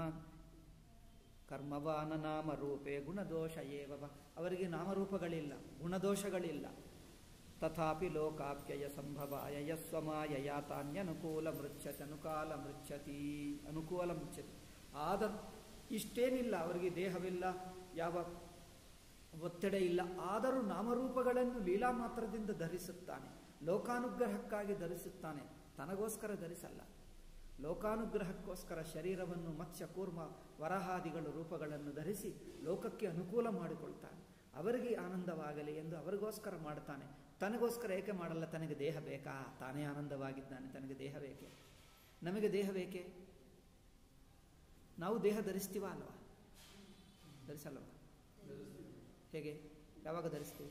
ಕರ್ಮವಾನ ನಾಮ ರೂಪೇ ಗುಣದೋಷ ಏವವ ಅವರಿಗೆ ನಾಮರೂಪಗಳಿಲ್ಲ ಗುಣದೋಷಗಳಿಲ್ಲ ತಥಾಪಿ ಲೋಕಾಪ್ಯಯ ಸಂಭವಾಯ ಯಸ್ವಮಾಯ ತಾನ್ಯನುಕೂಲ ಮೃಚ್ಛತಿ ಅನುಕಾಲ ಮೃಚ್ಛತಿ ಅನುಕೂಲ ಮೃಚ್ಛತಿ ಆದ ಇಷ್ಟೇನಿಲ್ಲ ಅವರಿಗೆ ದೇಹವಿಲ್ಲ ಯಾವ ಒತ್ತಡ ಇಲ್ಲ ಆದರೂ ನಾಮರೂಪಗಳನ್ನು ಲೀಲಾ ಮಾತ್ರದಿಂದ ಧರಿಸುತ್ತಾನೆ ಲೋಕಾನುಗ್ರಹಕ್ಕಾಗಿ ಧರಿಸುತ್ತಾನೆ ತನಗೋಸ್ಕರ ಧರಿಸಲ್ಲ ಲೋಕಾನುಗ್ರಹಕ್ಕೋಸ್ಕರ ಶರೀರವನ್ನು ಮತ್ಸ್ಯ ಕೂರ್ಮ ವರಹಾದಿಗಳು ರೂಪಗಳನ್ನು ಧರಿಸಿ ಲೋಕಕ್ಕೆ ಅನುಕೂಲ ಮಾಡಿಕೊಳ್ತಾನೆ ಅವರಿಗೆ ಆನಂದವಾಗಲಿ ಎಂದು ಅವರಿಗೋಸ್ಕರ ಮಾಡ್ತಾನೆ ತನಗೋಸ್ಕರ ಏಕೆ ಮಾಡಲ್ಲ ತನಗೆ ದೇಹ ಬೇಕಾ ತಾನೇ ಆನಂದವಾಗಿದ್ದಾನೆ ತನಗೆ ದೇಹ ಬೇಕೆ ನಮಗೆ ದೇಹ ಬೇಕೆ ನಾವು ದೇಹ ಧರಿಸ್ತೀವ ಅಲ್ವಾ ಧರಿಸಲ್ವ ಹೇಗೆ ಯಾವಾಗ ಧರಿಸ್ತೀವಿ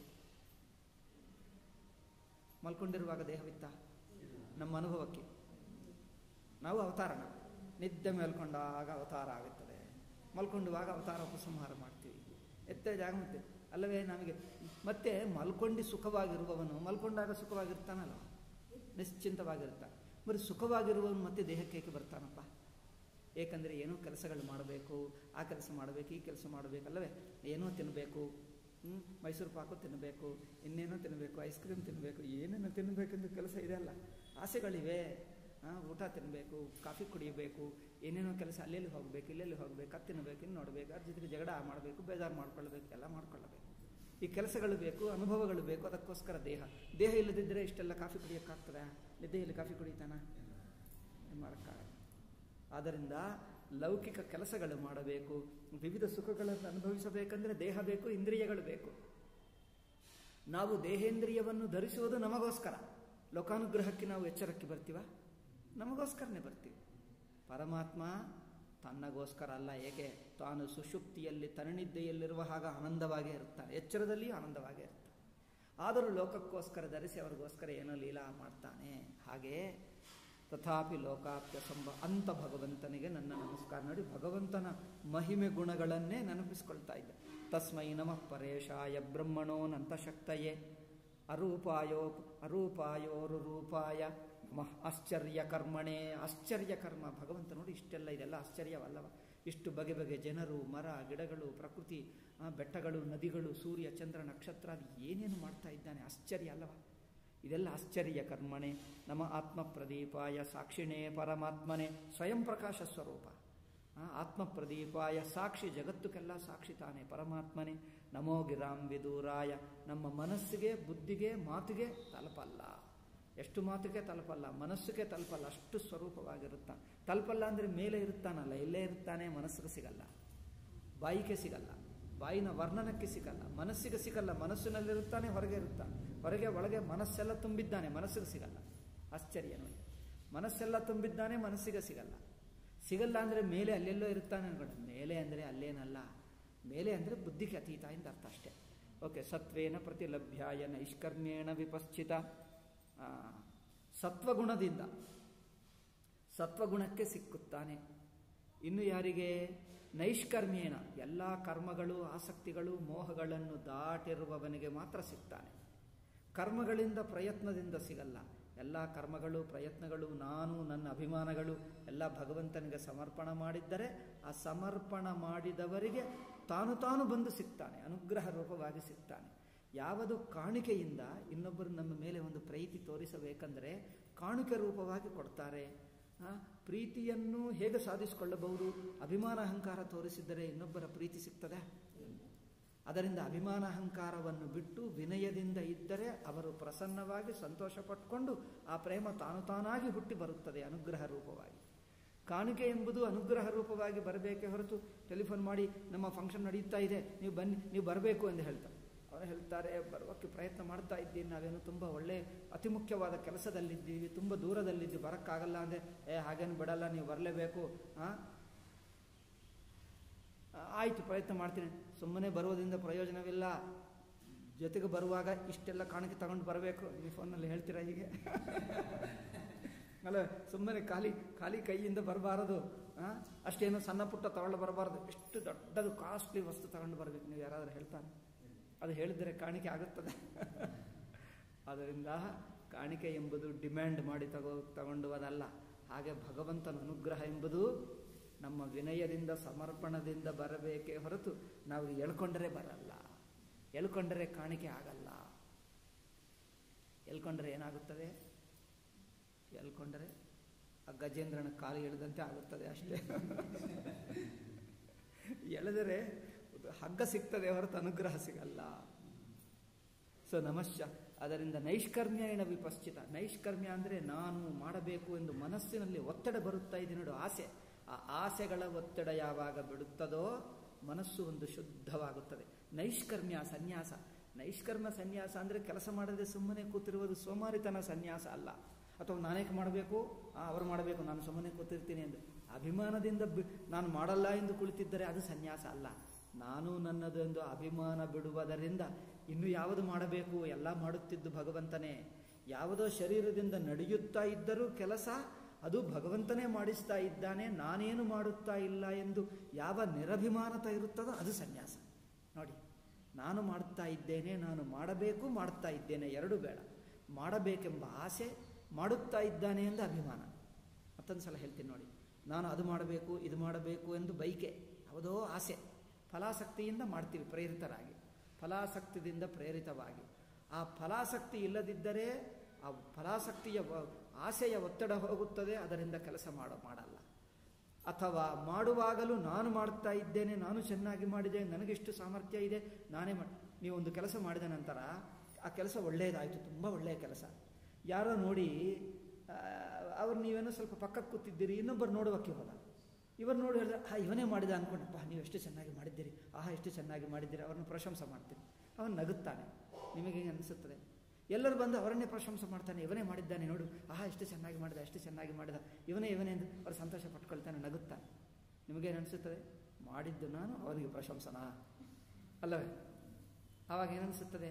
ಮಲ್ಕೊಂಡಿರುವಾಗ ದೇಹವಿತ್ತ ನಮ್ಮ ಅನುಭವಕ್ಕೆ ನಾವು ಅವತಾರಣ ನಿದ್ದೆ ಮೇಲ್ಕೊಂಡಾಗ ಅವತಾರ ಆಗುತ್ತದೆ ಮಲ್ಕೊಂಡುವಾಗ ಅವತಾರ ಉಪಸಂಹಾರ ಮಾಡ್ತೀವಿ ಎತ್ತ ಜಾಗ ಮತ್ತೆ ಅಲ್ಲವೇ ನಮಗೆ ಮತ್ತೆ ಮಲ್ಕೊಂಡು ಸುಖವಾಗಿರುವವನು ಮಲ್ಕೊಂಡಾಗ ಸುಖವಾಗಿರ್ತಾನಲ್ಲ ನಿಶ್ಚಿಂತವಾಗಿರ್ತಾನೆ ಬರೀ ಸುಖವಾಗಿರುವವನು ಮತ್ತೆ ದೇಹಕ್ಕೆ ಏಕೆ ಬರ್ತಾನಪ್ಪ ಏಕೆಂದರೆ ಏನೋ ಕೆಲಸಗಳು ಮಾಡಬೇಕು ಆ ಕೆಲಸ ಮಾಡಬೇಕು ಈ ಕೆಲಸ ಮಾಡಬೇಕಲ್ಲವೇ ಏನೋ ತಿನ್ನಬೇಕು ಹ್ಞೂ ಮೈಸೂರು ಪಾಕು ತಿನ್ನಬೇಕು ಇನ್ನೇನೋ ತಿನ್ನಬೇಕು ಐಸ್ ಕ್ರೀಮ್ ತಿನ್ನಬೇಕು ಏನೇನೋ ತಿನ್ನಬೇಕೆಂದು ಕೆಲಸ ಇದೆ ಅಲ್ಲ ಆಸೆಗಳಿವೆ ಊಟ ತಿನ್ನಬೇಕು ಕಾಫಿ ಕುಡಿಯಬೇಕು ಏನೇನೋ ಕೆಲಸ ಅಲ್ಲೆಲ್ಲಿ ಹೋಗಬೇಕು ಇಲ್ಲೆಲ್ಲಿ ಹೋಗಬೇಕು ಅದು ತಿನ್ನಬೇಕು ಇನ್ನು ನೋಡಬೇಕು ಅದ್ರ ಜೊತೆಗೆ ಜಗಳ ಮಾಡಬೇಕು ಬೇಜಾರು ಮಾಡ್ಕೊಳ್ಬೇಕು ಎಲ್ಲ ಮಾಡ್ಕೊಳ್ಳಬೇಕು ಈ ಕೆಲಸಗಳು ಬೇಕು ಅನುಭವಗಳು ಬೇಕು ಅದಕ್ಕೋಸ್ಕರ ದೇಹ ದೇಹ ಇಲ್ಲದಿದ್ದರೆ ಇಷ್ಟೆಲ್ಲ ಕಾಫಿ ಕುಡಿಯೋಕ್ಕಾಗ್ತದೆ ನಿದ್ದೆಯಲ್ಲಿ ಕಾಫಿ ಕುಡಿತಾನ ಮಾಡೋಕ್ಕಾಗಲ್ಲ ಆದ್ದರಿಂದ ಲೌಕಿಕ ಕೆಲಸಗಳು ಮಾಡಬೇಕು ವಿವಿಧ ಸುಖಗಳನ್ನು ಅನುಭವಿಸಬೇಕಂದ್ರೆ ದೇಹ ಬೇಕು ಇಂದ್ರಿಯಗಳು ಬೇಕು ನಾವು ದೇಹೇಂದ್ರಿಯವನ್ನು ಧರಿಸುವುದು ನಮಗೋಸ್ಕರ ಲೋಕಾನುಗ್ರಹಕ್ಕೆ ನಾವು ಎಚ್ಚರಕ್ಕೆ ಬರ್ತೀವ ನಮಗೋಸ್ಕರನೇ ಬರ್ತೀವಿ ಪರಮಾತ್ಮ ತನ್ನಗೋಸ್ಕರ ಅಲ್ಲ ಏಕೆ ತಾನು ಸುಷುಪ್ತಿಯಲ್ಲಿ ತನ್ನಿದ್ದೆಯಲ್ಲಿರುವ ಹಾಗ ಆನಂದವಾಗೇ ಇರುತ್ತಾನೆ ಎಚ್ಚರದಲ್ಲಿ ಆನಂದವಾಗೇ ಇರ್ತಾನೆ ಆದರೂ ಲೋಕಕ್ಕೋಸ್ಕರ ಧರಿಸಿ ಅವರಿಗೋಸ್ಕರ ಏನೋ ಲೀಲಾ ಮಾಡ್ತಾನೆ ಹಾಗೆ ತಥಾಪಿ ಲೋಕಾಪ್ಯ ಸಂಭ ಅಂತ ಭಗವಂತನಿಗೆ ನನ್ನ ನಮಸ್ಕಾರ ನೋಡಿ ಭಗವಂತನ ಮಹಿಮೆ ಗುಣಗಳನ್ನೇ ನೆನಪಿಸ್ಕೊಳ್ತಾ ಇದ್ದೆ ತಸ್ಮೈ ನಮಃ ಪರೇಶಾಯ ಬ್ರಹ್ಮಣೋ ನಂತಶಕ್ತಯೇ ಅರೂಪಾಯೋ ಅರೂಪಾಯೋರು ರೂಪಾಯ ನಮಃ ಆಶ್ಚರ್ಯ ಕರ್ಮಣೆ ಆಶ್ಚರ್ಯ ಕರ್ಮ ಭಗವಂತ ನೋಡಿ ಇಷ್ಟೆಲ್ಲ ಇದೆಲ್ಲ ಆಶ್ಚರ್ಯವಲ್ಲವ ಇಷ್ಟು ಬಗೆ ಬಗೆ ಜನರು ಮರ ಗಿಡಗಳು ಪ್ರಕೃತಿ ಬೆಟ್ಟಗಳು ನದಿಗಳು ಸೂರ್ಯ ಚಂದ್ರ ನಕ್ಷತ್ರ ಅದು ಏನೇನು ಮಾಡ್ತಾ ಇದ್ದಾನೆ ಆಶ್ಚರ್ಯ ಅಲ್ಲವ ಇದೆಲ್ಲ ಆಶ್ಚರ್ಯ ಕರ್ಮಣೆ ನಮ್ಮ ಆತ್ಮ ಪ್ರದೀಪಾಯ ಸಾಕ್ಷಿಣೇ ಪರಮಾತ್ಮನೆ ಸ್ವಯಂ ಪ್ರಕಾಶ ಸ್ವರೂಪ ಆತ್ಮ ಪ್ರದೀಪಾಯ ಸಾಕ್ಷಿ ಜಗತ್ತಕ್ಕೆಲ್ಲ ಸಾಕ್ಷಿ ತಾನೆ ಪರಮಾತ್ಮನೆ ನಮೋ ಗಿರಾಂ ವಿದೂರಾಯ ನಮ್ಮ ಮನಸ್ಸಿಗೆ ಬುದ್ಧಿಗೆ ಮಾತಿಗೆ ತಲುಪಲ್ಲ ಎಷ್ಟು ಮಾತಿಗೆ ತಲುಪಲ್ಲ ಮನಸ್ಸಿಗೆ ತಲುಪಲ್ಲ ಅಷ್ಟು ಸ್ವರೂಪವಾಗಿರುತ್ತಾನೆ ತಲುಪಲ್ಲ ಅಂದರೆ ಮೇಲೆ ಇರುತ್ತಾನಲ್ಲ ಎಲ್ಲೇ ಇರುತ್ತಾನೆ ಮನಸ್ಸಿಗೆ ಸಿಗಲ್ಲ ಬಾಯಿಗೆ ಸಿಗಲ್ಲ ಬಾಯಿನ ವರ್ಣನಕ್ಕೆ ಸಿಗಲ್ಲ ಮನಸ್ಸಿಗೆ ಸಿಗಲ್ಲ ಮನಸ್ಸಿನಲ್ಲಿರುತ್ತಾನೆ ಹೊರಗೆ ಇರುತ್ತಾನೆ ಹೊರಗೆ ಒಳಗೆ ಮನಸ್ಸೆಲ್ಲ ತುಂಬಿದ್ದಾನೆ ಮನಸ್ಸಿಗೆ ಸಿಗಲ್ಲ ಆಶ್ಚರ್ಯ ನೋಡಿ ಮನಸ್ಸೆಲ್ಲ ತುಂಬಿದ್ದಾನೆ ಮನಸ್ಸಿಗೆ ಸಿಗಲ್ಲ ಸಿಗಲ್ಲ ಅಂದರೆ ಮೇಲೆ ಅಲ್ಲೆಲ್ಲೋ ಇರ್ತಾನೆ ಅನ್ಕೊಂಡು ಮೇಲೆ ಅಂದರೆ ಅಲ್ಲೇನಲ್ಲ ಮೇಲೆ ಅಂದರೆ ಬುದ್ಧಿಗೆ ಅತೀತ ಎಂದು ಅರ್ಥ ಅಷ್ಟೇ ಓಕೆ ಸತ್ವೇನ ಪ್ರತಿಲಭ್ಯಾಯ ನೈಷ್ಕರ್ಮ್ಯೇಣ ವಿಪಶ್ಚಿತ ಸತ್ವಗುಣದಿಂದ ಸತ್ವಗುಣಕ್ಕೆ ಸಿಕ್ಕುತ್ತಾನೆ ಇನ್ನು ಯಾರಿಗೆ ನೈಷ್ಕರ್ಮ್ಯೇಣ ಎಲ್ಲ ಕರ್ಮಗಳು ಆಸಕ್ತಿಗಳು ಮೋಹಗಳನ್ನು ದಾಟಿರುವವನಿಗೆ ಮಾತ್ರ ಸಿಗ್ತಾನೆ ಕರ್ಮಗಳಿಂದ ಪ್ರಯತ್ನದಿಂದ ಸಿಗಲ್ಲ ಎಲ್ಲ ಕರ್ಮಗಳು ಪ್ರಯತ್ನಗಳು ನಾನು ನನ್ನ ಅಭಿಮಾನಗಳು ಎಲ್ಲ ಭಗವಂತನಿಗೆ ಸಮರ್ಪಣ ಮಾಡಿದ್ದರೆ ಆ ಸಮರ್ಪಣ ಮಾಡಿದವರಿಗೆ ತಾನು ತಾನು ಬಂದು ಸಿಗ್ತಾನೆ ಅನುಗ್ರಹ ರೂಪವಾಗಿ ಸಿಗ್ತಾನೆ ಯಾವುದು ಕಾಣಿಕೆಯಿಂದ ಇನ್ನೊಬ್ಬರು ನಮ್ಮ ಮೇಲೆ ಒಂದು ಪ್ರೀತಿ ತೋರಿಸಬೇಕಂದರೆ ಕಾಣಿಕೆ ರೂಪವಾಗಿ ಕೊಡ್ತಾರೆ ಪ್ರೀತಿಯನ್ನು ಹೇಗೆ ಸಾಧಿಸಿಕೊಳ್ಳಬಹುದು ಅಭಿಮಾನ ಅಹಂಕಾರ ತೋರಿಸಿದರೆ ಇನ್ನೊಬ್ಬರ ಪ್ರೀತಿ ಸಿಗ್ತದೆ ಅದರಿಂದ ಅಭಿಮಾನ ಅಹಂಕಾರವನ್ನು ಬಿಟ್ಟು ವಿನಯದಿಂದ ಇದ್ದರೆ ಅವರು ಪ್ರಸನ್ನವಾಗಿ ಸಂತೋಷ ಪಟ್ಕೊಂಡು ಆ ಪ್ರೇಮ ತಾನು ತಾನಾಗಿ ಹುಟ್ಟಿ ಬರುತ್ತದೆ ಅನುಗ್ರಹ ರೂಪವಾಗಿ ಕಾಣಿಕೆ ಎಂಬುದು ಅನುಗ್ರಹ ರೂಪವಾಗಿ ಬರಬೇಕೇ ಹೊರತು ಟೆಲಿಫೋನ್ ಮಾಡಿ ನಮ್ಮ ಫಂಕ್ಷನ್ ನಡೀತಾ ಇದೆ ನೀವು ಬನ್ನಿ ನೀವು ಬರಬೇಕು ಎಂದು ಹೇಳ್ತಾರೆ ಅವರು ಹೇಳ್ತಾರೆ ಬರೋಕ್ಕೆ ಪ್ರಯತ್ನ ಮಾಡ್ತಾ ಇದ್ದೀನಿ ನಾವೇನು ತುಂಬ ಒಳ್ಳೆ ಅತಿ ಮುಖ್ಯವಾದ ಕೆಲಸದಲ್ಲಿದ್ದೀವಿ ತುಂಬ ದೂರದಲ್ಲಿದ್ದೀವಿ ಬರೋಕ್ಕಾಗಲ್ಲ ಅಂದರೆ ಏ ಹಾಗೇನು ಬಿಡಲ್ಲ ನೀವು ಬರಲೇಬೇಕು ಹಾಂ ಆಯಿತು ಪ್ರಯತ್ನ ಮಾಡ್ತೀನಿ ಸುಮ್ಮನೆ ಬರುವುದರಿಂದ ಪ್ರಯೋಜನವಿಲ್ಲ ಜೊತೆಗೆ ಬರುವಾಗ ಇಷ್ಟೆಲ್ಲ ಕಾಣಿಕೆ ತಗೊಂಡು ಬರಬೇಕು ಈ ಫೋನಲ್ಲಿ ಹೇಳ್ತೀರಾ ಹೀಗೆ ಅಲ್ಲ ಸುಮ್ಮನೆ ಖಾಲಿ ಖಾಲಿ ಕೈಯಿಂದ ಬರಬಾರದು ಅಷ್ಟೇನು ಸಣ್ಣ ಪುಟ್ಟ ತಗೊಂಡು ಬರಬಾರದು ಎಷ್ಟು ದೊಡ್ಡದು ಕಾಸ್ಟ್ಲಿ ವಸ್ತು ತಗೊಂಡು ಬರಬೇಕು ನೀವು ಯಾರಾದರೂ ಹೇಳ್ತಾರೆ ಅದು ಹೇಳಿದರೆ ಕಾಣಿಕೆ ಆಗುತ್ತದೆ ಅದರಿಂದ ಕಾಣಿಕೆ ಎಂಬುದು ಡಿಮ್ಯಾಂಡ್ ಮಾಡಿ ತಗೋ ತಗೊಂಡುವುದಲ್ಲ ಹಾಗೆ ಭಗವಂತನ ಅನುಗ್ರಹ ಎಂಬುದು ನಮ್ಮ ವಿನಯದಿಂದ ಸಮರ್ಪಣದಿಂದ ಬರಬೇಕೇ ಹೊರತು ನಾವು ಎಳ್ಕೊಂಡರೆ ಬರಲ್ಲ ಎಳ್ಕೊಂಡರೆ ಕಾಣಿಕೆ ಆಗಲ್ಲ ಎಳ್ಕೊಂಡ್ರೆ ಏನಾಗುತ್ತದೆ ಎಳ್ಕೊಂಡರೆ ಆ ಗಜೇಂದ್ರನ ಕಾಲು ಎಳೆದಂತೆ ಆಗುತ್ತದೆ ಅಷ್ಟೇ ಎಳೆದರೆ ಹಗ್ಗ ಸಿಗ್ತದೆ ಹೊರತು ಅನುಗ್ರಹ ಸಿಗಲ್ಲ ಸೊ ನಮಶ್ಚ ಅದರಿಂದ ನೈಷ್ಕರ್ಮ್ಯೇಣ ವಿಪಶ್ಚಿತ ನೈಷ್ಕರ್ಮ್ಯ ಅಂದರೆ ನಾನು ಮಾಡಬೇಕು ಎಂದು ಮನಸ್ಸಿನಲ್ಲಿ ಒತ್ತಡ ಬರುತ್ತಾ ಇದೆ ನೋಡು ಆಸೆ ಆ ಆಸೆಗಳ ಒತ್ತಡ ಯಾವಾಗ ಬಿಡುತ್ತದೋ ಮನಸ್ಸು ಒಂದು ಶುದ್ಧವಾಗುತ್ತದೆ ನೈಷ್ಕರ್ಮ್ಯ ಸನ್ಯಾಸ ನೈಷ್ಕರ್ಮ ಸನ್ಯಾಸ ಅಂದರೆ ಕೆಲಸ ಮಾಡದೆ ಸುಮ್ಮನೆ ಕೂತಿರುವುದು ಸೋಮಾರಿತನ ಸನ್ಯಾಸ ಅಲ್ಲ ಅಥವಾ ನಾನೇಕೆ ಮಾಡಬೇಕು ಅವರು ಮಾಡಬೇಕು ನಾನು ಸುಮ್ಮನೆ ಕೂತಿರ್ತೀನಿ ಎಂದು ಅಭಿಮಾನದಿಂದ ಬಿ ನಾನು ಮಾಡಲ್ಲ ಎಂದು ಕುಳಿತಿದ್ದರೆ ಅದು ಸನ್ಯಾಸ ಅಲ್ಲ ನಾನು ನನ್ನದು ಎಂದು ಅಭಿಮಾನ ಬಿಡುವುದರಿಂದ ಇನ್ನು ಯಾವುದು ಮಾಡಬೇಕು ಎಲ್ಲ ಮಾಡುತ್ತಿದ್ದು ಭಗವಂತನೇ ಯಾವುದೋ ಶರೀರದಿಂದ ನಡೆಯುತ್ತಾ ಇದ್ದರೂ ಕೆಲಸ ಅದು ಭಗವಂತನೇ ಮಾಡಿಸ್ತಾ ಇದ್ದಾನೆ ನಾನೇನು ಮಾಡುತ್ತಾ ಇಲ್ಲ ಎಂದು ಯಾವ ನಿರಭಿಮಾನತ ಇರುತ್ತದೋ ಅದು ಸನ್ಯಾಸ ನೋಡಿ ನಾನು ಮಾಡುತ್ತಾ ಇದ್ದೇನೆ ನಾನು ಮಾಡಬೇಕು ಮಾಡುತ್ತಾ ಇದ್ದೇನೆ ಎರಡು ಬೇಡ ಮಾಡಬೇಕೆಂಬ ಆಸೆ ಮಾಡುತ್ತಾ ಇದ್ದಾನೆ ಎಂದು ಅಭಿಮಾನ ಮತ್ತೊಂದು ಸಲ ಹೇಳ್ತೀನಿ ನೋಡಿ ನಾನು ಅದು ಮಾಡಬೇಕು ಇದು ಮಾಡಬೇಕು ಎಂದು ಬೈಕೆ ಯಾವುದೋ ಆಸೆ ಫಲಾಸಕ್ತಿಯಿಂದ ಮಾಡ್ತೀವಿ ಪ್ರೇರಿತರಾಗಿ ಫಲಾಸಕ್ತಿಯಿಂದ ಪ್ರೇರಿತವಾಗಿ ಆ ಫಲಾಸಕ್ತಿ ಇಲ್ಲದಿದ್ದರೆ ಆ ಫಲಾಸಕ್ತಿಯ ಆಸೆಯ ಒತ್ತಡ ಹೋಗುತ್ತದೆ ಅದರಿಂದ ಕೆಲಸ ಮಾಡೋ ಮಾಡಲ್ಲ ಅಥವಾ ಮಾಡುವಾಗಲೂ ನಾನು ಮಾಡ್ತಾ ಇದ್ದೇನೆ ನಾನು ಚೆನ್ನಾಗಿ ಮಾಡಿದೆ ನನಗೆಷ್ಟು ಸಾಮರ್ಥ್ಯ ಇದೆ ನಾನೇ ಮಾಡಿ ನೀವೊಂದು ಕೆಲಸ ಮಾಡಿದ ನಂತರ ಆ ಕೆಲಸ ಒಳ್ಳೆಯದಾಯಿತು ತುಂಬ ಒಳ್ಳೆಯ ಕೆಲಸ ಯಾರೋ ನೋಡಿ ಅವ್ರು ನೀವೇನೋ ಸ್ವಲ್ಪ ಪಕ್ಕಕ್ಕೆ ಕೂತಿದ್ದೀರಿ ಇನ್ನೊಬ್ಬರು ನೋಡುವಕ್ಕೆ ಹೋದ ಇವರು ನೋಡಿ ಹೇಳಿದ್ರೆ ಆ ಇವನೇ ಮಾಡಿದ ಅಂದ್ಕೊಂಡಪ್ಪ ನೀವು ಎಷ್ಟು ಚೆನ್ನಾಗಿ ಮಾಡಿದ್ದೀರಿ ಆಹಾ ಎಷ್ಟು ಚೆನ್ನಾಗಿ ಮಾಡಿದ್ದೀರಿ ಅವ್ರನ್ನ ಪ್ರಶಂಸೆ ಮಾಡ್ತೀರಿ ಅವನು ನಗುತ್ತಾನೆ ನಿಮಗೆ ಹೇಗೆ ಅನಿಸುತ್ತದೆ ಎಲ್ಲರೂ ಬಂದು ಅವರನ್ನೇ ಪ್ರಶಂಸೆ ಮಾಡ್ತಾನೆ ಇವನೇ ಮಾಡಿದ್ದಾನೆ ನೋಡು ಆಹಾ ಎಷ್ಟು ಚೆನ್ನಾಗಿ ಮಾಡಿದ ಎಷ್ಟು ಚೆನ್ನಾಗಿ ಮಾಡಿದ ಇವನೇ ಇವನೇ ಎಂದು ಅವರು ಸಂತೋಷ ಪಟ್ಕೊಳ್ತಾನೆ ನಗುತ್ತಾನೆ ನಿಮಗೇನು ಅನಿಸುತ್ತದೆ ಮಾಡಿದ್ದು ನಾನು ಅವನಿಗೆ ಪ್ರಶಂಸನಾ ಅಲ್ಲವೇ ಆವಾಗ ಏನನ್ನಿಸುತ್ತದೆ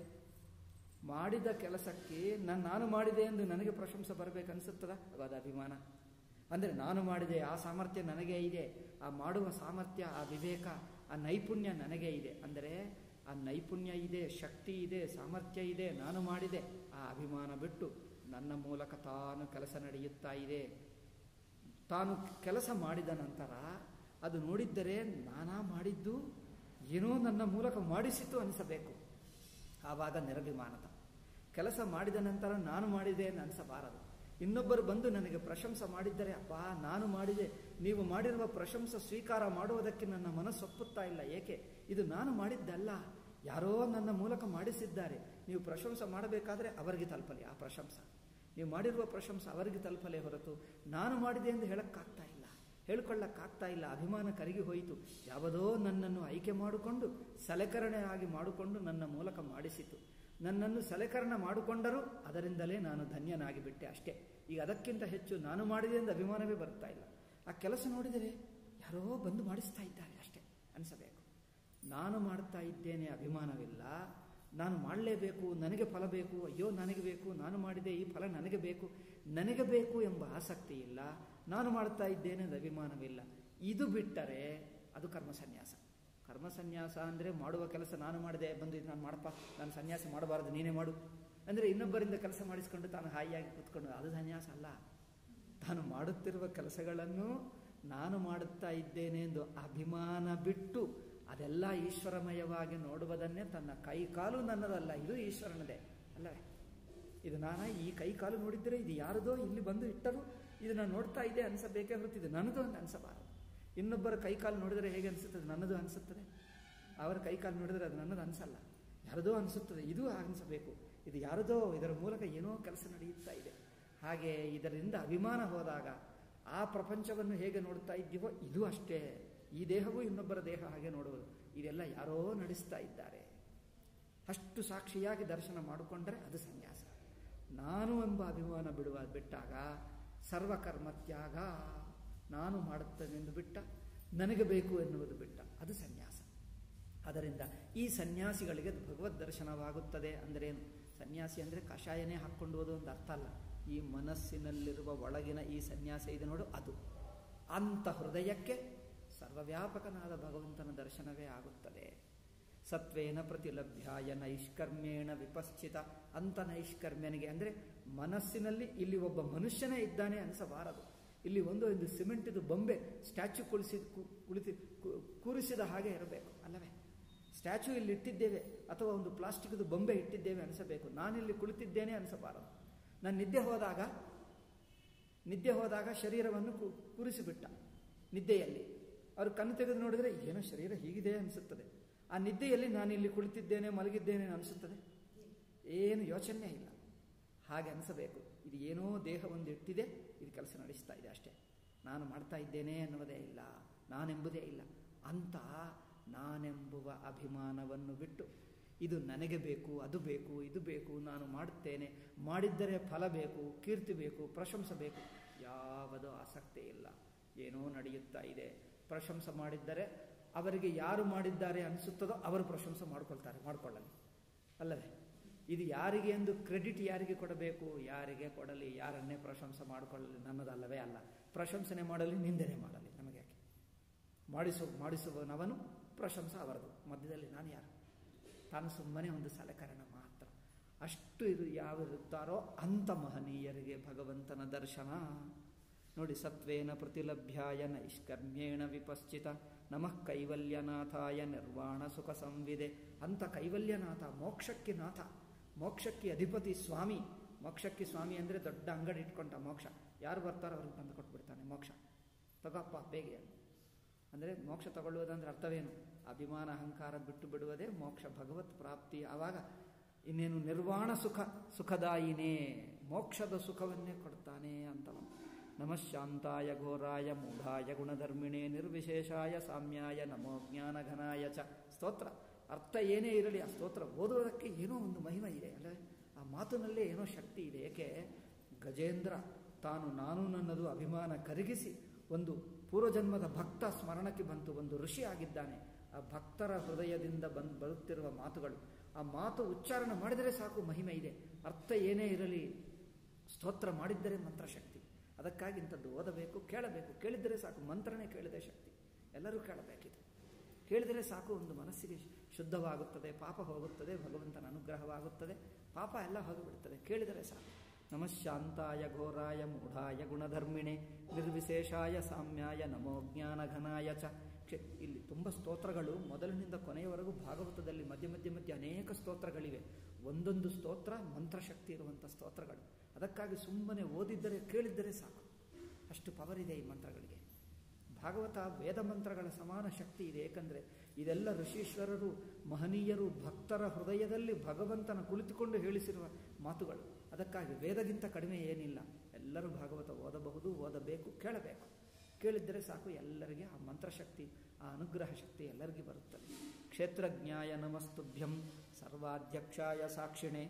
ಮಾಡಿದ ಕೆಲಸಕ್ಕೆ ನಾನು ನಾನು ಮಾಡಿದೆ ಎಂದು ನನಗೆ ಪ್ರಶಂಸೆ ಬರಬೇಕನ್ನಿಸುತ್ತದ ಅದು ಅಭಿಮಾನ ಅಂದರೆ ನಾನು ಮಾಡಿದೆ ಆ ಸಾಮರ್ಥ್ಯ ನನಗೇ ಇದೆ ಆ ಮಾಡುವ ಸಾಮರ್ಥ್ಯ ಆ ವಿವೇಕ ಆ ನೈಪುಣ್ಯ ನನಗೇ ಇದೆ ಅಂದರೆ ಆ ನೈಪುಣ್ಯ ಇದೆ ಶಕ್ತಿ ಇದೆ ಸಾಮರ್ಥ್ಯ ಇದೆ ನಾನು ಮಾಡಿದೆ ಆ ಅಭಿಮಾನ ಬಿಟ್ಟು ನನ್ನ ಮೂಲಕ ತಾನು ಕೆಲಸ ನಡೆಯುತ್ತಾ ಇದೆ ತಾನು ಕೆಲಸ ಮಾಡಿದ ನಂತರ ಅದು ನೋಡಿದ್ದರೆ ನಾನಾ ಮಾಡಿದ್ದು ಏನೋ ನನ್ನ ಮೂಲಕ ಮಾಡಿಸಿತು ಅನಿಸಬೇಕು ಆವಾಗ ನಿರಭಿಮಾನತ ಕೆಲಸ ಮಾಡಿದ ನಂತರ ನಾನು ಮಾಡಿದೆ ಎಂದು ಅನಿಸಬಾರದು ಇನ್ನೊಬ್ಬರು ಬಂದು ನನಗೆ ಪ್ರಶಂಸೆ ಮಾಡಿದ್ದರೆ ಅಪ್ಪ ನಾನು ಮಾಡಿದೆ ನೀವು ಮಾಡಿರುವ ಪ್ರಶಂಸೆ ಸ್ವೀಕಾರ ಮಾಡುವುದಕ್ಕೆ ನನ್ನ ಮನಸ್ಸು ಒಪ್ಪುತ್ತಾ ಇಲ್ಲ ಏಕೆ ಇದು ನಾನು ಮಾಡಿದ್ದಲ್ಲ ಯಾರೋ ನನ್ನ ಮೂಲಕ ಮಾಡಿಸಿದ್ದಾರೆ ನೀವು ಪ್ರಶಂಸೆ ಮಾಡಬೇಕಾದ್ರೆ ಅವರಿಗೆ ತಲುಪಲಿ ಆ ಪ್ರಶಂಸೆ ನೀವು ಮಾಡಿರುವ ಪ್ರಶಂಸೆ ಅವರಿಗೆ ತಲುಪಲೇ ಹೊರತು ನಾನು ಮಾಡಿದೆ ಎಂದು ಹೇಳಕ್ಕಾಗ್ತಾ ಇಲ್ಲ ಹೇಳ್ಕೊಳ್ಳಕ್ಕಾಗ್ತಾ ಇಲ್ಲ ಅಭಿಮಾನ ಕರಗಿ ಹೋಯಿತು ಯಾವುದೋ ನನ್ನನ್ನು ಆಯ್ಕೆ ಮಾಡಿಕೊಂಡು ಸಲಕರಣೆ ಆಗಿ ಮಾಡಿಕೊಂಡು ನನ್ನ ಮೂಲಕ ಮಾಡಿಸಿತು ನನ್ನನ್ನು ಸಲಕರಣ ಮಾಡಿಕೊಂಡರೂ ಅದರಿಂದಲೇ ನಾನು ಧನ್ಯನಾಗಿ ಬಿಟ್ಟೆ ಅಷ್ಟೇ ಈಗ ಅದಕ್ಕಿಂತ ಹೆಚ್ಚು ನಾನು ಮಾಡಿದೆ ಎಂದು ಅಭಿಮಾನವೇ ಬರ್ತಾ ಇಲ್ಲ ಆ ಕೆಲಸ ನೋಡಿದರೆ ಯಾರೋ ಬಂದು ಮಾಡಿಸ್ತಾ ಇದ್ದಾರೆ ಅಷ್ಟೇ ಅನಿಸಬೇಕು ನಾನು ಮಾಡ್ತಾ ಇದ್ದೇನೆ ಅಭಿಮಾನವಿಲ್ಲ ನಾನು ಮಾಡಲೇಬೇಕು ನನಗೆ ಫಲ ಬೇಕು ಅಯ್ಯೋ ನನಗೆ ಬೇಕು ನಾನು ಮಾಡಿದೆ ಈ ಫಲ ನನಗೆ ಬೇಕು ನನಗೆ ಬೇಕು ಎಂಬ ಆಸಕ್ತಿ ಇಲ್ಲ ನಾನು ಮಾಡ್ತಾ ಇದ್ದೇನೆ ಎಂದು ಅಭಿಮಾನವಿಲ್ಲ ಇದು ಬಿಟ್ಟರೆ ಅದು ಕರ್ಮ ಸನ್ಯಾಸ ಕರ್ಮ ಸನ್ಯಾಸ ಅಂದರೆ ಮಾಡುವ ಕೆಲಸ ನಾನು ಮಾಡಿದೆ ಬಂದು ಇದು ನಾನು ಮಾಡಪ್ಪ ನಾನು ಸನ್ಯಾಸ ಮಾಡಬಾರದು ನೀನೇ ಮಾಡು ಅಂದರೆ ಇನ್ನೊಬ್ಬರಿಂದ ಕೆಲಸ ಮಾಡಿಸ್ಕೊಂಡು ತಾನು ಹಾಯಿಯಾಗಿ ಕೂತ್ಕೊಂಡು ಅದು ಸನ್ಯಾಸ ಅಲ್ಲ ತಾನು ಮಾಡುತ್ತಿರುವ ಕೆಲಸಗಳನ್ನು ನಾನು ಮಾಡುತ್ತಾ ಇದ್ದೇನೆ ಎಂದು ಅಭಿಮಾನ ಬಿಟ್ಟು ಅದೆಲ್ಲ ಈಶ್ವರಮಯವಾಗಿ ನೋಡುವುದನ್ನೇ ತನ್ನ ಕೈ ಕಾಲು ನನ್ನದಲ್ಲ ಇದು ಈಶ್ವರನದೇ ಅಲ್ಲವೇ ಇದು ನಾನು ಈ ಕೈ ಕಾಲು ನೋಡಿದ್ದರೆ ಇದು ಯಾರದೋ ಇಲ್ಲಿ ಬಂದು ಇಟ್ಟರು ಇದು ನಾನು ನೋಡ್ತಾ ಇದ್ದೆ ಅನಿಸಬೇಕೇ ಹೊರತು ಇದು ನನ್ನದು ಅಂತ ಅನಿಸಬಾರದು ಇನ್ನೊಬ್ಬರ ಕೈ ಕಾಲು ನೋಡಿದರೆ ಹೇಗೆ ಅನಿಸುತ್ತದೆ ನನ್ನದು ಅನಿಸುತ್ತದೆ ಅವರ ಕೈ ಕಾಲು ನೋಡಿದರೆ ಅದು ನನ್ನದು ಅನಿಸಲ್ಲ ಯಾರದೋ ಅನಿಸುತ್ತದೆ ಇದು ಅನಿಸಬೇಕು ಇದು ಯಾರದೋ ಇದರ ಮೂಲಕ ಏನೋ ಕೆಲಸ ನಡೆಯುತ್ತಾ ಇದೆ ಹಾಗೆ ಇದರಿಂದ ಅಭಿಮಾನ ಹೋದಾಗ ಆ ಪ್ರಪಂಚವನ್ನು ಹೇಗೆ ನೋಡ್ತಾ ಇದ್ದೀವೋ ಇದು ಅಷ್ಟೇ ಈ ದೇಹವೂ ಇನ್ನೊಬ್ಬರ ದೇಹ ಹಾಗೆ ನೋಡುವುದು ಇದೆಲ್ಲ ಯಾರೋ ನಡೆಸ್ತಾ ಇದ್ದಾರೆ ಅಷ್ಟು ಸಾಕ್ಷಿಯಾಗಿ ದರ್ಶನ ಮಾಡಿಕೊಂಡರೆ ಅದು ಸನ್ಯಾಸ ನಾನು ಎಂಬ ಅಭಿಮಾನ ಬಿಡುವ ಬಿಟ್ಟಾಗ ಸರ್ವಕರ್ಮ ತ್ಯಾಗ ನಾನು ಮಾಡುತ್ತೇನೆಂದು ಬಿಟ್ಟ ನನಗೆ ಬೇಕು ಎನ್ನುವುದು ಬಿಟ್ಟ ಅದು ಸನ್ಯಾಸ ಅದರಿಂದ ಈ ಸನ್ಯಾಸಿಗಳಿಗೆ ಭಗವದ್ ದರ್ಶನವಾಗುತ್ತದೆ ಅಂದ್ರೇನು ಸನ್ಯಾಸಿ ಅಂದರೆ ಕಷಾಯನೇ ಹಾಕ್ಕೊಂಡುವುದು ಒಂದು ಅರ್ಥ ಅಲ್ಲ ಈ ಮನಸ್ಸಿನಲ್ಲಿರುವ ಒಳಗಿನ ಈ ಸನ್ಯಾಸ ಇದೆ ನೋಡು ಅದು ಅಂಥ ಹೃದಯಕ್ಕೆ ಸರ್ವವ್ಯಾಪಕನಾದ ಭಗವಂತನ ದರ್ಶನವೇ ಆಗುತ್ತದೆ ಸತ್ವೇನ ಪ್ರತಿಲಭ್ಯಾಯ ನೈಷ್ಕರ್ಮ್ಯೇಣ ವಿಪಶ್ಚಿತ ಅಂತ ನೈಷ್ಕರ್ಮ್ಯನಿಗೆ ಅಂದರೆ ಮನಸ್ಸಿನಲ್ಲಿ ಇಲ್ಲಿ ಒಬ್ಬ ಮನುಷ್ಯನೇ ಇದ್ದಾನೆ ಅನಿಸಬಾರದು ಇಲ್ಲಿ ಒಂದು ಒಂದು ಸಿಮೆಂಟಿದು ಬೊಂಬೆ ಸ್ಟ್ಯಾಚ್ಯೂ ಕುಳಿಸಿ ಕುಳಿತಿ ಕೂರಿಸಿದ ಹಾಗೆ ಇರಬೇಕು ಅಲ್ಲವೇ ಸ್ಟ್ಯಾಚ್ಯೂ ಇಲ್ಲಿ ಇಟ್ಟಿದ್ದೇವೆ ಅಥವಾ ಒಂದು ಪ್ಲಾಸ್ಟಿಕ್ದು ಬೊಂಬೆ ಇಟ್ಟಿದ್ದೇವೆ ಅನಿಸಬೇಕು ನಾನಿಲ್ಲಿ ಕುಳಿತಿದ್ದೇನೆ ಅನಿಸಬಾರದು ನಾನು ನಿದ್ದೆ ಹೋದಾಗ ನಿದ್ದೆ ಹೋದಾಗ ಶರೀರವನ್ನು ಕೂರಿಸಿಬಿಟ್ಟ ನಿದ್ದೆಯಲ್ಲಿ ಅವರು ಕಣ್ಣು ತೆಗೆದು ನೋಡಿದರೆ ಏನೋ ಶರೀರ ಹೀಗಿದೆ ಅನಿಸುತ್ತದೆ ಆ ನಿದ್ದೆಯಲ್ಲಿ ನಾನು ಇಲ್ಲಿ ಕುಳಿತಿದ್ದೇನೆ ಮಲಗಿದ್ದೇನೆ ಅನಿಸುತ್ತದೆ ಏನು ಯೋಚನೆ ಇಲ್ಲ ಹಾಗೆ ಅನಿಸಬೇಕು ಇದು ಏನೋ ದೇಹ ಒಂದು ಇಟ್ಟಿದೆ ಇದು ಕೆಲಸ ನಡೆಸ್ತಾ ಇದೆ ಅಷ್ಟೇ ನಾನು ಮಾಡ್ತಾ ಇದ್ದೇನೆ ಅನ್ನುವುದೇ ಇಲ್ಲ ನಾನೆಂಬುದೇ ಇಲ್ಲ ಅಂತ ನಾನೆಂಬುವ ಅಭಿಮಾನವನ್ನು ಬಿಟ್ಟು ಇದು ನನಗೆ ಬೇಕು ಅದು ಬೇಕು ಇದು ಬೇಕು ನಾನು ಮಾಡುತ್ತೇನೆ ಮಾಡಿದ್ದರೆ ಫಲ ಬೇಕು ಕೀರ್ತಿ ಬೇಕು ಪ್ರಶಂಸೆ ಬೇಕು ಯಾವುದೂ ಆಸಕ್ತಿ ಇಲ್ಲ ಏನೋ ನಡೆಯುತ್ತಾ ಇದೆ ಪ್ರಶಂಸೆ ಮಾಡಿದ್ದರೆ ಅವರಿಗೆ ಯಾರು ಮಾಡಿದ್ದಾರೆ ಅನಿಸುತ್ತದೋ ಅವರು ಪ್ರಶಂಸೆ ಮಾಡ್ಕೊಳ್ತಾರೆ ಮಾಡ್ಕೊಳ್ಳಲಿ ಅಲ್ಲವೇ ಇದು ಯಾರಿಗೆ ಎಂದು ಕ್ರೆಡಿಟ್ ಯಾರಿಗೆ ಕೊಡಬೇಕು ಯಾರಿಗೆ ಕೊಡಲಿ ಯಾರನ್ನೇ ಪ್ರಶಂಸೆ ಮಾಡಿಕೊಳ್ಳಲಿ ನನ್ನದಲ್ಲವೇ ಅಲ್ಲ ಪ್ರಶಂಸನೆ ಮಾಡಲಿ ನಿಂದನೆ ಮಾಡಲಿ ನಮಗೆ ಯಾಕೆ ಮಾಡಿಸು ಮಾಡಿಸುವನವನು ಪ್ರಶಂಸೆ ಅವರದು ಮಧ್ಯದಲ್ಲಿ ನಾನು ಯಾರು ತಾನು ಸುಮ್ಮನೆ ಒಂದು ಸಲಕರಣ ಮಾತ್ರ ಅಷ್ಟು ಇದು ಯಾವಿರುತ್ತಾರೋ ಅಂಥ ಮಹನೀಯರಿಗೆ ಭಗವಂತನ ದರ್ಶನ ನೋಡಿ ಸತ್ವೇನ ಪ್ರತಿಲಭ್ಯಾಯ ನೈಷ್ಕರ್ಮ್ಯೇಣ ವಿಪಶ್ಚಿತ ನಮಃ ಕೈವಲ್ಯನಾಥಾಯ ನಿರ್ವಾಣ ಸುಖ ಸಂವಿದೆ ಅಂತ ಕೈವಲ್ಯನಾಥ ಮೋಕ್ಷಕ್ಕೆ ನಾಥ ಮೋಕ್ಷಕ್ಕೆ ಅಧಿಪತಿ ಸ್ವಾಮಿ ಮೋಕ್ಷಕ್ಕೆ ಸ್ವಾಮಿ ಅಂದರೆ ದೊಡ್ಡ ಅಂಗಡಿ ಇಟ್ಕೊಂಡ ಮೋಕ್ಷ ಯಾರು ಬರ್ತಾರೋ ಅವ್ರಿಗೆ ತಂದು ಕೊಟ್ಬಿಡ್ತಾನೆ ಮೋಕ್ಷ ತಗಪ್ಪ ಬೇಗ ಅಂದರೆ ಮೋಕ್ಷ ತಗೊಳ್ಳುವುದಂದ್ರೆ ಅರ್ಥವೇನು ಅಭಿಮಾನ ಅಹಂಕಾರ ಬಿಟ್ಟು ಬಿಡುವುದೇ ಮೋಕ್ಷ ಭಗವತ್ ಪ್ರಾಪ್ತಿ ಆವಾಗ ಇನ್ನೇನು ನಿರ್ವಾಣ ಸುಖ ಸುಖದಾಯಿನೇ ಮೋಕ್ಷದ ಸುಖವನ್ನೇ ಕೊಡ್ತಾನೆ ಅಂತವನು ನಮಃ ಶಾಂತಾಯ ಘೋರಾಯ ಮೂಢಾಯ ಗುಣಧರ್ಮಿಣೆ ನಿರ್ವಿಶೇಷಾಯ ಸಾಮ್ಯಾಯ ನಮೋ ಜ್ಞಾನಘನಾಯ ಚ ಸ್ತೋತ್ರ ಅರ್ಥ ಏನೇ ಇರಲಿ ಆ ಸ್ತೋತ್ರ ಓದುವುದಕ್ಕೆ ಏನೋ ಒಂದು ಮಹಿಮೆ ಇದೆ ಅಲ್ಲ ಆ ಮಾತಿನಲ್ಲೇ ಏನೋ ಶಕ್ತಿ ಇದೆ ಏಕೆ ಗಜೇಂದ್ರ ತಾನು ನಾನು ನನ್ನದು ಅಭಿಮಾನ ಕರಗಿಸಿ ಒಂದು ಪೂರ್ವಜನ್ಮದ ಭಕ್ತ ಸ್ಮರಣಕ್ಕೆ ಬಂತು ಒಂದು ಋಷಿ ಆಗಿದ್ದಾನೆ ಆ ಭಕ್ತರ ಹೃದಯದಿಂದ ಬಂದು ಬರುತ್ತಿರುವ ಮಾತುಗಳು ಆ ಮಾತು ಉಚ್ಚಾರಣ ಮಾಡಿದರೆ ಸಾಕು ಮಹಿಮೆ ಇದೆ ಅರ್ಥ ಏನೇ ಇರಲಿ ಸ್ತೋತ್ರ ಮಾಡಿದ್ದರೆ ಮಂತ್ರ ಶಕ್ತಿ ಅದಕ್ಕಾಗಿ ಇಂಥದ್ದು ಓದಬೇಕು ಕೇಳಬೇಕು ಕೇಳಿದರೆ ಸಾಕು ಮಂತ್ರನೇ ಕೇಳಿದೆ ಶಕ್ತಿ ಎಲ್ಲರೂ ಕೇಳಬೇಕಿದೆ ಕೇಳಿದರೆ ಸಾಕು ಒಂದು ಮನಸ್ಸಿಗೆ ಶುದ್ಧವಾಗುತ್ತದೆ ಪಾಪ ಹೋಗುತ್ತದೆ ಭಗವಂತನ ಅನುಗ್ರಹವಾಗುತ್ತದೆ ಪಾಪ ಎಲ್ಲ ಹೋಗಿಬಿಡುತ್ತದೆ ಕೇಳಿದರೆ ಸಾಕು ನಮಃಶಾಂತಾಯ ಘೋರಾಯ ಮೂಢಾಯ ಗುಣಧರ್ಮಿಣೆ ನಿರ್ವಿಶೇಷಾಯ ಸಾಮ್ಯಾಯ ನಮೋ ಜ್ಞಾನಘನಾಯ ಚ ಇಲ್ಲಿ ತುಂಬ ಸ್ತೋತ್ರಗಳು ಮೊದಲಿನಿಂದ ಕೊನೆಯವರೆಗೂ ಭಾಗವತದಲ್ಲಿ ಮಧ್ಯ ಮಧ್ಯ ಮಧ್ಯೆ ಅನೇಕ ಸ್ತೋತ್ರಗಳಿವೆ ಒಂದೊಂದು ಸ್ತೋತ್ರ ಮಂತ್ರಶಕ್ತಿ ಇರುವಂಥ ಸ್ತೋತ್ರಗಳು ಅದಕ್ಕಾಗಿ ಸುಮ್ಮನೆ ಓದಿದ್ದರೆ ಕೇಳಿದ್ದರೆ ಸಾಕು ಅಷ್ಟು ಪವರ್ ಇದೆ ಈ ಮಂತ್ರಗಳಿಗೆ ಭಾಗವತ ವೇದ ಮಂತ್ರಗಳ ಸಮಾನ ಶಕ್ತಿ ಇದೆ ಏಕೆಂದರೆ ಇದೆಲ್ಲ ಋಷೀಶ್ವರರು ಮಹನೀಯರು ಭಕ್ತರ ಹೃದಯದಲ್ಲಿ ಭಗವಂತನ ಕುಳಿತುಕೊಂಡು ಹೇಳಿಸಿರುವ ಮಾತುಗಳು ಅದಕ್ಕಾಗಿ ವೇದಗಿಂತ ಕಡಿಮೆ ಏನಿಲ್ಲ ಎಲ್ಲರೂ ಭಾಗವತ ಓದಬಹುದು ಓದಬೇಕು ಕೇಳಬೇಕು ಕೇಳಿದ್ದರೆ ಸಾಕು ಎಲ್ಲರಿಗೆ ಆ ಮಂತ್ರಶಕ್ತಿ ಆ ಅನುಗ್ರಹ ಶಕ್ತಿ ಎಲ್ಲರಿಗೂ ಬರುತ್ತದೆ ಕ್ಷೇತ್ರಜ್ಞಾಯ ನಮಸ್ತುಭ್ಯಂ ಸರ್ವಾಧ್ಯಕ್ಷಾಯ ಸಾಕ್ಷಿಣೆ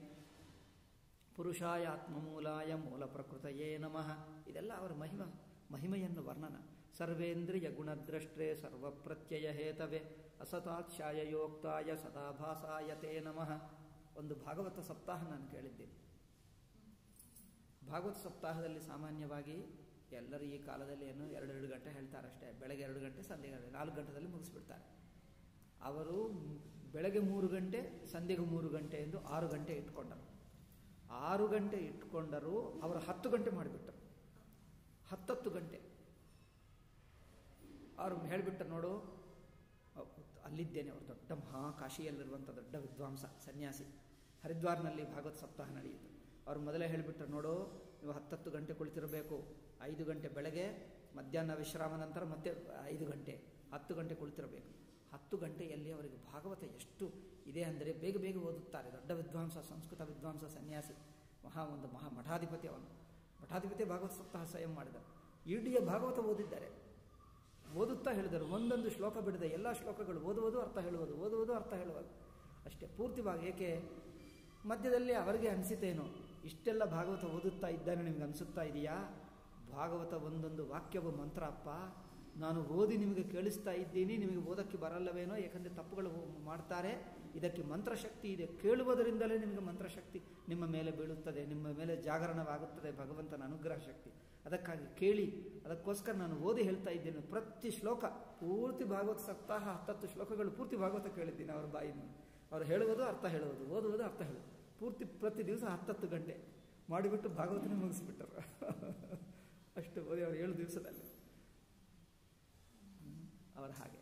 ಪುರುಷಾಯ ಆತ್ಮಮೂಲಾಯ ಮೂಲ ಪ್ರಕೃತಯೇ ನಮಃ ಇದೆಲ್ಲ ಅವರ ಮಹಿಮ ಮಹಿಮೆಯನ್ನು ವರ್ಣನ ಸರ್ವೇಂದ್ರಿಯ ಗುಣದ್ರಷ್ಟ್ರೇ ಸರ್ವಪ್ರತ್ಯಯ ಹೇತವೆ ಅಸತಾಚ್ಛಾಯಯೋಕ್ತಾಯ ಸದಾಭಾಸಾಯ ತೇ ನಮಃ ಒಂದು ಭಾಗವತ ಸಪ್ತಾಹ ನಾನು ಕೇಳಿದ್ದೇನೆ ಭಾಗವತ ಸಪ್ತಾಹದಲ್ಲಿ ಸಾಮಾನ್ಯವಾಗಿ ಎಲ್ಲರೂ ಈ ಕಾಲದಲ್ಲಿ ಏನು ಎರಡೆರಡು ಗಂಟೆ ಹೇಳ್ತಾರೆ ಅಷ್ಟೇ ಬೆಳಗ್ಗೆ ಎರಡು ಗಂಟೆ ಸಂಜೆಗೆ ಎರಡು ನಾಲ್ಕು ಗಂಟೆದಲ್ಲಿ ಮುಗಿಸ್ಬಿಡ್ತಾರೆ ಅವರು ಬೆಳಗ್ಗೆ ಮೂರು ಗಂಟೆ ಸಂಜೆಗೆ ಮೂರು ಗಂಟೆ ಎಂದು ಆರು ಗಂಟೆ ಇಟ್ಕೊಂಡರು ಆರು ಗಂಟೆ ಇಟ್ಕೊಂಡರು ಅವರು ಹತ್ತು ಗಂಟೆ ಮಾಡಿಬಿಟ್ಟರು ಹತ್ತತ್ತು ಗಂಟೆ ಅವರು ಹೇಳಿಬಿಟ್ಟ ನೋಡು ಅಲ್ಲಿದ್ದೇನೆ ಅವರು ದೊಡ್ಡ ಮಹಾಕಾಶಿಯಲ್ಲಿರುವಂಥ ದೊಡ್ಡ ವಿದ್ವಾಂಸ ಸನ್ಯಾಸಿ ಹರಿದ್ವಾರ್ನಲ್ಲಿ ಭಾಗವತ್ ಸಪ್ತಾಹ ನಡೆಯಿತು ಅವ್ರು ಮೊದಲೇ ಹೇಳಿಬಿಟ್ರು ನೋಡು ನೀವು ಹತ್ತತ್ತು ಗಂಟೆ ಕುಳಿತಿರಬೇಕು ಐದು ಗಂಟೆ ಬೆಳಗ್ಗೆ ಮಧ್ಯಾಹ್ನ ವಿಶ್ರಾಮ ನಂತರ ಮತ್ತೆ ಐದು ಗಂಟೆ ಹತ್ತು ಗಂಟೆ ಕುಳಿತಿರಬೇಕು ಹತ್ತು ಗಂಟೆಯಲ್ಲಿ ಅವರಿಗೆ ಭಾಗವತ ಎಷ್ಟು ಇದೆ ಅಂದರೆ ಬೇಗ ಬೇಗ ಓದುತ್ತಾರೆ ದೊಡ್ಡ ವಿದ್ವಾಂಸ ಸಂಸ್ಕೃತ ವಿದ್ವಾಂಸ ಸನ್ಯಾಸಿ ಮಹಾ ಒಂದು ಮಹಾ ಮಠಾಧಿಪತಿ ಅವನು ಮಠಾಧಿಪತಿ ಭಾಗವತ ಸಪ್ತಾಹ ಸ್ವಯಂ ಮಾಡಿದರು ಇಡೀ ಭಾಗವತ ಓದಿದ್ದಾರೆ ಓದುತ್ತಾ ಹೇಳಿದರು ಒಂದೊಂದು ಶ್ಲೋಕ ಬಿಡದೆ ಎಲ್ಲ ಶ್ಲೋಕಗಳು ಓದುವುದು ಅರ್ಥ ಹೇಳುವುದು ಓದುವುದು ಅರ್ಥ ಹೇಳುವುದು ಅಷ್ಟೇ ಪೂರ್ತಿ ಭಾಗ ಏಕೆ ಮಧ್ಯದಲ್ಲಿ ಅವರಿಗೆ ಅನಿಸಿತೇನೋ ಇಷ್ಟೆಲ್ಲ ಭಾಗವತ ಓದುತ್ತಾ ಇದ್ದಾನೆ ನಿಮ್ಗೆ ಅನಿಸುತ್ತಾ ಇದೆಯಾ ಭಾಗವತ ಒಂದೊಂದು ವಾಕ್ಯವು ಮಂತ್ರ ಅಪ್ಪ ನಾನು ಓದಿ ನಿಮಗೆ ಕೇಳಿಸ್ತಾ ಇದ್ದೀನಿ ನಿಮಗೆ ಓದಕ್ಕೆ ಬರಲ್ಲವೇನೋ ಯಾಕಂದರೆ ತಪ್ಪುಗಳು ಮಾಡ್ತಾರೆ ಇದಕ್ಕೆ ಮಂತ್ರಶಕ್ತಿ ಇದೆ ಕೇಳುವುದರಿಂದಲೇ ನಿಮಗೆ ಮಂತ್ರಶಕ್ತಿ ನಿಮ್ಮ ಮೇಲೆ ಬೀಳುತ್ತದೆ ನಿಮ್ಮ ಮೇಲೆ ಜಾಗರಣವಾಗುತ್ತದೆ ಭಗವಂತನ ಅನುಗ್ರಹ ಶಕ್ತಿ ಅದಕ್ಕಾಗಿ ಕೇಳಿ ಅದಕ್ಕೋಸ್ಕರ ನಾನು ಓದಿ ಹೇಳ್ತಾ ಇದ್ದೇನೆ ಪ್ರತಿ ಶ್ಲೋಕ ಪೂರ್ತಿ ಭಾಗವತ ಸಪ್ತಾಹ ಹತ್ತತ್ತು ಶ್ಲೋಕಗಳು ಪೂರ್ತಿ ಭಾಗವತ ಕೇಳಿದ್ದೀನಿ ಅವರ ಬಾಯಿನ ಅವರು ಹೇಳುವುದು ಅರ್ಥ ಹೇಳುವುದು ಓದುವುದು ಅರ್ಥ ಹೇಳುವುದು ಪೂರ್ತಿ ಪ್ರತಿ ದಿವಸ ಹತ್ತತ್ತು ಗಂಟೆ ಮಾಡಿಬಿಟ್ಟು ಭಾಗವತನೇ ಮುಗಿಸ್ಬಿಟ್ಟರು ಅಷ್ಟು ಓದಿ ಅವರು ಏಳು ದಿವಸದಲ್ಲಿ ಅವರ ಹಾಗೆ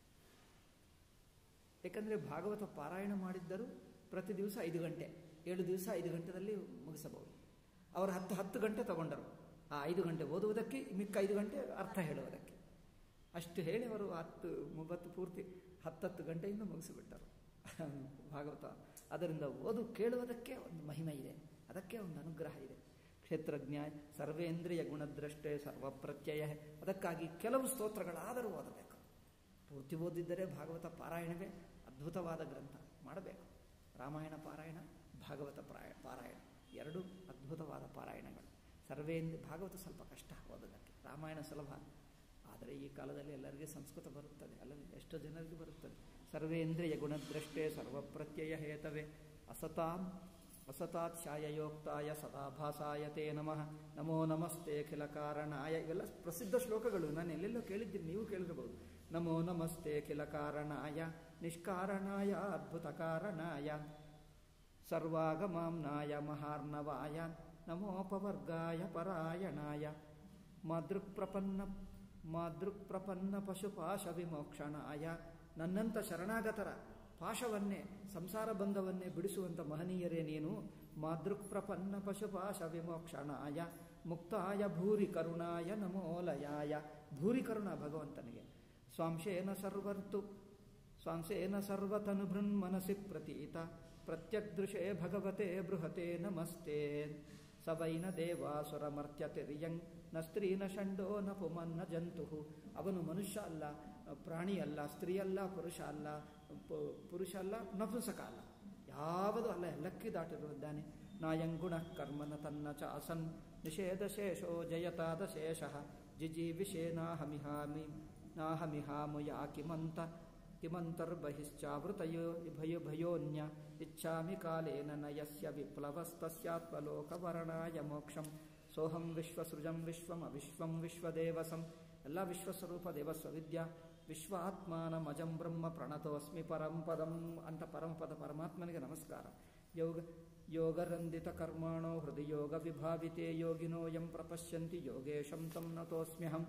ಏಕೆಂದರೆ ಭಾಗವತ ಪಾರಾಯಣ ಮಾಡಿದ್ದರೂ ಪ್ರತಿ ದಿವಸ ಐದು ಗಂಟೆ ಏಳು ದಿವಸ ಐದು ಗಂಟೆದಲ್ಲಿ ಮುಗಿಸಬಹುದು ಅವರು ಹತ್ತು ಹತ್ತು ಗಂಟೆ ತಗೊಂಡರು ಆ ಐದು ಗಂಟೆ ಓದುವುದಕ್ಕೆ ಮಿಕ್ಕ ಐದು ಗಂಟೆ ಅರ್ಥ ಹೇಳುವುದಕ್ಕೆ ಅಷ್ಟು ಹೇಳಿ ಅವರು ಹತ್ತು ಮೂವತ್ತು ಪೂರ್ತಿ ಹತ್ತತ್ತು ಗಂಟೆಯಿಂದ ಮುಗಿಸಿಬಿಟ್ಟರು ಭಾಗವತ ಅದರಿಂದ ಓದು ಕೇಳುವುದಕ್ಕೆ ಒಂದು ಮಹಿಮೆ ಇದೆ ಅದಕ್ಕೆ ಒಂದು ಅನುಗ್ರಹ ಇದೆ ಕ್ಷೇತ್ರಜ್ಞ ಸರ್ವೇಂದ್ರಿಯ ಗುಣದ್ರಷ್ಟೇ ಸರ್ವಪ್ರತ್ಯಯ ಅದಕ್ಕಾಗಿ ಕೆಲವು ಸ್ತೋತ್ರಗಳಾದರೂ ಓದಬೇಕು ಪೂರ್ತಿ ಓದಿದ್ದರೆ ಭಾಗವತ ಪಾರಾಯಣವೇ ಅದ್ಭುತವಾದ ಗ್ರಂಥ ಮಾಡಬೇಕು ರಾಮಾಯಣ ಪಾರಾಯಣ ಭಾಗವತ ಪ್ರಾಯ ಪಾರಾಯಣ ಎರಡೂ ಅದ್ಭುತವಾದ ಪಾರಾಯಣಗಳು ಸರ್ವೇಂದ್ರ ಭಾಗವತ ಸ್ವಲ್ಪ ಕಷ್ಟ ಓದೋದಕ್ಕೆ ರಾಮಾಯಣ ಸುಲಭ ಆದರೆ ಈ ಕಾಲದಲ್ಲಿ ಎಲ್ಲರಿಗೆ ಸಂಸ್ಕೃತ ಬರುತ್ತದೆ ಅಲ್ಲ ಎಷ್ಟೋ ಜನರಿಗೆ ಬರುತ್ತದೆ ಸರ್ವೇಂದ್ರಿಯ ಗುಣದೃಷ್ಟೇ ಸರ್ವಪ್ರತ್ಯಯ ಹೇತವೇ ಅಸತಾಂ ಅಸತಾತ್ ಶಾಯಯೋಕ್ತಾಯ ಸದಾಭಾಸಾಯ ತೇ ನಮಃ ನಮೋ ನಮಸ್ತೆ ಖಿಲ ಕಾರಣಾಯ ಇವೆಲ್ಲ ಪ್ರಸಿದ್ಧ ಶ್ಲೋಕಗಳು ನಾನು ಎಲ್ಲೆಲ್ಲೋ ಕೇಳಿದ್ದೀನಿ ನೀವು ಕೇಳಿರಬಹುದು ನಮೋ ನಮಸ್ತೆ ಖಿಲ ಕಾರಣಾಯ ನಿಷ್ಕಾರಣಾಯ ಅದ್ಭುತ ಕಾರಣಾಯ ಸರ್ವಾಗಮಾಂನಾಯ ಮಹಾರ್ಣವಾಯ ನಮೋಪವರ್ಗಾಯ ಪರಾಯಣಾಯ ಮಾದೃಕ್ಪ್ರಪನ್ನ ಮಾದೃಕ್ಪ್ರಪನ್ನ ಪಶುಪಾಶ ವಿಮೋಕ್ಷಣಾಯ ನನ್ನಂಥ ಶರಣಾಗತರ ಪಾಶವನ್ನೇ ಸಂಸಾರ ಬಂಧವನ್ನೇ ಬಿಡಿಸುವಂಥ ಮಹನೀಯರೇ ನೀನು ಮಾದೃಕ್ಪ್ರಪನ್ನ ಪಶುಪಾಶ ವಿಮೋಕ್ಷಣಾಯ ಮುಕ್ತಾಯ ಭೂರಿ ಕರುಣಾಯ ನಮೋಲಯಾಯ ಭೂರಿ ಕರುಣ ಭಗವಂತನಿಗೆ ಸ್ವಾಂಶೇನ ಸರ್ವರ್ತು ಸ್ವಾಂಶೇನ ಸರ್ವತನು ಬೃನ್ಮನಸಿ ಪ್ರತೀತ ಪ್ರತ್ಯಗ್ದೃಶೇ ಭಗವತೆ ಬೃಹತೆ ನಮಸ್ತೆ ಸವೈನ ದೇವಾಸುರಮರ್ತ್ಯ ತಿರ್ಯಂಗ್ ನ ಸ್ತ್ರೀ ನ ಷಂಡೋ ನ ಪುಮನ್ನ ಜಂತು ಅವನು ಮನುಷ್ಯ ಅಲ್ಲ ಪ್ರಾಣಿ ಅಲ್ಲ ಸ್ತ್ರೀ ಅಲ್ಲ ಪುರುಷ ಅಲ್ಲ ಪುರುಷ ಅಲ್ಲ ನಪುಂಸಕ ಅಲ್ಲ ಯಾವುದು ಅಲ್ಲ ಎಲ್ಲಕ್ಕಿ ದಾಟಿರುತ್ತಾನೆ ನಾಯಂಗುಣ ಕರ್ಮನ ತನ್ನ ಚಾಸನ್ ನಿಷೇಧ ಶೇಷೋ ಜಯತಾದ ಶೇಷ ಜಿಜೀವಿಷೇ ನಾಹಮಿಹಾಮಿ ನಾಹಮಿಹಾಮು ಯಾ ಕಿಮಂತ ಕಿಮಂತರ್ಬಹಿಶ್ಚಾವೃತಯೋ ಭಯ ಭಯೋನ್ಯ ಇಚ್ಛಾಮಿ ಕಾಲೇನ ನಯಸ್ಯ ವಿಪ್ಲವಸ್ತಸ್ಯಾತ್ಮಲೋಕವರ್ಣಾಯ ಮೋಕ್ಷಂ ಸೋಹಂ ವಿಶ್ವಸೃಜಂ ವಿಶ್ವಂ ಅವಿಶ್ವಂ ವಿಶ್ವದೇವಸಂ ಎಲ್ಲ ವಿಶ್ವಸ್ವರೂಪ ದೇವಸ್ವವಿದ್ಯಾ ವಿಶ್ವಾತ್ಮಾನಮಜಂ ಬ್ರಹ್ಮ ಪ್ರಣತೋಸ್ಮಿ ಪರಂ ಪದಂ ಅಂತ ಪರಮಪದ ಪರಮಾತ್ಮನಿಗೆ ನಮಸ್ಕಾರ ಯೋಗ ಯೋಗರಂದಿತ ಕರ್ಮಾಣೋ ಹೃದಯೋಗ ವಿಭಾವಿತೆ ಯೋಗಿನೋ ಯಂ ಪ್ರಪಶ್ಯಂತಿ ಯೋಗೇಶಂ ತಂ ನತೋಸ್ಮ್ಯಹಂ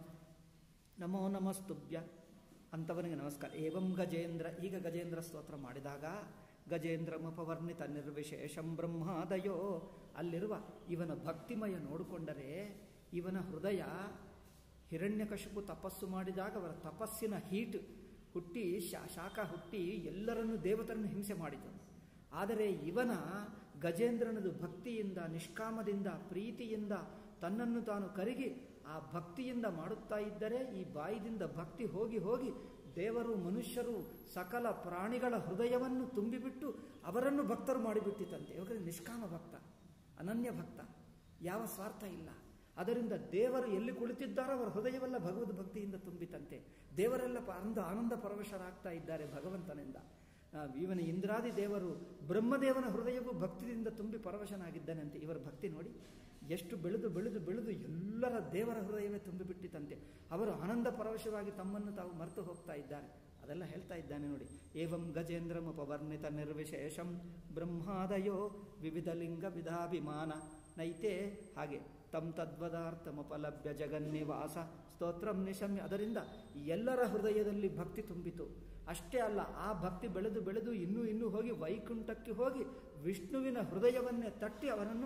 ನಮೋ ನಮಸ್ತುಭ್ಯ ಅಂಥವನಿಗೆ ನಮಸ್ಕಾರ ಏವಂ ಗಜೇಂದ್ರ ಈಗ ಗಜೇಂದ್ರ ಸ್ತೋತ್ರ ಮಾಡಿದಾಗ ಗಜೇಂದ್ರಮಪವರ್ಣಿತ ನಿರ್ವಿಶೇಷಂ ಬ್ರಹ್ಮಾದಯೋ ಅಲ್ಲಿರುವ ಇವನ ಭಕ್ತಿಮಯ ನೋಡಿಕೊಂಡರೆ ಇವನ ಹೃದಯ ಹಿರಣ್ಯಕಶಿಪು ತಪಸ್ಸು ಮಾಡಿದಾಗ ಅವರ ತಪಸ್ಸಿನ ಹೀಟ್ ಹುಟ್ಟಿ ಶಾ ಶಾಖ ಹುಟ್ಟಿ ಎಲ್ಲರನ್ನೂ ದೇವತರನ್ನು ಹಿಂಸೆ ಮಾಡಿತು ಆದರೆ ಇವನ ಗಜೇಂದ್ರನದು ಭಕ್ತಿಯಿಂದ ನಿಷ್ಕಾಮದಿಂದ ಪ್ರೀತಿಯಿಂದ ತನ್ನನ್ನು ತಾನು ಕರಗಿ ಆ ಭಕ್ತಿಯಿಂದ ಮಾಡುತ್ತಾ ಇದ್ದರೆ ಈ ಬಾಯಿದಿಂದ ಭಕ್ತಿ ಹೋಗಿ ಹೋಗಿ ದೇವರು ಮನುಷ್ಯರು ಸಕಲ ಪ್ರಾಣಿಗಳ ಹೃದಯವನ್ನು ತುಂಬಿಬಿಟ್ಟು ಅವರನ್ನು ಭಕ್ತರು ಮಾಡಿಬಿಟ್ಟಿತಂತೆ ಇವಾಗ ನಿಷ್ಕಾಮ ಭಕ್ತ ಅನನ್ಯ ಭಕ್ತ ಯಾವ ಸ್ವಾರ್ಥ ಇಲ್ಲ ಅದರಿಂದ ದೇವರು ಎಲ್ಲಿ ಕುಳಿತಿದ್ದಾರೋ ಅವರ ಹೃದಯವೆಲ್ಲ ಭಗವದ್ ಭಕ್ತಿಯಿಂದ ತುಂಬಿತಂತೆ ದೇವರೆಲ್ಲ ಅಂದ ಆನಂದ ಪರವಶರಾಗ್ತಾ ಇದ್ದಾರೆ ಭಗವಂತನಿಂದ ಇವನ ಇಂದ್ರಾದಿ ದೇವರು ಬ್ರಹ್ಮದೇವನ ಹೃದಯವೂ ಭಕ್ತಿಯಿಂದ ತುಂಬಿ ಪರವಶನಾಗಿದ್ದಾನಂತೆ ಇವರ ಭಕ್ತಿ ನೋಡಿ ಎಷ್ಟು ಬೆಳೆದು ಬೆಳೆದು ಬೆಳೆದು ಎಲ್ಲರ ದೇವರ ಹೃದಯವೇ ತುಂಬಿಬಿಟ್ಟಿತಂತೆ ಅವರು ಆನಂದ ಪರವಶವಾಗಿ ತಮ್ಮನ್ನು ತಾವು ಮರೆತು ಹೋಗ್ತಾ ಇದ್ದಾರೆ ಅದೆಲ್ಲ ಹೇಳ್ತಾ ಇದ್ದಾನೆ ನೋಡಿ ಏವಂ ಗಜೇಂದ್ರಮುಪವರ್ಣಿತ ನಿರ್ವಿಶೇಷಂ ಬ್ರಹ್ಮಾದಯೋ ವಿವಿಧ ಲಿಂಗ ವಿಧಾಭಿಮಾನ ನೈತೆ ಹಾಗೆ ತಂ ತದ್ವದಾರ್ಥಮುಪಲಭ್ಯ ಜಗನ್ನಿವಾಸ ಸ್ತೋತ್ರಂ ನಿಶಮ್ಯ ಅದರಿಂದ ಎಲ್ಲರ ಹೃದಯದಲ್ಲಿ ಭಕ್ತಿ ತುಂಬಿತು ಅಷ್ಟೇ ಅಲ್ಲ ಆ ಭಕ್ತಿ ಬೆಳೆದು ಬೆಳೆದು ಇನ್ನೂ ಇನ್ನೂ ಹೋಗಿ ವೈಕುಂಠಕ್ಕೆ ಹೋಗಿ ವಿಷ್ಣುವಿನ ಹೃದಯವನ್ನೇ ತಟ್ಟಿ ಅವನನ್ನು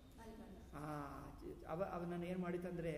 ಅವ ಅವನನ್ನು ಏನು ಮಾಡಿತಂದರೆ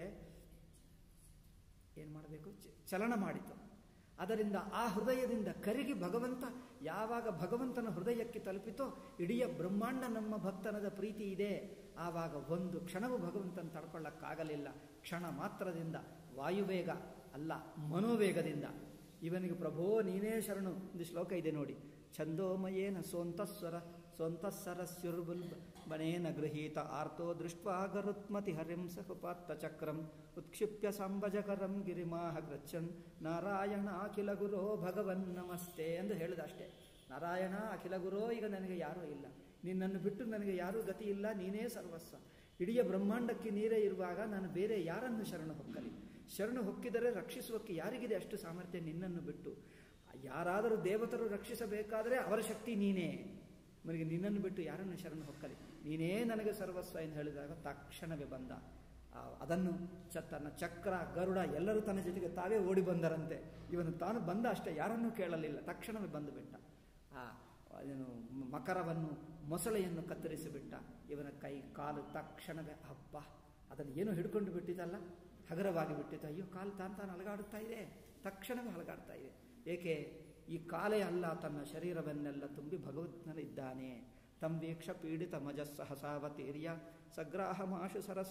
ಏನು ಮಾಡಬೇಕು ಚಲನ ಮಾಡಿತು ಅದರಿಂದ ಆ ಹೃದಯದಿಂದ ಕರಗಿ ಭಗವಂತ ಯಾವಾಗ ಭಗವಂತನ ಹೃದಯಕ್ಕೆ ತಲುಪಿತೋ ಇಡೀ ಬ್ರಹ್ಮಾಂಡ ನಮ್ಮ ಭಕ್ತನದ ಪ್ರೀತಿ ಇದೆ ಆವಾಗ ಒಂದು ಕ್ಷಣವೂ ಭಗವಂತನ ತಡ್ಕೊಳ್ಳಕ್ಕಾಗಲಿಲ್ಲ ಕ್ಷಣ ಮಾತ್ರದಿಂದ ವಾಯುವೇಗ ಅಲ್ಲ ಮನೋವೇಗದಿಂದ ಇವನಿಗೆ ಪ್ರಭೋ ನೀನೇ ಶರಣು ಒಂದು ಶ್ಲೋಕ ಇದೆ ನೋಡಿ ಛಂದೋಮಯೇನ ಸೋಂತಸ್ವರ ಸೋಂತಸ್ಸರಸ್ಯುರ್ಬುಲ್ ಬನೇನ ಗೃಹೀತ ಆರ್ತೋ ದೃಷ್ಟ್ವಾ ಗರುತ್ಮತಿ ಹರಿಂ ಸಹುಪಾತ್ತ ಚಕ್ರಂ ಉತ್ಕ್ಷಿಪ್ಯ ಸಂಭಜಕರಂ ಗಿರಿಮಾಹ ಗೃಚ್ಛನ್ ನಾರಾಯಣ ಅಖಿಲ ಗುರೋ ಭಗವನ್ ನಮಸ್ತೆ ಎಂದು ಹೇಳಿದ ಅಷ್ಟೇ ನಾರಾಯಣ ಅಖಿಲ ಗುರೋ ಈಗ ನನಗೆ ಯಾರೂ ಇಲ್ಲ ನಿನ್ನನ್ನು ಬಿಟ್ಟು ನನಗೆ ಯಾರೂ ಗತಿ ಇಲ್ಲ ನೀನೇ ಸರ್ವಸ್ವ ಇಡೀ ಬ್ರಹ್ಮಾಂಡಕ್ಕೆ ನೀರೇ ಇರುವಾಗ ನಾನು ಬೇರೆ ಯಾರನ್ನು ಶರಣು ಹೊಕ್ಕಲಿ ಶರಣು ಹೊಕ್ಕಿದರೆ ರಕ್ಷಿಸುವಕ್ಕೆ ಯಾರಿಗಿದೆ ಅಷ್ಟು ಸಾಮರ್ಥ್ಯ ನಿನ್ನನ್ನು ಬಿಟ್ಟು ಯಾರಾದರೂ ದೇವತರು ರಕ್ಷಿಸಬೇಕಾದರೆ ಅವರ ಶಕ್ತಿ ನೀನೇ ನನಗೆ ನಿನ್ನನ್ನು ಬಿಟ್ಟು ಯಾರನ್ನು ಶರಣು ಹೊಕ್ಕಲಿ ನೀನೇ ನನಗೆ ಸರ್ವಸ್ವ ಎಂದು ಹೇಳಿದಾಗ ತಕ್ಷಣವೇ ಬಂದ ಅದನ್ನು ಚ ತನ್ನ ಚಕ್ರ ಗರುಡ ಎಲ್ಲರೂ ತನ್ನ ಜೊತೆಗೆ ತಾವೇ ಓಡಿ ಬಂದರಂತೆ ಇವನು ತಾನು ಬಂದ ಅಷ್ಟೇ ಯಾರನ್ನೂ ಕೇಳಲಿಲ್ಲ ತಕ್ಷಣವೇ ಬಂದು ಬಿಟ್ಟ ಆ ಏನು ಮಕರವನ್ನು ಮೊಸಳೆಯನ್ನು ಕತ್ತರಿಸಿಬಿಟ್ಟ ಇವನ ಕೈ ಕಾಲು ತಕ್ಷಣವೇ ಹಬ್ಬ ಅದನ್ನು ಏನು ಹಿಡ್ಕೊಂಡು ಬಿಟ್ಟಿದ್ದಲ್ಲ ಹಗರವಾಗಿ ಬಿಟ್ಟಿತ್ತು ಅಯ್ಯೋ ಕಾಲು ತಾನು ತಾನು ಅಲಗಾಡುತ್ತಾ ಇದೆ ತಕ್ಷಣವೇ ಅಲಗಾಡ್ತಾ ಇದೆ ಏಕೆ ಈ ಕಾಲೇ ಅಲ್ಲ ತನ್ನ ಶರೀರವನ್ನೆಲ್ಲ ತುಂಬಿ ಭಗವಂತನಿದ್ದಾನೆ ತಂ ವೀಕ್ಷ ಪೀಡಿತ ಮಜಸ್ಸಹಸಾವತೀರ್ಯ ಸಗ್ರಾಹ ಮಾಶು ಸರಸ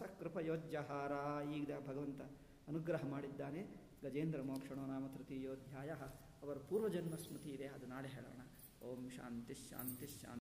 ಕೃಪಯೋಜ್ಜಹಾರ ಈಗ ಭಗವಂತ ಅನುಗ್ರಹ ಮಾಡಿದ್ದಾನೆ ಗಜೇಂದ್ರ ಮೋಕ್ಷಣೋ ನಾಮ ತೃತೀಯೋಧ್ಯಾಯ ಅವರ ಪೂರ್ವಜನ್ಮ ಸ್ಮೃತಿ ಇದೆ ಅದು ನಾಳೆ ಹೇಳೋಣ ಓಂ ಶಾಂತಿ ಶಾಂತಿ ಶಾಂತಿ